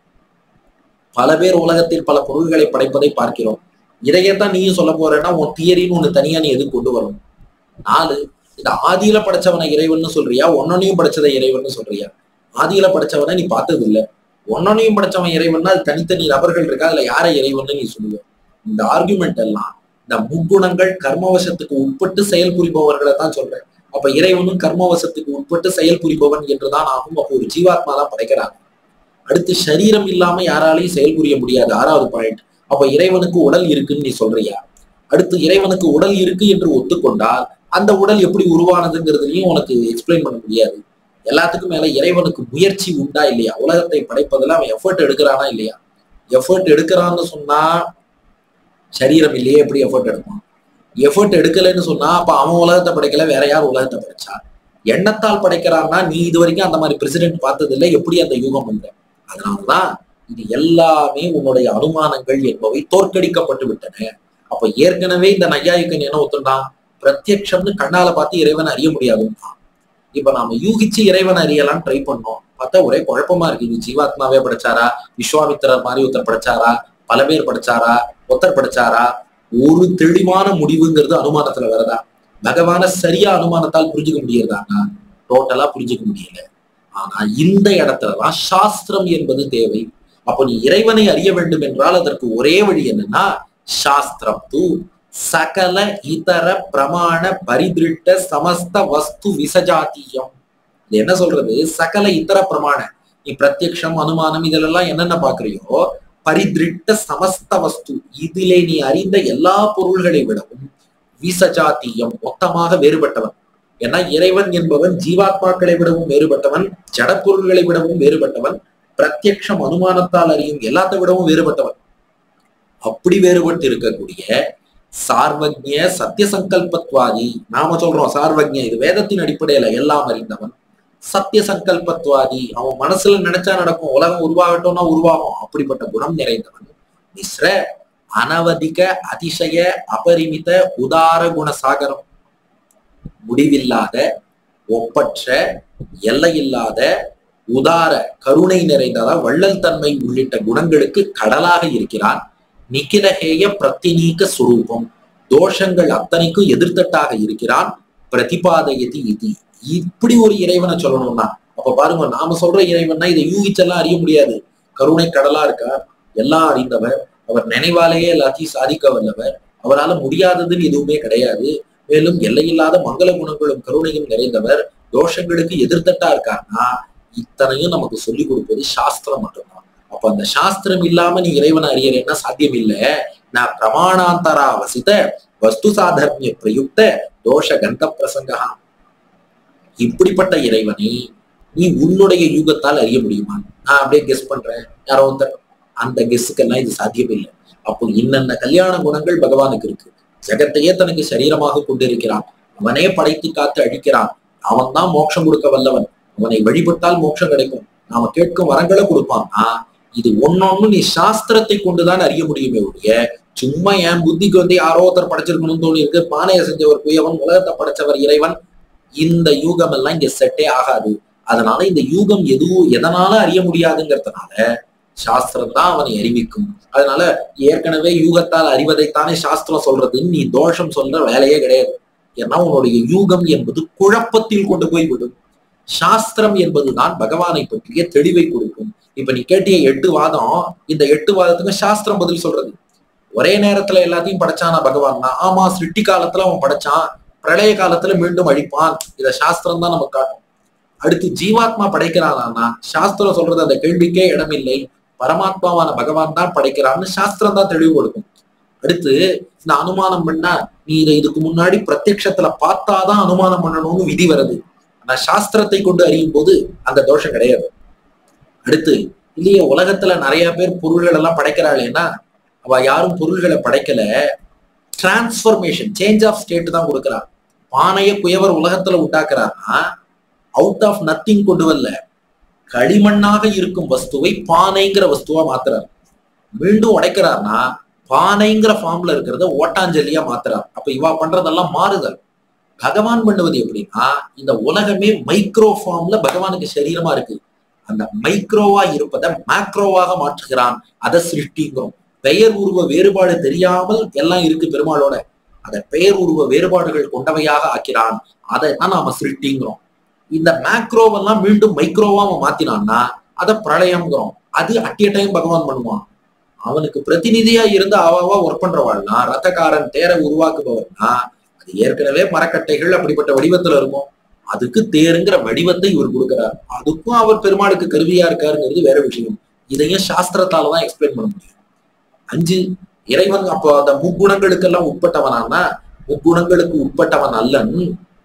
பல பேர் உலகத்தில் பல பொருள்களை படைப்பதை பார்க்கிறோம் இதையத்தான் நீயும் சொல்ல போறேன்னா உன் தியரின்னு ஒண்ணு தனியா நீ எதுக்கு கொண்டு வரணும் நாலு இந்த ஆதியில படைச்சவனை இறைவன் சொல்றியா ஒன்னொன்னையும் படைச்சதை இறைவன் சொல்றியா ஆதியில படைச்சவனை நீ பார்த்தது இல்ல ஒன்னொன்னையும் படைச்சவன் இறைவன்னா அது தனித்தனி நபர்கள் இருக்கா அதுல யாரை இறைவன் நீ சொல்லுவ இந்த ஆர்குமெண்ட் எல்லாம் இந்த முக்குணங்கள் கர்மவசத்துக்கு உட்பட்டு செயல் புரிபவர்களை தான் சொல்றேன் அப்ப இறைவனும் கர்மவசத்துக்கு உட்பட்டு செயல் புரிபவன் என்றுதான் ஆகும் அப்போ ஒரு ஜீவாத்மா தான் படைக்கிறாங்க அடுத்து சரீரம் இல்லாம யாராலையும் செயல் புரிய முடியாது ஆறாவது பாயிண்ட் அப்ப இறைவனுக்கு உடல் இருக்குன்னு நீ சொல்றியா அடுத்து இறைவனுக்கு உடல் இருக்கு என்று ஒத்துக்கொண்டால் அந்த உடல் எப்படி உருவானதுங்கிறதுலையும் உனக்கு எக்ஸ்பிளைன் பண்ண முடியாது எல்லாத்துக்கும் மேல இறைவனுக்கு முயற்சி உண்டா இல்லையா உலகத்தை படைப்பதில் அவன் எஃபர்ட் எடுக்கிறானா இல்லையா எஃபர்ட் எடுக்கிறான்னு சொன்னா சரீரம் இல்லையே எப்படி எஃபர்ட் எடுப்பான் எஃபர்ட் எடுக்கலைன்னு சொன்னா அப்ப அவன் உலகத்தை படைக்கல வேற யார் உலகத்தை படைச்சா எண்ணத்தால் படைக்கிறான்னா நீ இது வரைக்கும் அந்த மாதிரி பிரசிடென்ட் பார்த்தது இல்லை எப்படி அந்த யூகம் பண்ற அதனாலதான் இது எல்லாமே உன்னுடைய அனுமானங்கள் என்பவை தோற்கடிக்கப்பட்டு விட்டன அப்ப ஏற்கனவே இந்த நையாயிக்கன் என்ன ஒத்துண்டான் பிரத்யக்ஷம்னு கண்ணால பார்த்து இறைவன் அறிய முடியாதுன்னா இப்ப நாம யூகிச்சு இறைவன் அறியலாம் ட்ரை பண்ணோம் பார்த்தா ஒரே குழப்பமா இருக்கு இது ஜீவாத்மாவே படைச்சாரா விஸ்வாமித்திரர் மாதிரி ஒருத்தர் படைச்சாரா பல பேர் படைச்சாரா ஒருத்தர் படைச்சாரா ஒரு தெளிவான முடிவுங்கிறது அனுமானத்துல வரதா பகவான சரியா அனுமானத்தால் புரிஞ்சுக்க முடியறதானா டோட்டலா புரிஞ்சுக்க முடியல ஆனா இந்த இடத்துலதான் சாஸ்திரம் என்பது தேவை அப்ப நீ இறைவனை அறிய வேண்டும் என்றால் அதற்கு ஒரே வழி என்னன்னா சாஸ்திரம் தூ சகல இதர பிரமாண பரிதிருட்ட சமஸ்த வஸ்து விசஜாத்தியம் இது என்ன சொல்றது சகல இதர பிரமாண நீ பிரத்யக்ஷம் அனுமானம் இதெல்லாம் என்னென்ன பாக்குறியோ பரிதிருட்ட சமஸ்த வஸ்து இதிலே நீ அறிந்த எல்லா பொருள்களை விடவும் விசஜாத்தியம் மொத்தமாக வேறுபட்டவன் ஏன்னா இறைவன் என்பவன் ஜீவாத்மாக்களை விடவும் வேறுபட்டவன் ஜடப்பொருள்களை விடவும் வேறுபட்டவன் பிரத்யக்ஷம் அனுமானத்தால் அறியும் எல்லாத்தை விடவும் வேறுபட்டவன் அப்படி வேறுபட்டு இருக்கக்கூடிய சார்வஜ்ய சத்திய சங்கல்பத்வாதி நாம சொல்றோம் சார்வஜ்ய இது வேதத்தின் அடிப்படையில எல்லாம் அறிந்தவன் சத்திய சங்கல்பத்வாதி அவன் மனசுல நினைச்சா நடக்கும் உலகம் உருவாகட்டும்னா உருவாகும் அப்படிப்பட்ட குணம் நிறைந்தவன் மிஸ்ர அனவதிக அதிசய அபரிமித உதார குண சாகரம் முடிவில்லாத ஒப்பற்ற எல்லையில்லாத உதார கருணை நிறைந்ததா வள்ளல் தன்மை உள்ளிட்ட குணங்களுக்கு கடலாக இருக்கிறான் நிகிலஹேய பிரத்தினீக சுரூபம் தோஷங்கள் அத்தனைக்கும் எதிர்த்தட்டாக இருக்கிறான் பிரதிபாதயதி இது இப்படி ஒரு இறைவனை சொல்லணும்னா அப்ப பாருங்க நாம சொல்ற இறைவன்னா இதை யூகிச்செல்லாம் அறிய முடியாது கருணை கடலா இருக்கார் எல்லாம் அறிந்தவர் அவர் நினைவாலேயே எல்லாத்தையும் சாதிக்க வல்லவர் அவரால் முடியாததுன்னு எதுவுமே கிடையாது மேலும் எல்லையில்லாத மங்கள குணங்களும் கருணையும் நிறைந்தவர் தோஷங்களுக்கு எதிர்த்தட்டா இருக்காருன்னா இத்தனையும் நமக்கு சொல்லி கொடுப்பது சாஸ்திரம் மட்டும்தான் அப்ப அந்த சாஸ்திரம் இல்லாம நீ இறைவனை அறியறேன்னா சாத்தியம் இல்ல நான் பிரமாணாந்தரா வசித்த வஸ்து சாதர்மிய பிரயுக்த தோஷ கந்த பிரசங்கா இப்படிப்பட்ட இறைவனை நீ உன்னுடைய யூகத்தால் அறிய முடியுமா நான் அப்படியே கெஸ் பண்றேன் யாரோ ஒருத்தர் அந்த கெஸ்ஸுக்கெல்லாம் இது சாத்தியம் இல்லை அப்போ இன்னென்ன கல்யாண குணங்கள் பகவானுக்கு இருக்கு ஜெகத்தையே தனக்கு சரீரமாக கொண்டிருக்கிறான் அவனே படைத்து காத்து அழிக்கிறான் அவன் தான் மோட்சம் கொடுக்க வல்லவன் அவனை வழிபட்டால் மோட்சம் கிடைக்கும் நாம கேட்கும் வரங்களை கொடுப்பான் ஆஹ் இது ஒன்னொன்னு நீ சாஸ்திரத்தை கொண்டுதான் அறிய முடியுமே ஒழிய சும்மா என் புத்திக்கு வந்து யாரோ ஒருத்தர் படைச்சிருக்கணும்னு தோணி இருக்கு பானையை செஞ்சவர் குயவன் உலகத்தை படைச்சவர் இறைவன் இந்த யூகம் எல்லாம் இங்க செட்டே ஆகாது அதனால இந்த யூகம் எதுவும் எதனால அறிய முடியாதுங்கிறதுனால சாஸ்திரம் தான் அவனை அறிவிக்கும் அதனால ஏற்கனவே யூகத்தால் அறிவதைத்தானே சாஸ்திரம் சொல்றதுன்னு நீ தோஷம் சொல்ற வேலையே கிடையாது ஏன்னா உன்னுடைய யூகம் என்பது குழப்பத்தில் கொண்டு போய் விடும் சாஸ்திரம் என்பதுதான் பகவானை பற்றிய தெளிவை கொடுக்கும் இப்ப நீ கேட்டிய எட்டு வாதம் இந்த எட்டு வாதத்துக்கு சாஸ்திரம் பதில் சொல்றது ஒரே நேரத்துல எல்லாத்தையும் படைச்சானா பகவான் தான் ஆமா சிருஷ்டி காலத்துல அவன் படைச்சான் பிரளய காலத்துல மீண்டும் அழிப்பான் இத சாஸ்திரம் தான் நமக்கு காட்டும் அடுத்து ஜீவாத்மா படைக்கிறானா சாஸ்திரம் சொல்றது அந்த கேள்விக்கே இடமில்லை பரமாத்மாவான பகவான் தான் படைக்கிறான்னு சாஸ்திரம் தான் தெளிவு கொடுக்கும் அடுத்து இந்த அனுமானம் பண்ணா நீ இதை இதுக்கு முன்னாடி பிரத்யக்ஷத்துல பார்த்தாதான் அனுமானம் பண்ணணும்னு விதி வருது ஆனா சாஸ்திரத்தை கொண்டு அறியும் போது அந்த தோஷம் கிடையாது அடுத்து இல்லையே உலகத்துல நிறைய பேர் பொருள்கள் எல்லாம் படைக்கிறாளேன்னா அவ யாரும் பொருள்களை படைக்கல டிரான்ஸ்பர்மேஷன் சேஞ்ச் ஆஃப் ஸ்டேட் தான் கொடுக்குறா பானைய குயவர் உலகத்துல உண்டாக்குறாருன்னா அவுட் ஆஃப் நத்திங் கொண்டு வரல களிமண்ணாக இருக்கும் வஸ்துவை பானைங்கிற வஸ்துவா மாத்துறாரு மீண்டும் உடைக்கிறார்னா பானைங்கிற ஃபார்ம்ல இருக்கிறத ஓட்டாஞ்சலியா மாத்துறார் அப்ப இவா பண்றதெல்லாம் மாறுதல் பகவான் பண்ணுவது எப்படின்னா இந்த உலகமே மைக்ரோ ஃபார்ம்ல பகவானுக்கு சரீரமா இருக்கு அந்த மைக்ரோவா இருப்பதை மேக்ரோவாக மாற்றுகிறான் அதை சிருஷ்டிங்கிறோம் பெயர் உருவ வேறுபாடு தெரியாமல் எல்லாம் இருக்கு பெருமாளோட அதை பெயர் உருவ வேறுபாடுகள் கொண்டவையாக ஆக்கிறான் அதை தான் நாம சிருஷ்டிங்கிறோம் இந்த மேக்ரோவெல்லாம் மீண்டும் மைக்ரோவா அவன் மாத்தினான்னா அதை பிரளயம்ங்கிறோம் அது அட் டைம் பகவான் பண்ணுவான் அவனுக்கு பிரதிநிதியா இருந்து அவாவா ஒர்க் பண்றவாள்னா ரத்தக்காரன் தேரை உருவாக்குபவர்னா அது ஏற்கனவே மரக்கட்டைகள் அப்படிப்பட்ட வடிவத்துல இருக்கும் அதுக்கு தேருங்கிற வடிவத்தை இவர் கொடுக்கிறார் அதுக்கும் அவர் பெருமாளுக்கு கருவியா இருக்காருங்கிறது வேற விஷயம் இதையும் சாஸ்திரத்தாலதான் எக்ஸ்பிளைன் பண்ண முடியும் அஞ்சு இறைவன் அப்போ அந்த முக்குணங்களுக்கெல்லாம் உட்பட்டவனானா முக்குணங்களுக்கு உட்பட்டவன் அல்லன்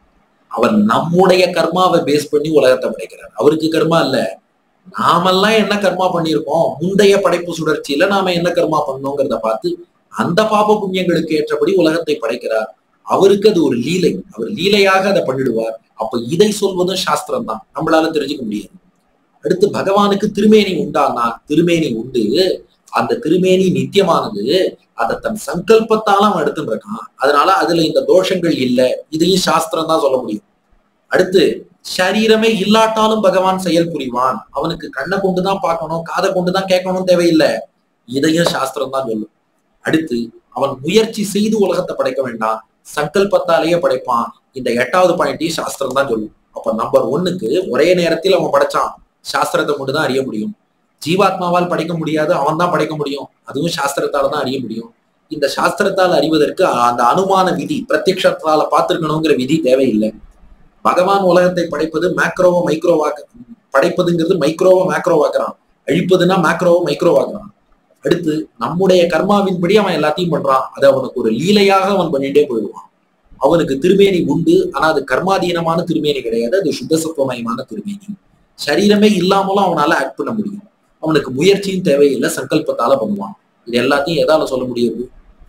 அவன் நம்முடைய கர்மாவை பேஸ் பண்ணி உலகத்தை படைக்கிறார் அவருக்கு கர்மா இல்ல நாமெல்லாம் என்ன கர்மா பண்ணியிருக்கோம் முந்தைய படைப்பு சுழற்சியில நாம என்ன கர்மா பண்ணோங்கிறத பார்த்து அந்த பாப புண்ணியங்களுக்கு ஏற்றபடி உலகத்தை படைக்கிறார் அவருக்கு அது ஒரு லீலை அவர் லீலையாக அதை பண்ணிடுவார் அப்ப இதை சொல்வதும் சாஸ்திரம் தான் நம்மளால தெரிஞ்சுக்க முடியாது அடுத்து பகவானுக்கு திருமேனி உண்டானா திருமேனி உண்டு அந்த திருமேனி நித்தியமானது அதை தன் சங்கல்பத்தால அவன் எடுத்துட்டு இருக்கான் அதனால அதுல இந்த தோஷங்கள் இல்லை இதையும் சாஸ்திரம் தான் சொல்ல முடியும் அடுத்து சரீரமே இல்லாட்டாலும் பகவான் செயல் புரிவான் அவனுக்கு கண்ணை கொண்டுதான் பார்க்கணும் காதை கொண்டுதான் கேட்கணும் தேவையில்லை இதையும் சாஸ்திரம் தான் சொல்லும் அடுத்து அவன் முயற்சி செய்து உலகத்தை படைக்க வேண்டாம் சங்கல்பத்தாலேயே படைப்பான் இந்த எட்டாவது பாயிண்டையும் சாஸ்திரம் தான் சொல்லும் அப்ப நம்பர் ஒன்னுக்கு ஒரே நேரத்தில் அவன் படைச்சான் சாஸ்திரத்தை கொண்டுதான் அறிய முடியும் ஜீவாத்மாவால் படைக்க முடியாது அவன் தான் படைக்க முடியும் அதுவும் சாஸ்திரத்தால தான் அறிய முடியும் இந்த சாஸ்திரத்தால் அறிவதற்கு அந்த அனுமான விதி பிரத்யக்ஷத்தால பார்த்திருக்கணுங்கிற விதி தேவையில்லை பகவான் உலகத்தை படைப்பது மேக்ரோவோ மைக்ரோவாக்க படைப்பதுங்கிறது மைக்ரோவோ மேக்ரோவாக்குறான் அழிப்பதுன்னா மேக்ரோவோ மைக்ரோவாக்குறான் அடுத்து நம்முடைய கர்மாவின்படி அவன் எல்லாத்தையும் பண்றான் அது அவனுக்கு ஒரு லீலையாக அவன் பண்ணிட்டே போயிடுவான் அவனுக்கு திருமேனி உண்டு ஆனா அது கர்மாதீனமான திருமேனி கிடையாது அது சுத்தசத்துவமயமான திருமேனி சரீரமே இல்லாமலும் அவனால ஆக்ட் பண்ண முடியும் அவனுக்கு முயற்சியும் தேவையில்லை சங்கல்பத்தால பண்ணுவான் இது எல்லாத்தையும் எதால சொல்ல முடியாது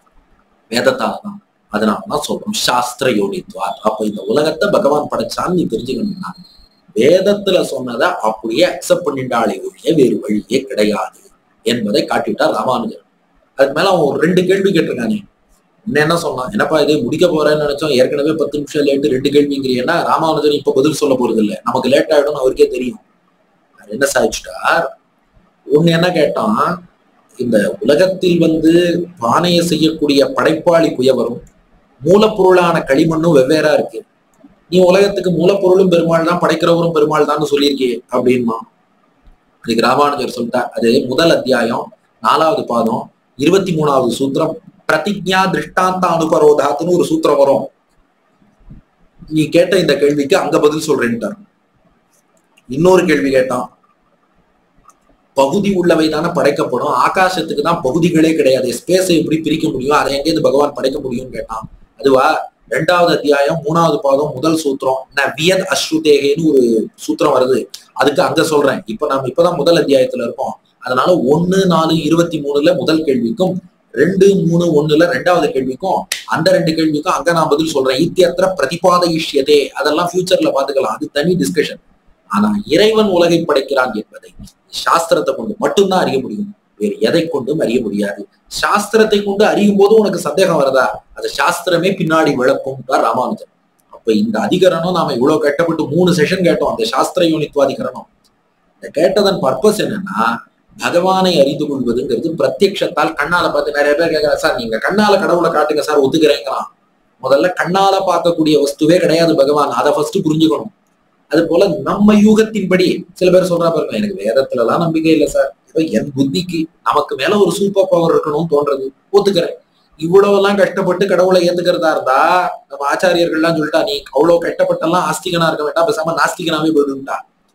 வேதத்தால தான் அதனாலதான் சொல்றோம் சாஸ்திர யோனித்வார் அப்ப இந்த உலகத்தை பகவான் படைச்சான்னு நீ தெரிஞ்சுக்கணும்னா வேதத்துல சொன்னதை அப்படியே அக்செப்ட் பண்ணிட்டாலே ஒழிய வேறு வழியே கிடையாது என்பதை காட்டிட்டார் ராமானுஜர் அதுக்கு மேல அவன் ஒரு ரெண்டு கேள்வி கேட்டிருக்கானே என்ன என்ன சொன்னான் என்னப்பா இது முடிக்க போறேன்னு நினைச்சோம் ஏற்கனவே பத்து நிமிஷம் லேட்டு ரெண்டு கேள்விங்கிறீங்கன்னா ராமானுஜர் இப்ப பதில் சொல்ல போறது இல்லை நமக்கு லேட் ஆயிடும்னு அவருக்கே தெரியும் என்ன சாதிச்சுட்டார் ஒண்ணு என்ன கேட்டான் இந்த உலகத்தில் வந்து பானையை செய்யக்கூடிய படைப்பாளி குயவரும் மூலப்பொருளான களிமண்ணும் வெவ்வேறா இருக்கு நீ உலகத்துக்கு மூலப்பொருளும் பெருமாள் தான் படைக்கிறவரும் பெருமாள் தான் சொல்லியிருக்கே அப்படின்மா அதுக்கு ராமானுஜர் சொல்லிட்டார் அது முதல் அத்தியாயம் நாலாவது பாதம் இருபத்தி மூணாவது சூத்திரம் பிரதிஜா திருஷ்டாந்த அனுபரோதாத்துன்னு ஒரு சூத்திரம் வரும் நீ கேட்ட இந்த கேள்விக்கு அங்க பதில் சொல்றேன்ட்டார் இன்னொரு கேள்வி கேட்டான் பகுதி உள்ளவை தானே படைக்கப்படும் ஆகாசத்துக்கு தான் பகுதிகளே கிடையாது ஸ்பேஸை எப்படி பிரிக்க முடியும் அதை எங்கேருந்து பகவான் படைக்க முடியும்னு கேட்டான் அதுவா ரெண்டாவது அத்தியாயம் மூணாவது பாதம் முதல் சூத்திரம் நான் வியத் அஸ்ருதேகேன்னு ஒரு சூத்திரம் வருது அதுக்கு அங்க சொல்றேன் இப்ப நாம இப்பதான் முதல் அத்தியாயத்துல இருக்கோம் அதனால ஒன்னு நாலு இருபத்தி மூணுல முதல் கேள்விக்கும் ரெண்டு மூணு ஒண்ணுல ரெண்டாவது கேள்விக்கும் அந்த ரெண்டு கேள்விக்கும் அங்க நான் பதில் சொல்றேன் இத்தியத்திர பிரதிபாதயிஷ்யதே அதெல்லாம் ஃபியூச்சர்ல பாத்துக்கலாம் அது தனி டிஸ்கஷன் ஆனா இறைவன் உலகை படைக்கிறான் என்பதை சாஸ்திரத்தை கொண்டு மட்டும்தான் அறிய முடியும் வேறு எதை கொண்டும் அறிய முடியாது சாஸ்திரத்தை கொண்டு அறியும் போது உனக்கு சந்தேகம் வருதா அது சாஸ்திரமே பின்னாடி விளக்கும் ராமானுஜன் அப்ப இந்த அதிகரணம் நாம இவ்வளவு கட்டப்பட்டு மூணு செஷன் கேட்டோம் அந்த சாஸ்திர யூனித்வாதிகரணம் இந்த கேட்டதன் பர்பஸ் என்னன்னா பகவானை அறிந்து கொள்வதுங்கிறது பிரத்யக்ஷத்தால் கண்ணால பார்த்து நிறைய பேர் கேட்கற சார் நீங்க கண்ணால கடவுளை காட்டுங்க சார் ஒத்துக்கிறேங்கிறான் முதல்ல கண்ணால பார்க்கக்கூடிய வஸ்துவே கிடையாது பகவான் அதை ஃபர்ஸ்ட் புரிஞ்சுக்கணும் அது போல நம்ம யூகத்தின்படி சில பேர் சொல்றா பாருங்க எனக்கு வேதத்துல எல்லாம் நம்பிக்கை இல்லை சார் ஏதோ என் புத்திக்கு நமக்கு மேல ஒரு சூப்பர் பவர் இருக்கணும்னு தோன்றது ஒத்துக்கிறேன் இவ்வளவு எல்லாம் கஷ்டப்பட்டு கடவுளை ஏத்துக்கிறதா இருந்தா நம்ம ஆச்சாரியர்கள்லாம் சொல்லிட்டா நீ அவ்வளவு கஷ்டப்பட்டெல்லாம் ஆஸ்திகனா இருக்க வேண்டாம் பேசாம நாஸ்திகனாவே போயிடுட்டா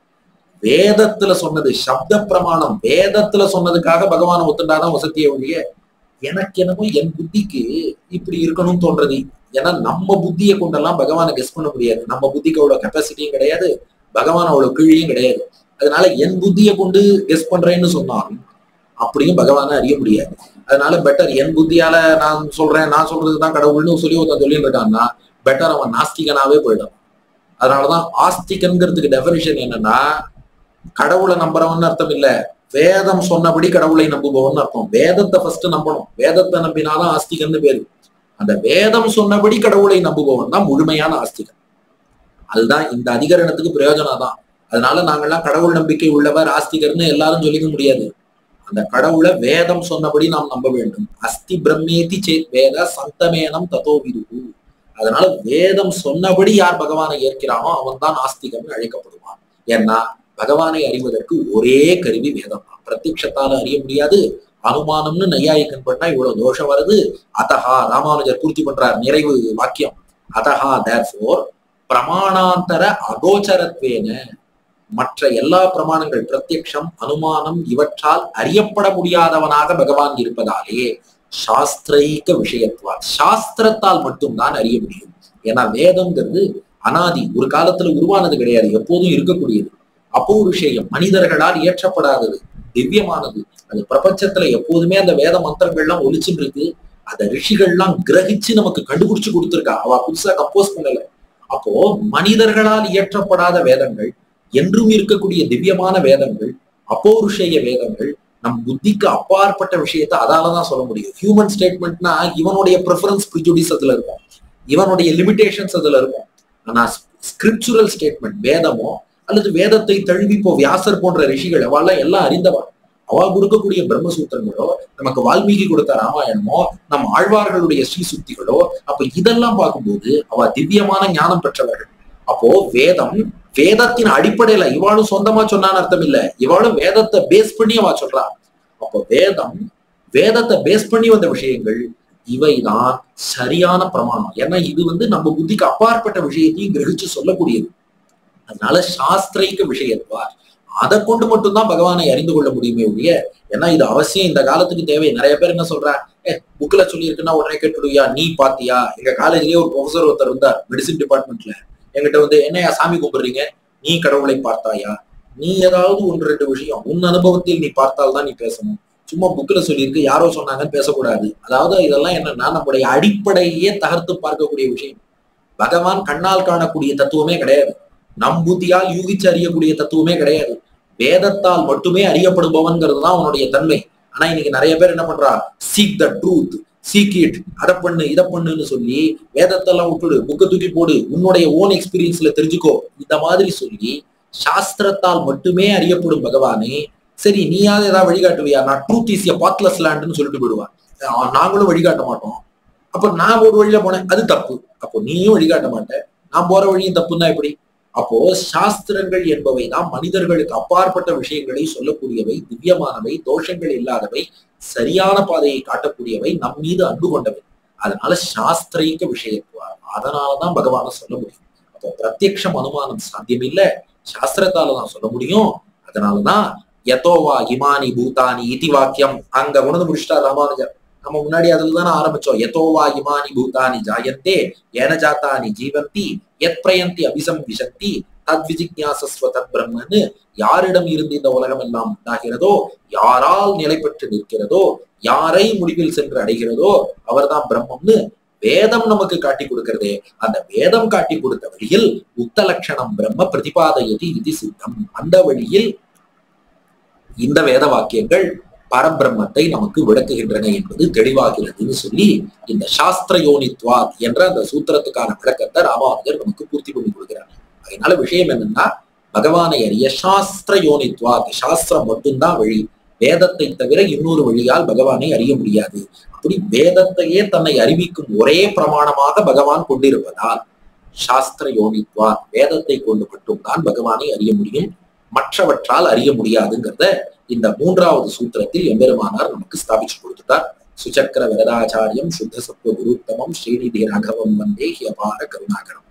வேதத்துல சொன்னது சப்த பிரமாணம் வேதத்துல சொன்னதுக்காக பகவானை ஒத்துண்டாதான் வசதியை ஒழிய எனக்கு என்னமோ என் புத்திக்கு இப்படி இருக்கணும்னு தோன்றது ஏன்னா நம்ம புத்தியை கொண்டெல்லாம் பகவானை கெஸ் பண்ண முடியாது நம்ம புத்திக்கு அவ்வளவு கெப்பாசிட்டியும் கிடையாது பகவான் அவ்வளவு கீழியும் கிடையாது அதனால என் புத்தியை கொண்டு கெஸ் பண்றேன்னு சொன்னாலும் அப்படியும் பகவானை அறிய முடியாது அதனால பெட்டர் என் புத்தியால நான் சொல்றேன் நான் சொல்றதுதான் கடவுள்னு சொல்லி ஒருத்தன் சொல்லிட்டு இருக்கான்னா பெட்டர் அவன் நாஸ்திகனாவே போயிடும் அதனாலதான் ஆஸ்திகன்கிறதுக்கு டெபினிஷன் என்னன்னா கடவுளை நம்புறவன் அர்த்தம் இல்ல வேதம் சொன்னபடி கடவுளை நம்புபவன் அர்த்தம் வேதத்தை ஃபர்ஸ்ட் நம்பணும் வேதத்தை நம்பினாதான் ஆஸ்திகன்னு பேரு அந்த வேதம் சொன்னபடி கடவுளை நம்புபவன் தான் முழுமையான ஆஸ்திகன் அதுதான் இந்த அதிகரணத்துக்கு பிரயோஜனம் தான் அதனால நாங்கெல்லாம் கடவுள் நம்பிக்கை உள்ளவர் ஆஸ்திகர்னு எல்லாரும் சொல்லிக்க முடியாது அந்த கடவுளை வேதம் சொன்னபடி நாம் நம்ப வேண்டும் அஸ்தி பிரம்மேதி சேத் வேத சந்தமேனம் ததோ விருகு அதனால வேதம் சொன்னபடி யார் பகவானை ஏற்கிறானோ அவன் தான் ஆஸ்திகம்னு அழைக்கப்படுவான் ஏன்னா பகவானை அறிவதற்கு ஒரே கருவி வேதம் தான் பிரத்யக்ஷத்தால அறிய முடியாது அனுமானம்னு நையாயிக்கன் பண்ணா இவ்வளவு தோஷம் வருது அதஹா ராமானுஜர் பூர்த்தி பண்றார் நிறைவு வாக்கியம் அதஹா தேர்ஃபோர் பிரமாணாந்தர அகோச்சரத்வேன மற்ற எல்லா பிரமாணங்கள் பிரத்யக்ஷம் அனுமானம் இவற்றால் அறியப்பட முடியாதவனாக பகவான் இருப்பதாலே சாஸ்திரைக்க விஷயத்துவா சாஸ்திரத்தால் மட்டும்தான் அறிய முடியும் ஏன்னா வேதம்ங்கிறது அனாதி ஒரு காலத்துல உருவானது கிடையாது எப்போதும் இருக்கக்கூடியது அபௌருஷேயம் மனிதர்களால் இயற்றப்படாதது திவ்யமானது அது பிரபஞ்சத்துல எப்போதுமே அந்த வேத மந்திரங்கள்லாம் ஒழிச்சுட்டு இருக்கு அந்த ரிஷிகள்லாம் கிரகிச்சு நமக்கு கண்டுபிடிச்சு கொடுத்துருக்கா அவ புதுசா கம்போஸ் பண்ணல அப்போ மனிதர்களால் இயற்றப்படாத வேதங்கள் என்றும் இருக்கக்கூடிய திவ்யமான வேதங்கள் அப்போருஷேய வேதங்கள் நம் புத்திக்கு அப்பாற்பட்ட விஷயத்த அதாலதான் சொல்ல முடியும் ஹியூமன் ஸ்டேட்மெண்ட்னா இவனுடைய ப்ரிஃபரன்ஸ் ப்ரிஜுடிஸ் அதுல இருக்கும் இவனுடைய லிமிடேஷன்ஸ் அதுல இருக்கும் ஆனா ஸ்கிரிப்சுரல் ஸ்டேட்மெண்ட் வேதமோ அல்லது வேதத்தை தழுவி இப்போ வியாசர் போன்ற ரிஷிகள் அவெல்லாம் எல்லாம் அறிந்தவா அவ கொடுக்கக்கூடிய பிரம்மசூத்திரங்களோ நமக்கு வால்மீகி கொடுத்த ராமாயணமோ நம் ஆழ்வார்களுடைய ஸ்ரீசுக்திகளோ அப்ப இதெல்லாம் பார்க்கும்போது அவ திவ்யமான ஞானம் பெற்றவர்கள் அப்போ வேதம் வேதத்தின் அடிப்படையில இவாளும் சொந்தமா சொன்னான்னு அர்த்தம் இல்ல இவாளும் வேதத்தை பேஸ் பண்ணி அவ சொல்றா அப்போ வேதம் வேதத்தை பேஸ் பண்ணி வந்த விஷயங்கள் இவைதான் சரியான பிரமாணம் ஏன்னா இது வந்து நம்ம புத்திக்கு அப்பாற்பட்ட விஷயத்தையும் கிரகிச்சு சொல்லக்கூடியது அதனால சாஸ்திரைக்க விஷயத்வார் அதை கொண்டு மட்டும்தான் பகவானை அறிந்து கொள்ள முடியுமே ஒழிய ஏன்னா இது அவசியம் இந்த காலத்துக்கு தேவை நிறைய பேர் என்ன சொல்றா ஏ புக்ல சொல்லி இருக்குன்னா உடனே கேட்டுடுவியா நீ பாத்தியா எங்க காலேஜ்லயே ஒரு ப்ரொஃபசர் ஒருத்தர் இருந்தார் மெடிசின் டிபார்ட்மெண்ட்ல என்கிட்ட வந்து என்னையா சாமி கும்பிடுறீங்க நீ கடவுளை பார்த்தாயா நீ ஏதாவது ஒன்று ரெண்டு விஷயம் உன் அனுபவத்தில் நீ பார்த்தால் தான் நீ பேசணும் சும்மா புக்ல சொல்லியிருக்கு யாரோ சொன்னாங்கன்னு பேசக்கூடாது அதாவது இதெல்லாம் என்னன்னா நம்முடைய அடிப்படையே தகர்த்து பார்க்கக்கூடிய விஷயம் பகவான் கண்ணால் காணக்கூடிய தத்துவமே கிடையாது நம் புத்தியால் யூகிச்சு அறியக்கூடிய தத்துவமே கிடையாது வேதத்தால் மட்டுமே அறியப்படுபவன்கிறது தான் அவனுடைய தன்மை ஆனா இன்னைக்கு நிறைய பேர் என்ன பண்றா seek the truth seek it அதை பண்ணு இதை பண்ணுன்னு சொல்லி வேதத்தெல்லாம் விட்டுடு புக்கை தூக்கி போடு உன்னுடைய ஓன் எக்ஸ்பீரியன்ஸ்ல தெரிஞ்சுக்கோ இந்த மாதிரி சொல்லி சாஸ்திரத்தால் மட்டுமே அறியப்படும் பகவானே சரி நீயாவது ஏதாவது வழிகாட்டுவியா நான் ட்ரூத் இஸ் எ பாத்லெஸ் லேண்ட்னு சொல்லிட்டு போயிடுவான் நாங்களும் வழிகாட்ட மாட்டோம் அப்ப நான் ஒரு வழியில போனேன் அது தப்பு அப்போ நீயும் வழிகாட்ட மாட்டேன் நான் போற வழியும் தப்புன்னா எப்படி அப்போ சாஸ்திரங்கள் என்பவை தான் மனிதர்களுக்கு அப்பாற்பட்ட விஷயங்களை சொல்லக்கூடியவை திவ்யமானவை தோஷங்கள் இல்லாதவை சரியான பாதையை காட்டக்கூடியவை நம் மீது அன்பு கொண்டவை அதனால சாஸ்திரைக்க விஷயத்துவார் அதனாலதான் பகவான சொல்ல முடியும் அப்போ பிரத்யக்ஷம் அனுமானம் சாத்தியம் இல்ல சாஸ்திரத்தால தான் சொல்ல முடியும் அதனாலதான் யதோவா இமானி பூதானி இதி வாக்கியம் அங்க உணர்ந்து முடிச்சிட்டார் ராமானுஜர் நம்ம முன்னாடி அதுல தானே ஆரம்பிச்சோம் யதோவா இமானி பூதானி ஜாயந்தே ஏன ஜாத்தானி ஜீவந்தி எத் பிரயந்தி அபிசம் விஷந்தி தத் விஜிக்யாசஸ்வ தத் பிரம்மன்னு யாரிடம் இருந்து இந்த உலகம் எல்லாம் உண்டாகிறதோ யாரால் நிலை பெற்று நிற்கிறதோ யாரை முடிவில் சென்று அடைகிறதோ அவர்தான் பிரம்மம்னு வேதம் நமக்கு காட்டி கொடுக்கிறதே அந்த வேதம் காட்டி கொடுத்த வழியில் உத்த லட்சணம் பிரம்ம பிரதிபாதயதி இது சித்தம் அந்த வழியில் இந்த வேத வாக்கியங்கள் பரபிரம்மத்தை நமக்கு விளக்குகின்றன என்பது தெளிவாகிறதுன்னு சொல்லி இந்த சாஸ்திர யோனித்வாத் என்ற அந்த சூத்திரத்துக்கான விளக்கத்தை ராமானுஜர் நமக்கு பூர்த்தி பண்ணி கொடுக்கிறார் அதனால விஷயம் என்னன்னா பகவானை அறிய சாஸ்திர யோனித்வாத் சாஸ்திரம் மட்டும்தான் வழி வேதத்தை தவிர இன்னொரு வழியால் பகவானை அறிய முடியாது அப்படி வேதத்தையே தன்னை அறிவிக்கும் ஒரே பிரமாணமாக பகவான் கொண்டிருப்பதால் சாஸ்திர யோனித்வாத் வேதத்தை கொண்டு மட்டும்தான் பகவானை அறிய முடியும் மற்றவற்றால் அறிய முடியாதுங்கிறத இந்த மூன்றாவது சூத்திரத்தில் எம்பெருமானார் நமக்கு ஸ்தாபிச்சு கொடுத்துட்டார் சுச்சக்கர வரதாச்சாரியம் சுத்த சத்துவ குருத்தமம் ஸ்ரீநிதி ராகவம் வந்தே ஹியபார கருணாகரம்